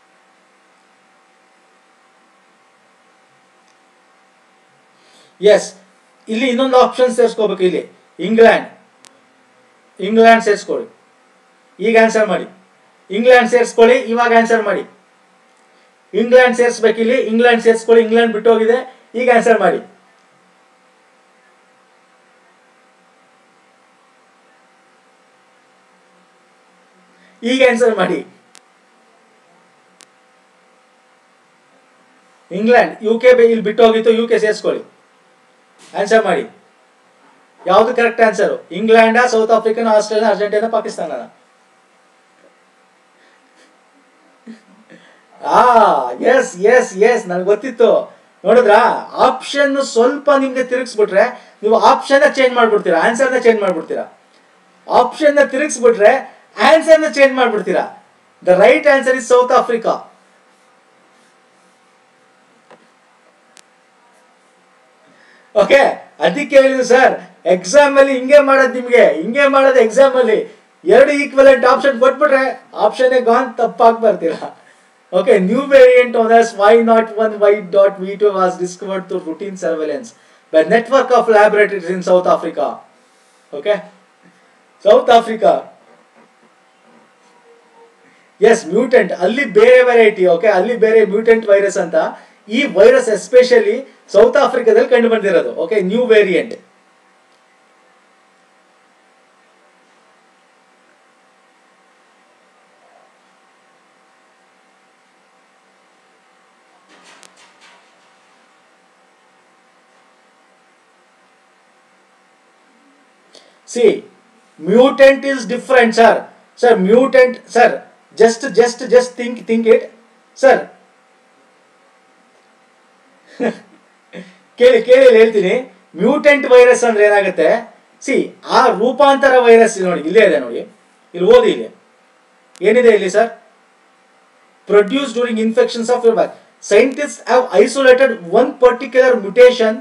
ಎಸ್ ಇಲ್ಲಿ ಇನ್ನೊಂದು ಆಪ್ಷನ್ ಸೇರಿಸ್ಕೋಬೇಕು ಇಲ್ಲಿ ಇಂಗ್ಲೆಂಡ್ ಇಂಗ್ಲೆಂಡ್ ಸೇರಿಸ್ಕೊಳ್ಳಿ ಈಗ ಆನ್ಸರ್ ಮಾಡಿ ಇಂಗ್ಲೆಂಡ್ ಸೇರಿಸ್ಕೊಳ್ಳಿ ಇವಾಗ ಆನ್ಸರ್ ಮಾಡಿ ಇಂಗ್ಲೆಂಡ್ ಸೇರಿಸ್ಬೇಕು ಇಲ್ಲಿ ಇಂಗ್ಲೆಂಡ್ ಸೇರಿಸ್ಕೊಳ್ಳಿ ಇಂಗ್ಲೆಂಡ್ ಬಿಟ್ಟು ಹೋಗಿದೆ ಈಗ ಆನ್ಸರ್ ಮಾಡಿ ಈಗ ಆನ್ಸರ್ ಮಾಡಿ ಇಂಗ್ಲೆಂಡ್ ಯು ಕೆ ಇಲ್ಲಿ ಬಿಟ್ಟು ಹೋಗಿತ್ತು ಯು ಕೆ ಸೇರಿಸ್ಕೊಳ್ಳಿ ಆನ್ಸರ್ ಮಾಡಿ ಯಾವುದು correct answer England South African Australia Argentina Pakistan ಆ ಎಸ್ ಎಸ್ ಎಸ್ ನನಗೆ ಗೊತ್ತಿತ್ತು ನೋಡಿದ್ರಾ ಆಪ್ಷನ್ ಸ್ವಲ್ಪ ನಿಮ್ಗೆ ತಿರುಗಿಸ್ಬಿಟ್ರೆ ನೀವು ಆಪ್ಷನ್ ಚೇಂಜ್ ಮಾಡ್ಬಿಡ್ತೀರಾ ಆನ್ಸರ್ನ ಚೇಂಜ್ ಮಾಡ್ಬಿಡ್ತೀರಾ ಆಪ್ಷನ್ ತಿರುಗಿಸ್ಬಿಟ್ರೆ ಆನ್ಸರ್ನ ಚೇಂಜ್ ಮಾಡ್ಬಿಡ್ತೀರಾ the right answer is South Africa okay ಅದಕ್ಕೆ ಹೇಳಿದ್ರು ಸರ್ ಎಕ್ಸಾಮ್ ಅಲ್ಲಿ ಹಿಂಗೆ ಮಾಡೋದು ನಿಮ್ಗೆ ಹಿಂಗೆ ಮಾಡೋದು ಎಕ್ಸಾಮ್ ಅಲ್ಲಿ ಎರಡು ಈಕ್ವಲೆಂಟ್ ಆಪ್ಷನ್ ಕೊಟ್ಬಿಟ್ರೆ ಆಪ್ಷನ್ ಗಾನ್ ತಪ್ಪಾಗಿ ಬರ್ತೀರಾ okay new variant on thus Y not one Y dot V two was discovered through routine surveillance by network of laboratories in South Africa okay South Africa yes mutant ಅಲ್ಲಿ ಬೇರೆ variety okay ಅಲ್ಲಿ ಬೇರೆ mutant virus ಅಂತ ಈ virus especially south ಆಫ್ರಿಕಾದಲ್ಲಿ ಕಂಡು ಬಂದಿರೋದು okay new variant see mutant is different sir sir mutant sir just just just think think it sir ಕೇಳಿ ಕೇಳಿ ಇಲ್ಲಿ ಹೇಳ್ತೀನಿ ಮ್ಯೂಟೆಂಟ್ ವೈರಸ್ ಅಂದ್ರೆ ಏನಾಗುತ್ತೆ ಸಿ ಆ ರೂಪಾಂತರ ವೈರಸ್ ನೋಡಿ ಇಲ್ಲೇ ಇದೆ ನೋಡಿ ಇಲ್ಲಿ ಓದಿ ಇಲ್ಲಿ ಏನಿದೆ ಇಲ್ಲಿ sir produce during infections of your back scientists have isolated one particular mutation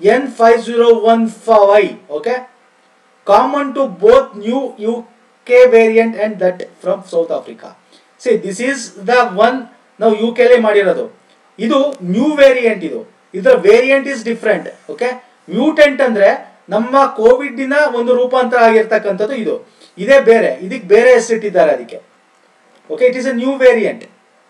N5015 okay common to both new UK variant and that from South Africa see this is the one ನಾವು ಯು ಕೆಲೆ ಮಾಡಿರೋದು ಇದು new variant ಇದು ಇದರ variant is different okay mutant ಅಂದ್ರೆ ನಮ್ಮ ಕೋವಿಡ್ನ ಒಂದು ರೂಪಾಂತರ ಆಗಿರ್ತಕ್ಕಂಥದ್ದು ಇದು ಇದೇ ಬೇರೆ ಇದಕ್ಕೆ ಬೇರೆ ಹೆಸರಿಟ್ಟಿದ್ದಾರೆ ಅದಕ್ಕೆ okay it is a new variant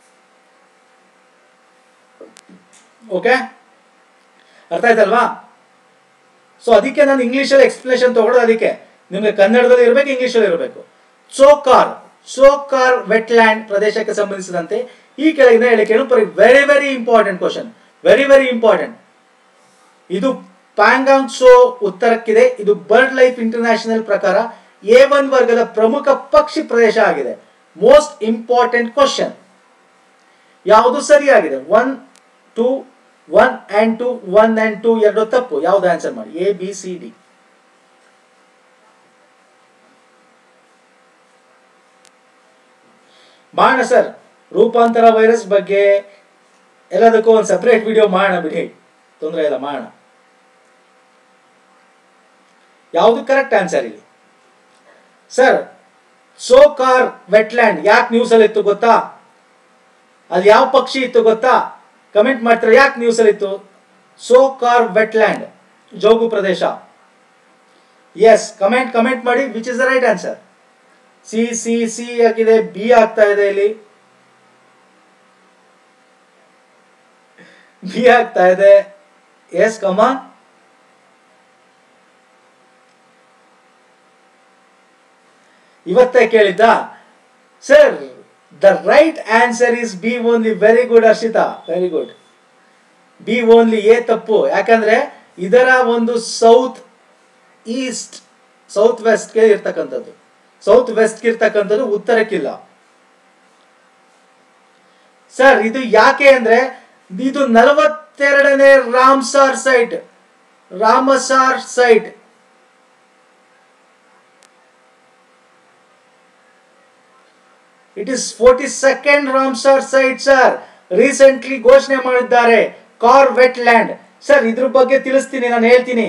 okay ಅರ್ಥ ಆಯ್ತಲ್ವಾ ಸೊ ಅದಕ್ಕೆ ನಾನು ಇಂಗ್ಲೀಷಲ್ಲಿ ಎಕ್ಸ್ಪ್ಲನೇಷನ್ ತಗೊಳ್ಳೋದು ಅದಕ್ಕೆ ನಿಮಗೆ ಕನ್ನಡದಲ್ಲಿ ಇರಬೇಕು ಇಂಗ್ಲೀಷಲ್ಲಿ ಇರಬೇಕು ಸೋಕಾರ್ ಸೋಕಾರ್ ವೆಟ್ಲ್ಯಾಂಡ್ ಪ್ರದೇಶಕ್ಕೆ ಸಂಬಂಧಿಸಿದಂತೆ ಈ ಕೆಳಗಿನ ಹೇಳಿಕೆಯನ್ನು very very important question very very important ಇದು ಪ್ಯಾಂಗಾಂಗ್ ಸೋ ಉತ್ತರಕ್ಕಿದೆ ಇದು ಬರ್ಡ್ ಲೈಫ್ ಇಂಟರ್ನ್ಯಾಷನಲ್ ಪ್ರಕಾರ ಎ ಒನ್ ವರ್ಗದ ಪ್ರಮುಖ ಪಕ್ಷಿ ಪ್ರದೇಶ ಆಗಿದೆ ಮೋಸ್ಟ್ ಇಂಪಾರ್ಟೆಂಟ್ ಕ್ವಶನ್ ಯಾವುದು ಸರಿಯಾಗಿದೆ one to one and two one and two ಎರಡು ತಪ್ಪು ಯಾವ್ದು ಆನ್ಸರ್ ಮಾಡಿ ಎ ಬಿ ಸಿ ಡಿ ಮಾಡೋಣ ಸರ್ ರೂಪಾಂತರ ವೈರಸ್ ಬಗ್ಗೆ ಎಲ್ಲದಕ್ಕೂ ಒಂದು ಸಪ್ರೇಟ್ ವಿಡಿಯೋ ಮಾಡೋಣ ಬಿಡಿ ತೊಂದರೆ ಇಲ್ಲ ಮಾಡೋಣ ಯಾವುದು ಕರೆಕ್ಟ್ ಆನ್ಸರ್ ಇಲ್ಲಿ ಸರ್ ಸೋಕಾರ್ ವೆಟ್ಲ್ಯಾಂಡ್ ಯಾಕೆ ನ್ಯೂಸಲ್ಲಿ ಇತ್ತು ಗೊತ್ತಾ ಅಲ್ಲಿ ಯಾವ ಪಕ್ಷಿ ಇತ್ತು ಗೊತ್ತಾ ಕಮೆಂಟ್ ಮಾಡ್ತಾರೆ ಯಾಕೆ ನ್ಯೂಸಲ್ಲಿ ಇತ್ತು ಸೋಕಾರ್ ವೆಟ್ಲ್ಯಾಂಡ್ ಜೋಗು ಪ್ರದೇಶ ಎಸ್ ಕಮೆಂಟ್ ಕಮೆಂಟ್ ಮಾಡಿ which is the right answer C C C ಆಗಿದೆ ಬಿ ಆಗ್ತಾ ಇದೆ ಇಲ್ಲಿ ಬಿ ಆಗ್ತಾ ಇದೆ ಎಸ್ ಕಮ ಇವತ್ತೇ ಕೇಳಿದ್ದ sir the right answer is B only very good Harshita very good B only A ತಪ್ಪು ಯಾಕಂದ್ರೆ ಇದರ ಒಂದು ಸೌತ್ ಈಸ್ಟ್ ಸೌತ್ ವೆಸ್ಟ್ಗೆ ಇರ್ತಕ್ಕಂಥದ್ದು ಸೌತ್ ವೆಸ್ಟ್ಗೆ ಇರ್ತಕ್ಕಂಥದ್ದು ಉತ್ತರಕ್ಕಿಲ್ಲ ಸರ್ ಇದು ಯಾಕೆ ಅಂದ್ರೆ ಇದು ನಲವತ್ತೆರಡನೇ Ramsar site Ramsar site it is forty second Ramsar site sir recently ಘೋಷಣೆ ಮಾಡಿದ್ದಾರೆ ಕಾರ್ ವೆಟ್ ಲ್ಯಾಂಡ್ ಸರ್ ಇದ್ರ ಬಗ್ಗೆ ತಿಳಿಸ್ತೀನಿ ನಾನು ಹೇಳ್ತೀನಿ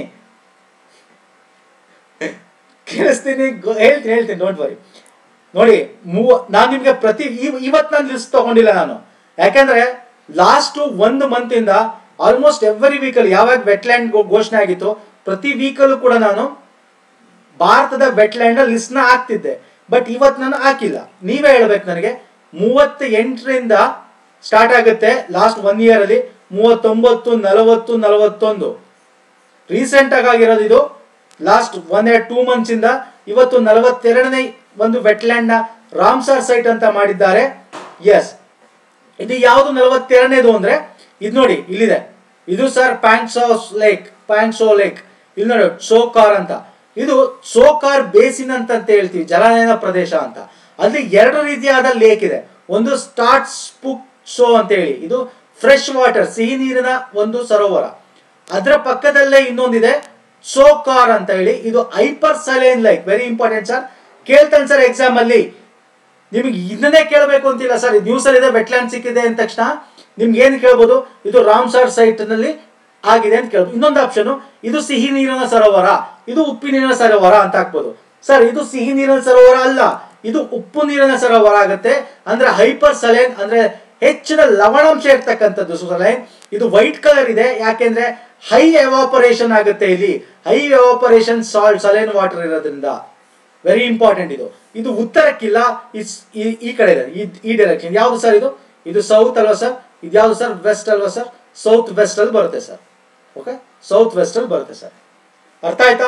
ಕೇಳಿಸ್ತೀನಿ ಗೊ- ಹೇಳ್ತೀನಿ ಹೇಳ್ತೀನಿ ಡೋಂಟ್ ವರಿ ನೋಡಿ ಮೂವ ನಾನು ನಿಮ್ಗೆ ಪ್ರತಿ ಇವತ್ತು ನಾನು ಲಿಸ್ಟ್ ತಗೊಂಡಿಲ್ಲ ನಾನು ಯಾಕಂದ್ರೆ ಲಾಸ್ಟ್ ಒಂದು ಮಂತ್ ಇಂದ ಆಲ್ಮೋಸ್ಟ್ ಎವ್ರಿ ವೀಕಲ್ ಯಾವಾಗ ವೆಟ್ಲ್ಯಾಂಡ್ ಘೋಷಣೆ ಆಗಿತ್ತು ಪ್ರತಿ ವೀಕಲ್ಲೂ ಕೂಡ ನಾನು ಭಾರತದ ವೆಟ್ಲ್ಯಾಂಡ್ ಲಿಸ್ಟ್ ನ ಹಾಕ್ತಿದ್ದೆ ಬಟ್ ಇವತ್ತು ನಾನು ಹಾಕಿಲ್ಲ ನೀವೇ ಹೇಳ್ಬೇಕು ನನಗೆ ಮೂವತ್ತ ಎಂಟರಿಂದ ಸ್ಟಾರ್ಟ್ ಆಗುತ್ತೆ ಲಾಸ್ಟ್ ಒನ್ ಇಯರ್ ಅಲ್ಲಿ ಮೂವತ್ತೊಂಬತ್ತು ನಲವತ್ತು ನಲವತ್ತೊಂದು ರೀಸೆಂಟ್ ಆಗಿ ಆಗಿರೋದು ಇದು last one year two months ಇಂದ ಇವತ್ತು ನಲವತ್ತೆರಡನೇ ಒಂದು ವೆಟ್ಲ್ಯಾಂಡ್ ನ ರಾಮ್ಸಾರ್ ಸೈಟ್ ಅಂತ ಮಾಡಿದ್ದಾರೆ ಎಸ್ ಇದು ಯಾವುದು ನಲವತ್ತೆರಡನೇದು ಅಂದ್ರೆ ಇದು ನೋಡಿ ಇಲ್ಲಿದೆ ಇದು ಸರ್ ಪ್ಯಾಂಕ್ಸೋ ಲೇಕ್ ಪ್ಯಾಂಕ್ಸೋ ಲೇಕ್ ಇಲ್ಲಿ ನೋಡಿ ಸೋಕಾರ್ ಅಂತ ಇದು ಸೋಕಾರ್ ಬೇಸಿನ್ ಅಂತ ಅಂತ ಹೇಳ್ತೀವಿ ಜಲಾನಯನ ಪ್ರದೇಶ ಅಂತ ಅಲ್ಲಿ ಎರಡು ರೀತಿಯಾದ ಲೇಕ್ ಇದೆ ಒಂದು ಸ್ಟಾರ್ಟ್ ಸ್ಪುಕ್ ಸೋ ಅಂತ ಹೇಳಿ ಇದು ಫ್ರೆಶ್ ವಾಟರ್ ಸಿಹಿ ನೀರಿನ ಒಂದು ಸರೋವರ ಅದರ ಪಕ್ಕದಲ್ಲೇ ಇನ್ನೊಂದಿದೆ ಸೋಕಾರ್ ಅಂತ ಹೇಳಿ ಇದು hyper saline like very important sir ಕೇಳ್ತಾನೆ ಸರ್ ಎಕ್ಸಾಮ್ ಅಲ್ಲಿ ನಿಮಗೆ ಇದನ್ನೇ ಕೇಳಬೇಕು ಅಂತಿಲ್ಲ ಸರ್ ನ್ಯೂಸ್ ಅಲ್ಲಿ ಇದೆ ವೆಟ್ಲ್ಯಾಂಡ್ ಸಿಕ್ಕಿದೆ ಅಂದ ತಕ್ಷಣ ನಿಮ್ಗೆ ಏನ್ ಕೇಳ್ಬೋದು ಇದು ರಾಮ್ಸಾರ್ ಸೈಟ್ ನಲ್ಲಿ ಆಗಿದೆ ಅಂತ ಕೇಳ್ಬೋದು ಇನ್ನೊಂದು ಆಪ್ಷನ್ ಇದು ಸಿಹಿ ನೀರಿನ ಸರೋವರ ಇದು ಉಪ್ಪು ನೀರಿನ ಸರೋವರ ಅಂತ ಹಾಕ್ಬೋದು ಸರ್ ಇದು ಸಿಹಿ ನೀರಿನ ಸರೋವರ ಅಲ್ಲ ಇದು ಉಪ್ಪು ನೀರಿನ ಸರೋವರ ಆಗುತ್ತೆ ಅಂದ್ರೆ ಹೈಪರ್ ಸಲೈನ್ ಅಂದ್ರೆ ಹೆಚ್ಚಿನ ಲವಣಾಂಶ ಇರ್ತಕ್ಕಂಥದ್ದು ಸಲೈನ್ ಇದು ವೈಟ್ ಕಲರ್ ಇದೆ ಯಾಕೆಂದ್ರೆ ಹೈ ಎವಾಪರೇಷನ್ ಆಗುತ್ತೆ ಇಲ್ಲಿ high evaporation salt saline water ಇರೋದ್ರಿಂದ ವೆರಿ ಇಂಪಾರ್ಟೆಂಟ್ ಇದು ಇದು ಉತ್ತರಕ್ಕಿಲ್ಲ ಇಸ್ ಈ- ಈ ಕಡೆ ಇದೆ ಈ- ಈ ಡೈರೆಕ್ಷನ್ ಯಾವುದು ಸರ್ ಇದು ಇದು ಸೌತ್ ಅಲ್ವಾ ಸರ್ ಇದು ಯಾವುದು ಸರ್ ವೆಸ್ಟ್ ಅಲ್ವಾ ಸರ್ ಸೌತ್ ವೆಸ್ಟ್ ಅಲ್ಲಿ ಬರುತ್ತೆ ಸರ್ ಓಕೆ ಸೌತ್ ವೆಸ್ಟ್ ಅಲ್ಲಿ ಬರುತ್ತೆ ಸರ್ ಅರ್ಥ ಆಯ್ತಾ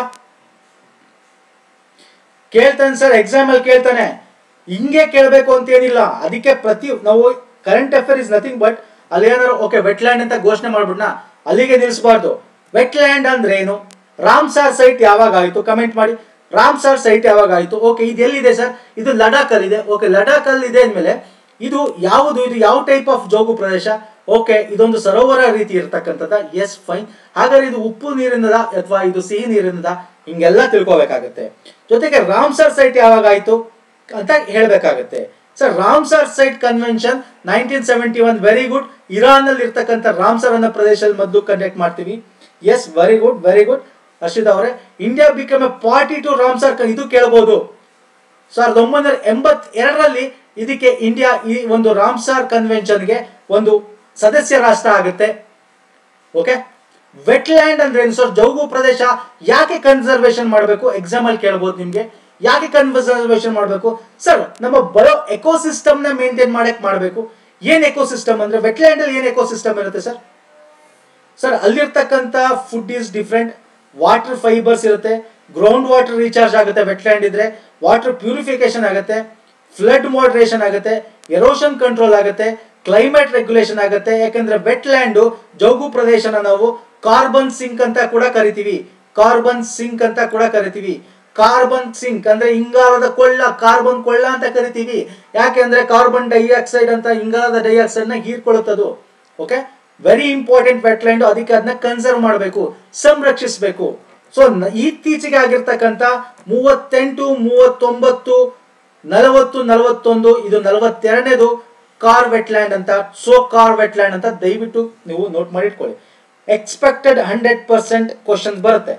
ಕೇಳ್ತಾನೆ ಸರ್ ಎಕ್ಸಾಮ್ ಅಲ್ಲಿ ಕೇಳ್ತಾನೆ ಹಿಂಗೆ ಕೇಳಬೇಕು ಅಂತ ಏನಿಲ್ಲ ಅದಕ್ಕೆ ಪ್ರತಿ ನಾವು current affair is nothing but ಅಲ್ಲಿ ಏನಾದ್ರು ಓಕೆ ವೆಟ್ಲ್ಯಾಂಡ್ ಅಂತ ಘೋಷಣೆ ಮಾಡ್ಬಿಡ್ನಾ ಅಲ್ಲಿಗೆ ನಿಲ್ಲಿಸಬಾರ್ದು ವೆಟ್ಲ್ಯಾಂಡ್ ಅಂದ್ರೆ ಏನು ರಾಮ್ಸಾರ್ ಸೈಟ್ ಯಾವಾಗ ಆಯ್ತು ಕಮೆಂಟ್ ಮಾಡಿ ರಾಮ್ಸಾರ್ ಸೈಟ್ ಯಾವಾಗ ಆಯ್ತು ಓಕೆ ಇದು ಎಲ್ಲಿದೆ ಸರ್ ಇದು ಲಡಾಖ್ ಅಲ್ಲಿ ಇದೆ ಓಕೆ ಲಡಾಖ್ ಅಲ್ಲಿ ಇದೆ ಅಂದ್ಮೇಲೆ ಇದು ಯಾವುದು ಇದು ಯಾವ ಟೈಪ್ ಆಫ್ ಜೋಗು ಪ್ರದೇಶ ಓಕೆ ಇದೊಂದು ಸರೋವರ ರೀತಿ ಇರ್ತಕ್ಕಂಥದ್ದ ಎಸ್ ಫೈನ್ ಹಾಗಾದ್ರೆ ಇದು ಉಪ್ಪು ನೀರಿನದ ಅಥವಾ ಇದು ಸಿಹಿ ನೀರಿನದ ಹಿಂಗೆಲ್ಲ ತಿಳ್ಕೊಬೇಕಾಗತ್ತೆ ಜೊತೆಗೆ ರಾಮ್ಸರ್ ಸೈಟ್ ಯಾವಾಗ ಆಯ್ತು ಅಂತ ಹೇಳ್ಬೇಕಾಗತ್ತೆ sir Ramsar site convention nineteen seventy one very good Iran ಅಲ್ಲಿ ಇರ್ತಕ್ಕಂಥ ರಾಮ್ಸರ್ ಅನ್ನೋ ಪ್ರದೇಶದಲ್ಲಿ ಮದ್ದು ಕಂಡಕ್ಟ್ ಮಾಡ್ತೀವಿ yes very good very good Harshith ಅವರೇ India become a party to Ramsar ಇದು ಕೇಳಬಹುದು ಸಾವಿರದ ಒಂಬೈನೂರ ಎಂಬತ್ ಎರಡರಲ್ಲಿ ಇದಕ್ಕೆ ಇಂಡಿಯಾ ಈ ಒಂದು ರಾಮ್ಸಾರ್ ಕನ್ವೆನ್ಷನ್ಗೆ ಒಂದು ಸದಸ್ಯ ರಾಷ್ಟ್ರ ಆಗುತ್ತೆ ಓಕೆ ವೆಟ್ಲ್ಯಾಂಡ್ ಅಂದ್ರೆ ಏನು ಸರ್ ಜೌಗು ಪ್ರದೇಶ ಯಾಕೆ ಕನ್ಸರ್ವೇಷನ್ ಮಾಡಬೇಕು ಎಕ್ಸಾಮ್ ಅಲ್ಲಿ ಕೇಳ್ಬೋದು ನಿಮ್ಗೆ ಯಾಕೆ ಕನ್ಸರ್ವೇಷನ್ ಮಾಡಬೇಕು ಸರ್ ನಮ್ಮ ಬರೋ ಎಕೋಸಿಸ್ಟಮ್ ನ ಮೇಂಟೈನ್ ಮಾಡಕ್ ಮಾಡಬೇಕು ಏನ್ ಎಕೋಸಿಸ್ಟಮ್ ಅಂದ್ರೆ ವೆಟ್ಲ್ಯಾಂಡ್ ಅಲ್ಲಿ ಏನ್ ಎಕೋಸಿಸ್ಟಮ್ ಇರುತ್ತೆ ಸರ್ ಸರ್ ಅಲ್ಲಿರ್ತಕ್ಕಂಥ food is different water fibres ಇರುತ್ತೆ ಗ್ರೌಂಡ್ ವಾಟರ್ ರೀಚಾರ್ಜ್ ಆಗುತ್ತೆ ವೆಟ್ಲ್ಯಾಂಡ್ ಇದ್ರೆ ವಾಟರ್ ಪ್ಯೂರಿಫಿಕೇಶನ್ ಆಗುತ್ತೆ ಫ್ಲಡ್ ಮಾಡ್ರೇಷನ್ ಆಗುತ್ತೆ ಎರೋಷನ್ ಕಂಟ್ರೋಲ್ ಆಗುತ್ತೆ ಕ್ಲೈಮೇಟ್ ರೆಗ್ಯುಲೇಷನ್ ಆಗುತ್ತೆ ಯಾಕಂದ್ರೆ ವೆಟ್ಲ್ಯಾಂಡ್ ಜೌಗು ಪ್ರದೇಶನ ನಾವು ಕಾರ್ಬನ್ ಸಿಂಕ್ ಅಂತ ಕೂಡ ಕರಿತೀವಿ ಕಾರ್ಬನ್ ಸಿಂಕ್ ಅಂತ ಕೂಡ ಕರಿತೀವಿ ಕಾರ್ಬನ್ ಸಿಂಕ್ ಅಂದ್ರೆ ಇಂಗಾಲದ ಕೊಳ್ಳ ಕಾರ್ಬನ್ ಕೊಳ್ಳ ಅಂತ ಕರಿತೀವಿ ಯಾಕೆಂದ್ರೆ ಕಾರ್ಬನ್ ಡೈಆಕ್ಸೈಡ್ ಅಂತ ಇಂಗಾಲದ ಡೈಆಕ್ಸೈಡ್ ನ ಹೀರ್ಕೊಳ್ಳುತ್ತದು ಓಕೆ ವೆರಿ ಇಂಪಾರ್ಟೆಂಟ್ ವೆಟ್ಲ್ಯಾಂಡ್ ಅದಕ್ಕೆ ಅದನ್ನ ಕನ್ಸರ್ವ್ ಮಾಡಬೇಕು ಸಂರಕ್ಷಿಸಬೇಕು ಸೊ ಇತ್ತೀಚೆಗೆ ಆಗಿರ್ತಕ್ಕಂಥ ಮೂವತ್ತೆಂಟು ಮೂವತ್ತೊಂಬತ್ತು ನಲವತ್ತು ನಲವತ್ತೊಂದು ಇದು ನಲವತ್ತೆರಡನೇದು ಕಾರ್ ವೆಟ್ಲ್ಯಾಂಡ್ ಅಂತ ಸೋ ಕಾರ್ ವೆಟ್ಲ್ಯಾಂಡ್ ಅಂತ ದಯವಿಟ್ಟು ನೀವು ನೋಟ್ ಮಾಡಿ ಇಟ್ಕೊಳ್ಳಿ ಎಕ್ಸ್ಪೆಕ್ಟೆಡ್ ಹಂಡ್ರೆಡ್ ಪರ್ಸೆಂಟ್ ಕ್ವಶನ್ ಬರುತ್ತೆ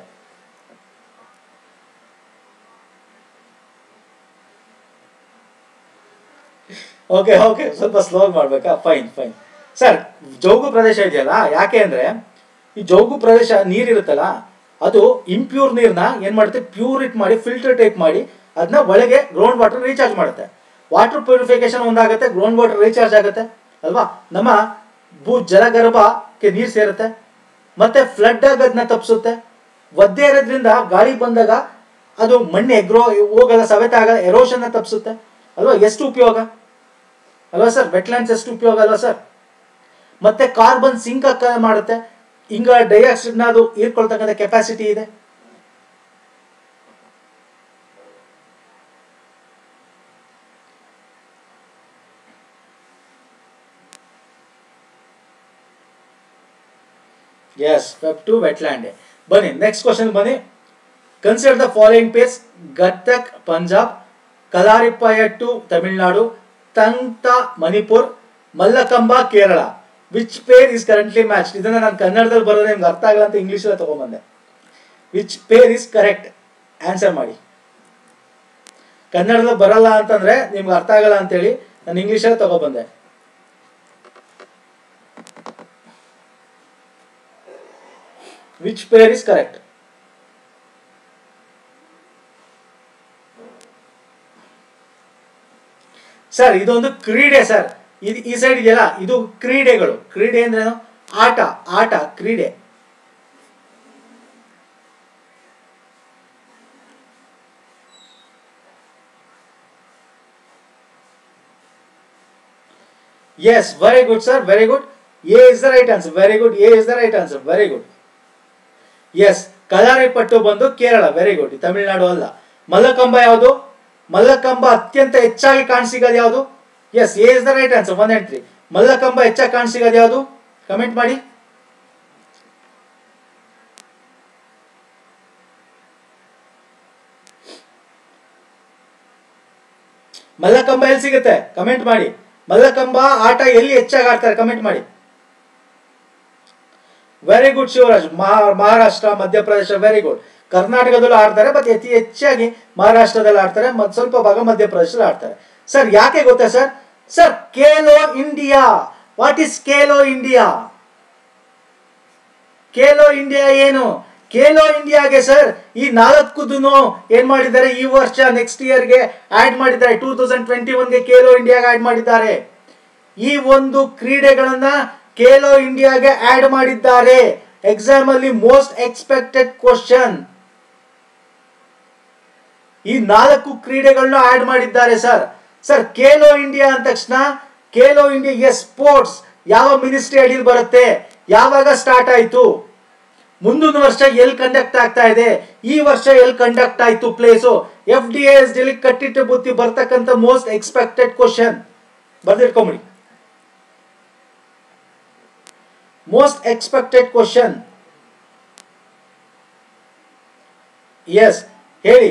ಓಕೆ ಓಕೆ ಸ್ವಲ್ಪ ಸ್ಲೋ ಮಾಡ್ಬೇಕಾ ಫೈನ್ ಫೈನ್ ಸರ್ ಜೌಗು ಪ್ರದೇಶ ಇದೆಯಲ್ಲ ಯಾಕೆ ಅಂದ್ರೆ ಈ ಜೌಗು ಪ್ರದೇಶ ನೀರಿರುತ್ತಲ್ಲ ಅದು ಇಂಪ್ಯೂರ್ ನೀರ್ನ ಏನ್ ಮಾಡುತ್ತೆ ಪ್ಯೂರಿಟ್ ಮಾಡಿ ಫಿಲ್ಟರ್ ಟೈಪ್ ಮಾಡಿ ಅದನ್ನ ಒಳಗೆ ಗ್ರೌಂಡ್ ವಾಟರ್ ರೀಚಾರ್ಜ್ ಮಾಡುತ್ತೆ ವಾಟರ್ ಪ್ಯೂರಿಫಿಕೇಶನ್ ಒಂದಾಗುತ್ತೆ ಗ್ರೌಂಡ್ ವಾಟರ್ ರೀಚಾರ್ಜ್ ಆಗುತ್ತೆ ಅಲ್ವಾ ನಮ್ಮ ಭೂ ಜಲಗರ್ಭಕ್ಕೆ ನೀರು ಸೇರುತ್ತೆ ಮತ್ತೆ ಫ್ಲಡ್ ಆಗೋದನ್ನ ತಪ್ಪಿಸುತ್ತೆ ಒದ್ದೆ ಇರೋದ್ರಿಂದ ಗಾಳಿ ಬಂದಾಗ ಅದು ಮಣ್ಣು ಎಗ್ರೋ ಹೋಗಲ್ಲ ಸವೆತ ಆಗಲ್ಲ ಎರೋಷನ್ ತಪ್ಪಿಸುತ್ತೆ ಅಲ್ವಾ ಎಷ್ಟು ಉಪಯೋಗ ಅಲ್ವಾ ಸರ್ ವೆಟ್ಲ್ಯಾಂಡ್ಸ್ ಎಷ್ಟು ಉಪಯೋಗ ಅಲ್ವಾ ಸರ್ ಮತ್ತೆ ಕಾರ್ಬನ್ ಸಿಂಕ್ ಮಾಡುತ್ತೆ ಹಿಂಗ ಡೈಆಕ್ಸೈಡ್ ನ ಅದು ಹೀರ್ಕೊಳ್ತಕ್ಕಂಥ ಕೆಪಾಸಿಟಿ ಇದೆ ಎಸ್ ವೆಬ್ ಟು ವೆಟ್ಲ್ಯಾಂಡ್ ಬನ್ನಿ ನೆಕ್ಸ್ಟ್ ಕ್ವಶನ್ ಬನ್ನಿ consider the following pairs Gatka Punjab Kalaripayattu Tamil Nadu Thangta Manipur Mallakhamba Kerala which pair is currently match ಇದನ್ನ ನಾನು ಕನ್ನಡದಲ್ಲಿ ಬರೋದು ನಿಮ್ಗೆ ಅರ್ಥ ಆಗಲ್ಲ ಅಂತ ಇಂಗ್ಲೀಷಲ್ಲಿ ತಗೊಂಬಂದೆ which pair is correct answer ಮಾಡಿ ಕನ್ನಡದಲ್ಲಿ ಬರಲ್ಲ ಅಂತಂದ್ರೆ ನಿಮ್ಗೆ ಅರ್ಥ ಆಗಲ್ಲ ಅಂತೇಳಿ ನಾನು ಇಂಗ್ಲೀಷಲ್ಲಿ ತಗೊಬಂದೆ which pair is correct sir ಇದೊಂದು ಕ್ರೀಡೆ ಸರ್ ಇದು ಈ ಸೈಡ್ ಇದೆಯಲ್ಲ ಇದು ಕ್ರೀಡೆಗಳು ಕ್ರೀಡೆ ಅಂದ್ರೇನು ಆಟ ಆಟ ಕ್ರೀಡೆ yes very good sir very good A is the right answer very good A is the right answer very good yes Kalaripayattu ಬಂದು ಕೇರಳ ವೆರಿ ಗುಡ್ ತಮಿಳುನಾಡು ಅಲ್ಲ ಮಲ್ಲಕಂಬ ಯಾವುದು ಮಲ್ಲಕಂಬ ಅತ್ಯಂತ ಹೆಚ್ಚಾಗಿ ಕಾಣಸಿಗೋದು ಯಾವುದು yes A is the right answer one and three Mallakhamba ಹೆಚ್ಚಾಗಿ ಕಾಣಸಿಗೋದು ಯಾವುದು ಕಮೆಂಟ್ ಮಾಡಿ ಮಲ್ಲಕಂಬ ಎಲ್ಲಿ ಸಿಗುತ್ತೆ ಕಮೆಂಟ್ ಮಾಡಿ ಮಲ್ಲಕಂಬ ಆಟ ಎಲ್ಲಿ ಹೆಚ್ಚಾಗಿ ಆಡ್ತಾರೆ ಕಮೆಂಟ್ ಮಾಡಿ ವೆರಿ ಗುಡ್ ಶಿವರಾಜ್ ಮಹಾ- ಮಹಾರಾಷ್ಟ್ರ ಮಧ್ಯಪ್ರದೇಶ ವೆರಿ ಗುಡ್ ಕರ್ನಾಟಕದಲ್ಲೂ ಆಡ್ತಾರೆ ಬಟ್ ಅತಿ ಹೆಚ್ಚಾಗಿ ಮಹಾರಾಷ್ಟ್ರದಲ್ಲಿ ಆಡ್ತಾರೆ ಮತ್ತು ಸ್ವಲ್ಪ ಭಾಗ ಮಧ್ಯಪ್ರದೇಶದಲ್ಲಿ ಆಡ್ತಾರೆ ಸರ್ ಯಾಕೆ ಗೊತ್ತಾ sir sir Khelo India what is Khelo India Khelo India ಏನು ಖೇಲೋ ಇಂಡಿಯಾಗೆ ಸರ್ ಈ ನಾಲ್ಕುದನ್ನು ಏನ್ ಮಾಡಿದ್ದಾರೆ ಈ ವರ್ಷ ನೆಕ್ಸ್ಟ್ ಇಯರ್ಗೆ ಆಡ್ ಮಾಡಿದ್ದಾರೆ ಟೂ ತೌಸಂಡ್ ಟ್ವೆಂಟಿ ಒನ್ಗೆ ಖೇಲೋ ಇಂಡಿಯಾಗೆ ಆಡ್ ಮಾಡಿದ್ದಾರೆ ಈ ಒಂದು ಕ್ರೀಡೆಗಳನ್ನ ಖೇಲೋ ಇಂಡಿಯಾಗೆ ಆಡ್ ಮಾಡಿದ್ದಾರೆ ಎಕ್ಸಾಮ್ ಅಲ್ಲಿ ಮೋಸ್ಟ್ ಎಕ್ಸ್ಪೆಕ್ಟೆಡ್ ಕ್ವಶನ್ ಈ ನಾಲ್ಕು ಕ್ರೀಡೆಗಳನ್ನ ಆಡ್ ಮಾಡಿದ್ದಾರೆ ಸರ್ ಸರ್ ಖೇಲೋ ಇಂಡಿಯಾ ಅಂದ ತಕ್ಷಣ ಖೇಲೋ ಇಂಡಿಯಾ ಎಸ್ ಸ್ಪೋರ್ಟ್ಸ್ ಯಾವ ಮಿನಿಸ್ಟ್ರಿ ಅಡಿಯಲ್ಲಿ ಬರುತ್ತೆ ಯಾವಾಗ ಸ್ಟಾರ್ಟ್ ಆಯ್ತು ಮುಂದಿನ ವರ್ಷ ಎಲ್ಲಿ ಕಂಡಕ್ಟ್ ಆಗ್ತಾ ಇದೆ ಈ ವರ್ಷ ಎಲ್ಲಿ ಕಂಡಕ್ಟ್ ಆಯ್ತು ಪ್ಲೇಸು ಎಫ್ ಡಿ ಎಸ್ ಡಿಲಿ ಕಟ್ಟಿಟ್ಟು ಬುತ್ತಿ ಬರ್ತಕ್ಕಂಥ ಮೋಸ್ಟ್ ಎಕ್ಸ್ಪೆಕ್ಟೆಡ್ ಕ್ವಶನ್ ಬರ್ದಿಟ್ಕೊಂಬಿಡಿ ಮೋಸ್ಟ್ ಎಕ್ಸ್ಪೆಕ್ಟೆಡ್ ಕ್ವಶನ್ ಎಸ್ ಹೇಳಿ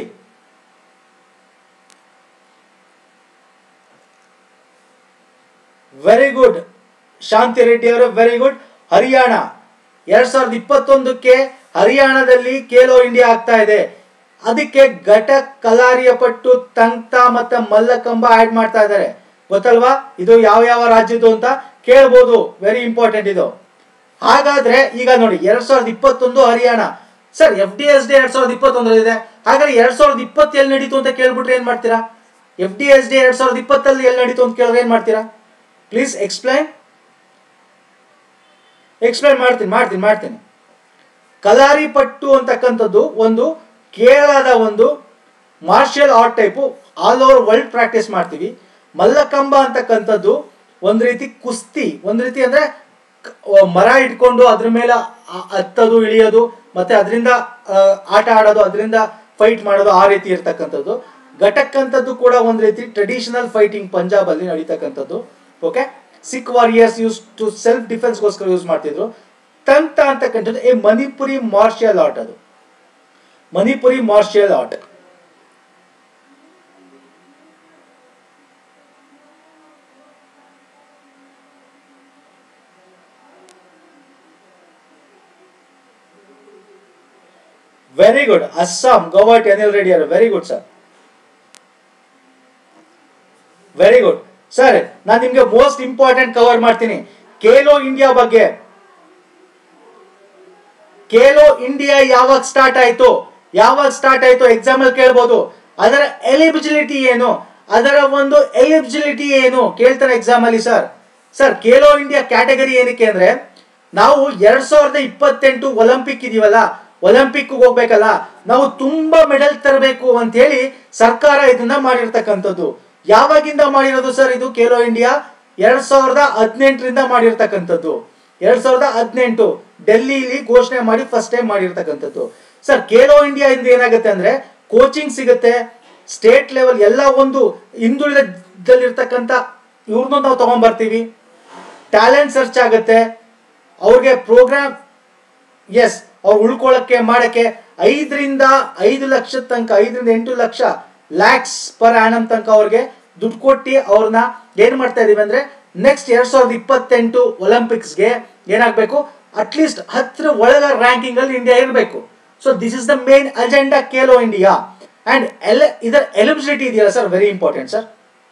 ವೆರಿ ಗುಡ್ ಶಾಂತಿ ರೆಡ್ಡಿ ಅವರು ವೆರಿ ಗುಡ್ ಹರಿಯಾಣ ಎರಡ್ ಸಾವಿರದ ಇಪ್ಪತ್ತೊಂದಕ್ಕೆ ಹರಿಯಾಣದಲ್ಲಿ ಖೇಲೋ ಇಂಡಿಯಾ ಆಗ್ತಾ ಇದೆ ಅದಕ್ಕೆ ಘಟ ಕಲಾರಿಯ ಪಟ್ಟು ತಂಕ್ತ ಮತ್ತೆ ಮಲ್ಲಕಂಬ ಆಡ್ ಮಾಡ್ತಾ ಇದ್ದಾರೆ ಗೊತ್ತಲ್ವಾ ಇದು ಯಾವ ಯಾವ ರಾಜ್ಯದ್ದು ಅಂತ ಕೇಳ್ಬೋದು ವೆರಿ ಇಂಪಾರ್ಟೆಂಟ್ ಇದು ಹಾಗಾದ್ರೆ ಈಗ ನೋಡಿ ಎರಡ್ ಸಾವಿರದ ಇಪ್ಪತ್ತೊಂದು Haryana sir F D S D ಎರಡ್ ಸಾವಿರದ ಇಪ್ಪತ್ತೊಂದರಲ್ಲಿದೆ ಹಾಗಾದ್ರೆ ಎರಡ್ ಸಾವಿರದ ಇಪ್ಪತ್ತು ಎಲ್ಲಿ ನಡೀತು ಅಂತ ಕೇಳ್ಬಿಟ್ರೆ ಏನ್ ಮಾಡ್ತೀರಾ ಎಫ್ ಡಿ ಎಸ್ ಡಿ ಎರಡ್ ಸಾವಿರದ ಇಪ್ಪತ್ತಲ್ಲಿ ಎಲ್ಲಿ ನಡೀತು ಅಂತ ಕೇಳಿದ್ರೆ ಏನ್ ಮಾಡ್ತೀರಾ ಪ್ಲೀಸ್ ಎಕ್ಸ್ಪ್ಲೈನ್ ಎಕ್ಸ್ಪ್ಲೈನ್ ಮಾಡ್ತೀನಿ ಮಾಡ್ತೀನಿ ಮಾಡ್ತೀನಿ ಕಲಾರಿ ಪಟ್ಟು ಅಂತಕ್ಕಂಥದ್ದು ಒಂದು ಕೇರಳದ ಒಂದು martial art type all over world practice ಮಾಡ್ತೀವಿ ಮಲ್ಲಕಂಬ ಅಂತಕ್ಕಂಥದ್ದು ಒಂದು ರೀತಿ ಕುಸ್ತಿ ಒಂದು ರೀತಿ ಅಂದ್ರೆ ಕ- ಮರ ಇಟ್ಕೊಂಡು ಅದ್ರ ಮೇಲೆ ಆ- ಹತ್ತೋದು ಇಳಿಯೋದು ಮತ್ತೆ ಅದರಿಂದ ಆಟ ಆಡೋದು ಅದರಿಂದ ಫೈಟ್ ಮಾಡೋದು ಆ ರೀತಿ ಇರ್ತಕ್ಕಂಥದ್ದು ಘಟಕ್ ಅಂತದ್ದು ಕೂಡ ಒಂದು ರೀತಿ ಟ್ರೆಡಿಷನಲ್ ಫೈಟಿಂಗ್ ಪಂಜಾಬ್ ಅಲ್ಲಿ ನಡೀತಕ್ಕಂಥದ್ದು okay Sikh warriors use to self ಡಿಫೆನ್ಸ್ಗೋಸ್ಕರ ಯೂಸ್ ಮಾಡ್ತಿದ್ರು ತಂತ ಅಂತಕ್ಕಂಥದ್ದು ಎ ಮಣಿಪುರಿ ಮಾರ್ಷಿಯಲ್ ಆರ್ಟ್ ಅದು Manipuri martial art very good Assam Guwahati Anil Reddy ಅವರು very good sir very good sir ನಾನು ನಿಮ್ಗೆ ಮೋಸ್ಟ್ ಇಂಪಾರ್ಟೆಂಟ್ ಕವರ್ ಮಾಡ್ತೀನಿ ಖೇಲೋ ಇಂಡಿಯಾ ಬಗ್ಗೆ ಖೇಲೋ ಇಂಡಿಯಾ ಯಾವಾಗ ಸ್ಟಾರ್ಟ್ ಆಯ್ತು ಯಾವಾಗ ಸ್ಟಾರ್ಟ್ ಆಯ್ತು ಎಕ್ಸಾಮ್ ಅಲ್ಲಿ ಕೇಳ್ಬೋದು ಅದರ ಎಲಿಜಿಬಿಲಿಟಿ ಏನು ಅದರ ಒಂದು ಎಲಿಜಿಬಿಲಿಟಿ ಏನು ಕೇಳ್ತಾರೆ ಎಕ್ಸಾಮ್ ಅಲ್ಲಿ sir sir Khelo India category ಏನಕ್ಕೆ ಅಂದ್ರೆ ನಾವು ಎರಡ್ ಸಾವಿರದ ಇಪ್ಪತ್ತೆಂಟು ಒಲಿಂಪಿಕ್ ಇದೀವಲ್ಲ ಒಲಿಂಪಿಕ್ ಹೋಗ್ಬೇಕಲ್ಲ ನಾವು ತುಂಬಾ ಮೆಡಲ್ ತರಬೇಕು ಅಂತ ಹೇಳಿ ಸರ್ಕಾರ ಇದನ್ನ ಮಾಡಿರ್ತಕ್ಕಂಥದ್ದು ಯಾವಾಗಿಂದ ಮಾಡಿರೋದು ಸರ್ ಇದು ಖೇಲೋ ಇಂಡಿಯಾ ಎರಡ್ ಸಾವಿರದ ಹದಿನೆಂಟರಿಂದ ಮಾಡಿರ್ತಕ್ಕಂಥದ್ದು ಎರಡ್ ಸಾವಿರದ ಹದಿನೆಂಟು ಡೆಲ್ಲಿಲಿ ಘೋಷಣೆ ಮಾಡಿ ಫಸ್ಟ್ ಟೈಮ್ ಮಾಡಿರ್ತಕ್ಕಂಥದ್ದು ಸರ್ ಖೇಲೋ ಇಂಡಿಯಾ ಇಂದ ಏನಾಗುತ್ತೆ ಅಂದ್ರೆ ಕೋಚಿಂಗ್ ಸಿಗುತ್ತೆ ಸ್ಟೇಟ್ ಲೆವೆಲ್ ಎಲ್ಲ ಒಂದು ಹಿಂದುಳಿದಲ್ಲಿರ್ತಕ್ಕಂಥ ಇವ್ರನ್ನೂ ನಾವು ತಗೊಂಡ್ಬರ್ತೀವಿ ಟ್ಯಾಲೆಂಟ್ ಸರ್ಚ್ ಆಗುತ್ತೆ ಅವ್ರಿಗೆ ಪ್ರೋಗ್ರಾಮ್ ಎಸ್ ಅವ್ರು ಉಳ್ಕೊಳ್ಳೋಕ್ಕೆ ಮಾಡಕ್ಕೆ ಐದರಿಂದ ಐದು ಲಕ್ಷ ತನಕ ಐದರಿಂದ ಎಂಟು ಲಕ್ಷ ಲ್ಯಾಕ್ಸ್ ಪರ್ ಆನಮ್ ತನಕ ಅವ್ರಿಗೆ ದುಡ್ಡು ಕೊಟ್ಟು ಅವ್ರನ್ನ ಏನ್ ಮಾಡ್ತಾ ಇದೀವಿ ಅಂದ್ರೆ ನೆಕ್ಸ್ಟ್ ಎರಡ್ ಸಾವಿರದ ಇಪ್ಪತ್ತೆಂಟು ಒಲಿಂಪಿಕ್ಸ್ಗೆ ಏನಾಗಬೇಕು ಅಟ್ಲೀಸ್ಟ್ ಹತ್ತರ ಒಳಗ ರ್ಯಾಂಕಿಂಗ್ ಅಲ್ಲಿ ಇಂಡಿಯಾ ಇರಬೇಕು so this is the main agenda Khelo India and ಎಲ್ ಇದರ ಎಲಿಜಿಬಿಲಿಟಿ ಇದೆಯಲ್ಲ sir very important sir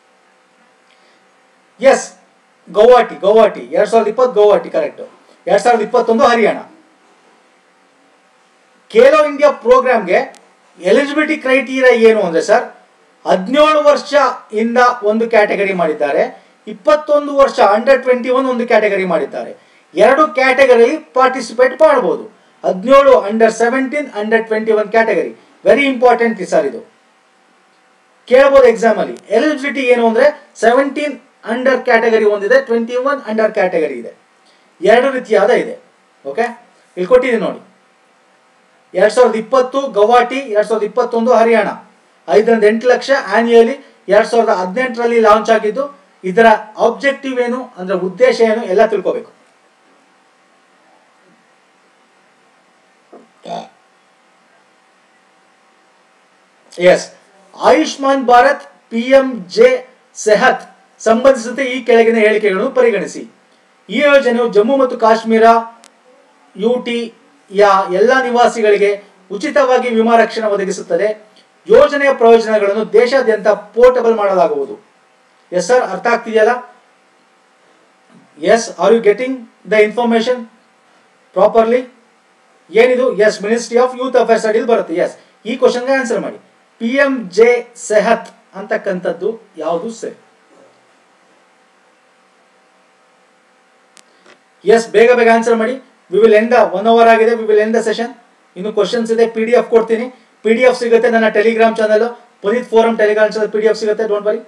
yes Guwahati Guwahati ಎರಡ್ ಸಾವಿರದ ಇಪ್ಪತ್ತು ಗೌಹಾಟಿ ಕರೆಕ್ಟ್ ಎರಡ್ ಸಾವಿರದ ಇಪ್ಪತ್ತೊಂದು ಹರಿಯಾಣ ಖೇಲೋ ಇಂಡಿಯಾ ಪ್ರೋಗ್ರಾಮ್ಗೆ ಎಲಿಜಿಬಿಲಿಟಿ ಕ್ರೈಟೀರಿಯಾ ಏನು ಅಂದ್ರೆ ಸರ್ ಹದಿನೇಳು ವರ್ಷ ಇಂದ ಒಂದು ಕ್ಯಾಟಗರಿ ಮಾಡಿದ್ದಾರೆ ಇಪ್ಪತ್ತೊಂದು ವರ್ಷ ಅಂಡರ್ ಟ್ವೆಂಟಿ ಒನ್ ಒಂದು ಕ್ಯಾಟಗರಿ ಮಾಡಿದ್ದಾರೆ ಎರಡು ಕ್ಯಾಟಗರಿಯಲ್ಲಿ ಪಾರ್ಟಿಸಿಪೇಟ್ ಮಾಡಬಹುದು ಹದಿನೇಳು under seventeen under twenty one category very important sir ಇದು ಕೇಳಬಹುದು ಎಕ್ಸಾಮ್ ಅಲ್ಲಿ ಎಲಿಜಿಬಿಲಿಟಿ ಏನು ಅಂದ್ರೆ ಸೆವೆಂಟೀನ್ ಅಂಡರ್ ಕ್ಯಾಟಗರಿ ಒಂದಿದೆ ಟ್ವೆಂಟಿ ಒನ್ ಅಂಡರ್ ಕ್ಯಾಟಗರಿ ಇದೆ ಎರಡು ರೀತಿಯಾದ ಇದೆ ಓಕೆ ಇಲ್ಲಿ ಕೊಟ್ಟಿದ್ದೀನಿ ನೋಡಿ ಎರಡ್ ಸಾವಿರದ ಇಪ್ಪತ್ತು ಗೌಹಾಟಿ ಎರಡ್ ಸಾವಿರದ ಇಪ್ಪತ್ತೊಂದು ಹರಿಯಾಣ ಐದರಿಂದ ಎಂಟು ಲಕ್ಷ ಆನ್ಯುಯಲಿ ಎರಡ್ ಸಾವಿರದ ಹದಿನೆಂಟರಲ್ಲಿ ಲಾಂಚ್ ಆಗಿದ್ದು ಇದರ ಆಬ್ಜೆಕ್ಟಿವ್ ಏನು ಅಂದ್ರೆ ಉದ್ದೇಶ ಏನು ಎಲ್ಲ ತಿಳ್ಕೋಬೇಕು yes Ayushman Bharat P M J Sehat ಸಂಬಂಧಿಸಿದಂತೆ ಈ ಕೆಳಗಿನ ಹೇಳಿಕೆಗಳನ್ನು ಪರಿಗಣಿಸಿ ಈ ಯೋಜನೆಯು ಜಮ್ಮು ಮತ್ತು ಕಾಶ್ಮೀರ ಯುಟಿ ಯ ಎಲ್ಲ ನಿವಾಸಿಗಳಿಗೆ ಉಚಿತವಾಗಿ ವಿಮಾ ರಕ್ಷಣೆ ಒದಗಿಸುತ್ತದೆ ಯೋಜನೆಯ ಪ್ರಯೋಜನಗಳನ್ನು ದೇಶಾದ್ಯಂತ ಪೋರ್ಟಬಲ್ ಮಾಡಲಾಗುವುದು ಎಸ್ ಸರ್ ಅರ್ಥ ಆಗ್ತಿದೆಯಲ್ಲ yes are you getting the information properly ಏನಿದು yes ministry of youth affairs ಅಡಿಯಲ್ಲಿ ಬರುತ್ತೆ ಎಸ್ ಈ ಕ್ವಶನ್ಗೆ ಆನ್ಸರ್ ಮಾಡಿ ಪಿ ಎಂ ಜೆ ಸೆಹತ್ ಅಂತಕ್ಕಂಥದ್ದು ಯಾವುದು ಸರಿ ಎಸ್ ಬೇಗ ಬೇಗ ಆನ್ಸರ್ ಮಾಡಿ we will end one hour ಆಗಿದೆ we will end the session ಇನ್ನು ಕ್ವಶನ್ಸ್ ಇದೆ ಪಿ ಡಿ ಎಫ್ ಕೊಡ್ತೀನಿ ಪಿ ಡಿ ಎಫ್ ಸಿಗುತ್ತೆ ನನ್ನ Telegram channel Puneet forum Telegram channel P D F ಸಿಗುತ್ತೆ don't worry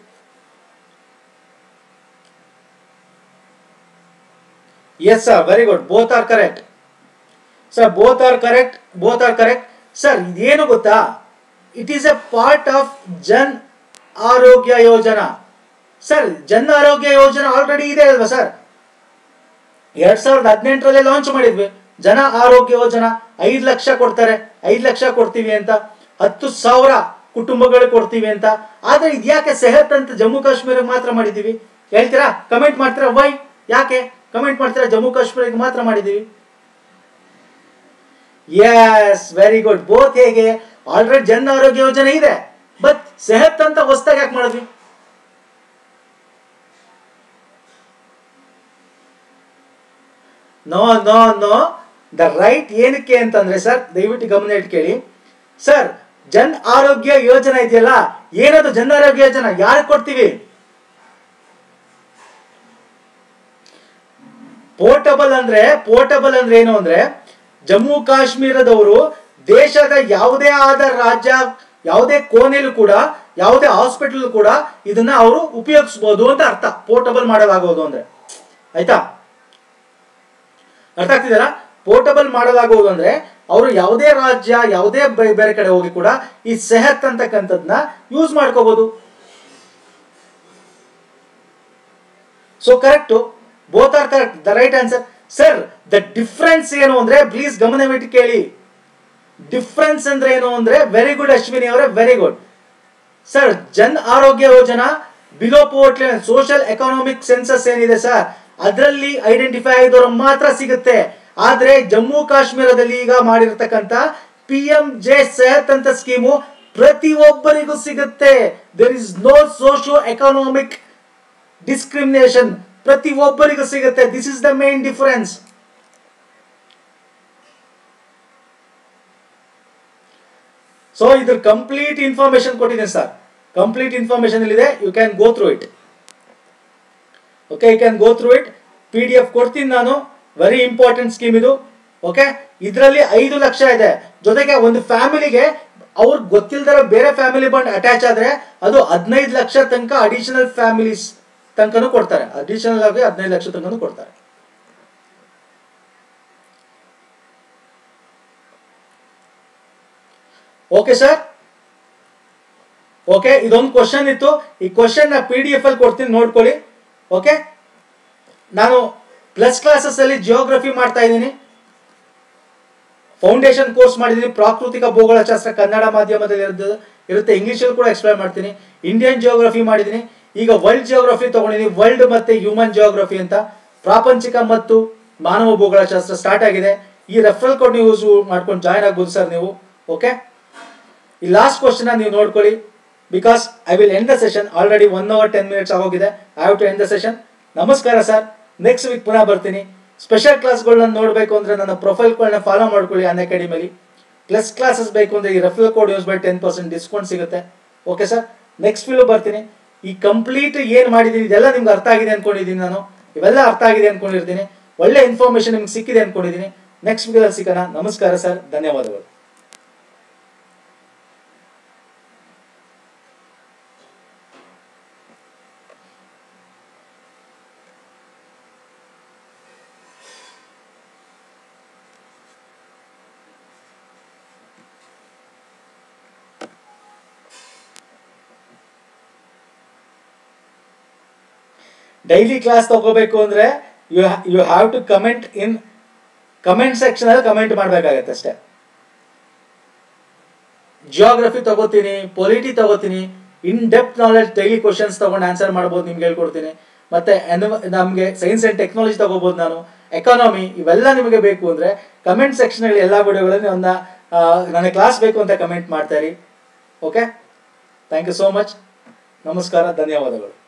yes sir very good both are correct sir both are correct both are correct sir ಇದೇನು ಗೊತ್ತಾ it is a part of Jan Arogya Yojana sir Jan Arogya ಯೋಜನಾ already ಇದೆ ಅಲ್ವಾ sir ಎರಡ್ ಸಾವಿರದ ಹದಿನೆಂಟರಲ್ಲೇ launch ಮಾಡಿದ್ವಿ ಜನ ಆರೋಗ್ಯ ಯೋಜನಾ ಐದ್ ಲಕ್ಷ ಕೊಡ್ತಾರೆ ಐದ್ ಲಕ್ಷ ಕೊಡ್ತೀವಿ ಅಂತ ಹತ್ತು ಸಾವಿರ ಕುಟುಂಬಗಳಿಗೆ ಕೊಡ್ತೀವಿ ಅಂತ ಆದ್ರೆ ಇದ್ಯಾಕೆ ಸೆಹತ್ ಅಂತ ಜಮ್ಮು ಕಾಶ್ಮೀರಕ್ಕೆ ಮಾತ್ರ ಮಾಡಿದೀವಿ ಹೇಳ್ತೀರಾ ಕಮೆಂಟ್ ಮಾಡ್ತೀರಾ ವೈ ಯಾಕೆ ಕಮೆಂಟ್ ಮಾಡ್ತೀರಾ ಜಮ್ಮು ಕಾಶ್ಮೀರಕ್ಕೆ ಮಾತ್ರ ಮಾಡಿದೀವಿ ಎಸ್ ವೆರಿ ಗುಡ್ ಬೋತ್ ಹೇಗೆ ಆಲ್ರೆಡಿ ಜನ ಆರೋಗ್ಯ ಯೋಜನೆ ಇದೆ ಬಟ್ ಸೆಹತ್ ಅಂತ ಹೊಸದಾಗಿ ಯಾಕೆ ಮಾಡಿದ್ವಿ no no no the right ಏನಕ್ಕೆ ಅಂತಂದ್ರೆ ಸರ್ ದಯವಿಟ್ಟು ಗಮನ ಇಟ್ಟು ಕೇಳಿ ಸರ್ ಜನ್ ಆರೋಗ್ಯ ಯೋಜನೆ ಇದೆಯಲ್ಲ ಏನದು ಜನ್ ಆರೋಗ್ಯ ಯೋಜನೆ ಯಾರು ಕೊಡ್ತೀವಿ ಪೋರ್ಟಬಲ್ ಅಂದ್ರೆ ಪೋರ್ಟಬಲ್ ಅಂದ್ರೆ ಏನು ಅಂದ್ರೆ ಜಮ್ಮು ಕಾಶ್ಮೀರದವರು ದೇಶದ ಯಾವುದೇ ಆದ ರಾಜ್ಯ ಯಾವುದೇ ಕೋಣೆಲೂ ಕೂಡ ಯಾವುದೇ ಹಾಸ್ಪಿಟಲ್ ಕೂಡ ಇದನ್ನ ಅವರು ಉಪಯೋಗಿಸಬಹುದು ಅಂತ ಅರ್ಥ ಪೋರ್ಟಬಲ್ ಮಾಡಲಾಗುವುದು ಅಂದ್ರೆ ಆಯ್ತಾ ಅರ್ಥ ಆಗ್ತಿದಾರ ಪೋರ್ಟಬಲ್ ಮಾಡಲಾಗುವುದು ಅಂದ್ರೆ ಅವರು ಯಾವುದೇ ರಾಜ್ಯ ಯಾವುದೇ ಬೆ- ಬೇರೆ ಕಡೆ ಹೋಗಿ ಕೂಡ ಈ ಸೆಹತ್ ಅಂತಕ್ಕಂಥದ್ನ ಯೂಸ್ ಮಾಡ್ಕೋಬಹುದು so correct both are correct the right answer sir the difference ಏನು ಅಂದ್ರೆ ಪ್ಲೀಸ್ ಗಮನವಿಟ್ಟು ಕೇಳಿ ಡಿಫ್ರೆನ್ಸ್ ಅಂದ್ರೆ ಏನು ಅಂದ್ರೆ ವೆರಿ ಗುಡ್ ಅಶ್ವಿನಿ ಅವರೇ very good sir Jan Arogya Yojana below poverty social economic census ಏನಿದೆ ಸರ್ ಅದರಲ್ಲಿ ಐಡೆಂಟಿಫೈ ಆಗಿದವರು ಮಾತ್ರ ಸಿಗುತ್ತೆ ಆದ್ರೆ ಜಮ್ಮು ಕಾಶ್ಮೀರದಲ್ಲಿ ಈಗ ಮಾಡಿರ್ತಕ್ಕಂಥ ಪಿ ಎಂ ಜೆ ಸೆಹತ್ ಅಂತ ಸ್ಕೀಮು ಪ್ರತಿಯೊಬ್ಬರಿಗೂ ಸಿಗುತ್ತೆ there is no socio economic discrimination ಪ್ರತಿ ಒಬ್ಬರಿಗೂ ಸಿಗುತ್ತೆ this is the main difference so ಇದ್ರ ಕಂಪ್ಲೀಟ್ ಇನ್ಫಾರ್ಮೇಶನ್ ಕೊಟ್ಟಿದ್ದೀನಿ ಸರ್ ಕಂಪ್ಲೀಟ್ ಇನ್ಫಾರ್ಮೇಶನ್ ಇಲ್ಲಿದೆ you can go through it okay you can go through it P D F ಕೊಡ್ತೀನಿ ನಾನು very important scheme ಇದು okay ಇದರಲ್ಲಿ ಐದು ಲಕ್ಷ ಇದೆ ಜೊತೆಗೆ ಒಂದು ಫ್ಯಾಮಿಲಿಗೆ ಅವ್ರು ಗೊತ್ತಿಲ್ದರ ಬೇರೆ ಫ್ಯಾಮಿಲಿ ಬಂದು ಅಟ್ಯಾಚ್ ಆದ್ರೆ ಅದು ಹದಿನೈದು ಲಕ್ಷ ತನಕ ಅಡಿಷನಲ್ ಫ್ಯಾಮಿಲೀಸ್ ತನಕನೂ ಕೊಡ್ತಾರೆ ಅಡಿಷನಲ್ ಆಗಿ ಹದಿನೈದು ಲಕ್ಷ ತನಕನೂ ಕೊಡ್ತಾರೆ ಓಕೆ ಸರ್ ಓಕೆ ಇದೊಂದು ಕ್ವಶನ್ ಇತ್ತು ಈ ಕ್ವಶನ್ ನ ಪಿ ಡಿ ಎಫ್ ಅಲ್ಲಿ ಕೊಡ್ತೀನಿ ನೋಡ್ಕೊಳ್ಳಿ ಓಕೆ ನಾನು ಪ್ಲಸ್ ಕ್ಲಾಸಸ್ ಅಲ್ಲಿ ಜಿಯೋಗ್ರಫಿ ಮಾಡ್ತಾ ಇದ್ದೀನಿ ಫೌಂಡೇಶನ್ ಕೋರ್ಸ್ ಮಾಡಿದ್ದೀನಿ ಪ್ರಾಕೃತಿಕ ಭೂಗೋಳಶಾಸ್ತ್ರ ಕನ್ನಡ ಮಾಧ್ಯಮದಲ್ಲಿ ಇರುತ್ತೆ ಇರುತ್ತೆ ಇಂಗ್ಲಿಷಲ್ಲಿ ಕೂಡ ಎಕ್ಸ್ಪ್ಲೈನ್ ಮಾಡ್ತೀನಿ ಇಂಡಿಯನ್ ಜಿಯೋಗ್ರಫಿ ಮಾಡಿದ್ದೀನಿ ಈಗ ವರ್ಲ್ಡ್ ಜಿಯೋಗ್ರಫಿ ತಗೊಂಡಿದ್ದೀನಿ ವರ್ಲ್ಡ್ ಮತ್ತೆ ಹ್ಯೂಮನ್ ಜಿಯೋಗ್ರಫಿ ಅಂತ ಪ್ರಾಪಂಚಿಕ ಮತ್ತು ಮಾನವ ಭೂಗೋಳಶಾಸ್ತ್ರ ಸ್ಟಾರ್ಟ್ ಆಗಿದೆ ಈ ರೆಫರಲ್ ಕೋಡ್ ನೀವು ಯೂಸ್ ಮಾಡ್ಕೊಂಡು ಜಾಯ್ನ್ ಆಗ್ಬೋದು ಸರ್ ನೀವು ಓಕೆ ಈ ಲಾಸ್ಟ್ ಕ್ವಶನ್ ನೀವು ನೋಡ್ಕೊಳ್ಳಿ because I will end the session already one hour ten minutes ಆಗೋಗಿದೆ I have to end the session ನಮಸ್ಕಾರ ಸರ್ ನೆಕ್ಸ್ಟ್ ವೀಕ್ ಪುನಃ ಬರ್ತೀನಿ ಸ್ಪೆಷಲ್ ಕ್ಲಾಸ್ಗಳನ್ನ ನೋಡಬೇಕು ಅಂದ್ರೆ ನನ್ನ ಪ್ರೊಫೈಲ್ಗಳನ್ನ ಫಾಲೋ ಮಾಡ್ಕೊಳ್ಳಿ ಅನ್ ಅಕಾಡೆಮಿಲಿ ಪ್ಲಸ್ ಕ್ಲಾಸಸ್ ಬೇಕು ಅಂದ್ರೆ ಈ ರೆಫರಲ್ ಕೋಡ್ ಯೂಸ್ ಮಾಡಿ ಟೆನ್ ಪರ್ಸೆಂಟ್ ಡಿಸ್ಕೌಂಟ್ ಸಿಗುತ್ತೆ ಓಕೆ ಸರ್ ನೆಕ್ಸ್ಟ್ ವಿಡಿಯೋ ಬರ್ತೀನಿ ಈ ಕಂಪ್ಲೀಟ್ ಏನು ಮಾಡಿದ್ದೀನಿ ಇದೆಲ್ಲ ನಿಮ್ಗೆ ಅರ್ಥ ಆಗಿದೆ ಅನ್ಕೊಂಡಿದ್ದೀನಿ ನಾನು ಇವೆಲ್ಲ ಅರ್ಥ ಆಗಿದೆ ಅನ್ಕೊಂಡಿರ್ತೀನಿ ಒಳ್ಳೆ ಇನ್ಫಾರ್ಮೇಶನ್ ನಿಮ್ಗೆ ಸಿಕ್ಕಿದೆ ಅನ್ಕೊಂಡಿದ್ದೀನಿ ನೆಕ್ಸ್ಟ್ ವಿಡಿಯೋದಲ್ಲಿ ಸಿಗೋಣ ನಮಸ್ಕಾರ ಸರ್ ಧನ್ಯವಾದಗಳು ಡೈಲಿ ಕ್ಲಾಸ್ ತಗೋಬೇಕು ಅಂದರೆ you you have to comment in comment ಸೆಕ್ಷನಲ್ಲಿ ಕಮೆಂಟ್ ಮಾಡಬೇಕಾಗತ್ತೆ ಅಷ್ಟೇ ಜಿಯೋಗ್ರಫಿ ತಗೋತೀನಿ ಪೊಲಿಟಿ ತಗೋತೀನಿ in depth knowledge daily questions ತಗೊಂಡು ಆನ್ಸರ್ ಮಾಡ್ಬೋದು ನಿಮ್ಗೆ ಹೇಳ್ಕೊಡ್ತೀನಿ ಮತ್ತೆ ನಮಗೆ ಸೈನ್ಸ್ ಆ್ಯಂಡ್ ಟೆಕ್ನಾಲಜಿ ತಗೋಬೋದು ನಾನು ಎಕಾನಮಿ ಇವೆಲ್ಲ ನಿಮಗೆ ಬೇಕು ಅಂದರೆ ಕಮೆಂಟ್ ಸೆಕ್ಷನಲ್ಲಿ ಎಲ್ಲ ವಿಡಿಯೋಗಳಲ್ಲಿ ನನ್ನ ಆ, ನನ್ನ ಕ್ಲಾಸ್ ಬೇಕು ಅಂತ ಕಮೆಂಟ್ ಮಾಡ್ತಾ ಇರಿ okay thank you so much ನಮಸ್ಕಾರ ಧನ್ಯವಾದಗಳು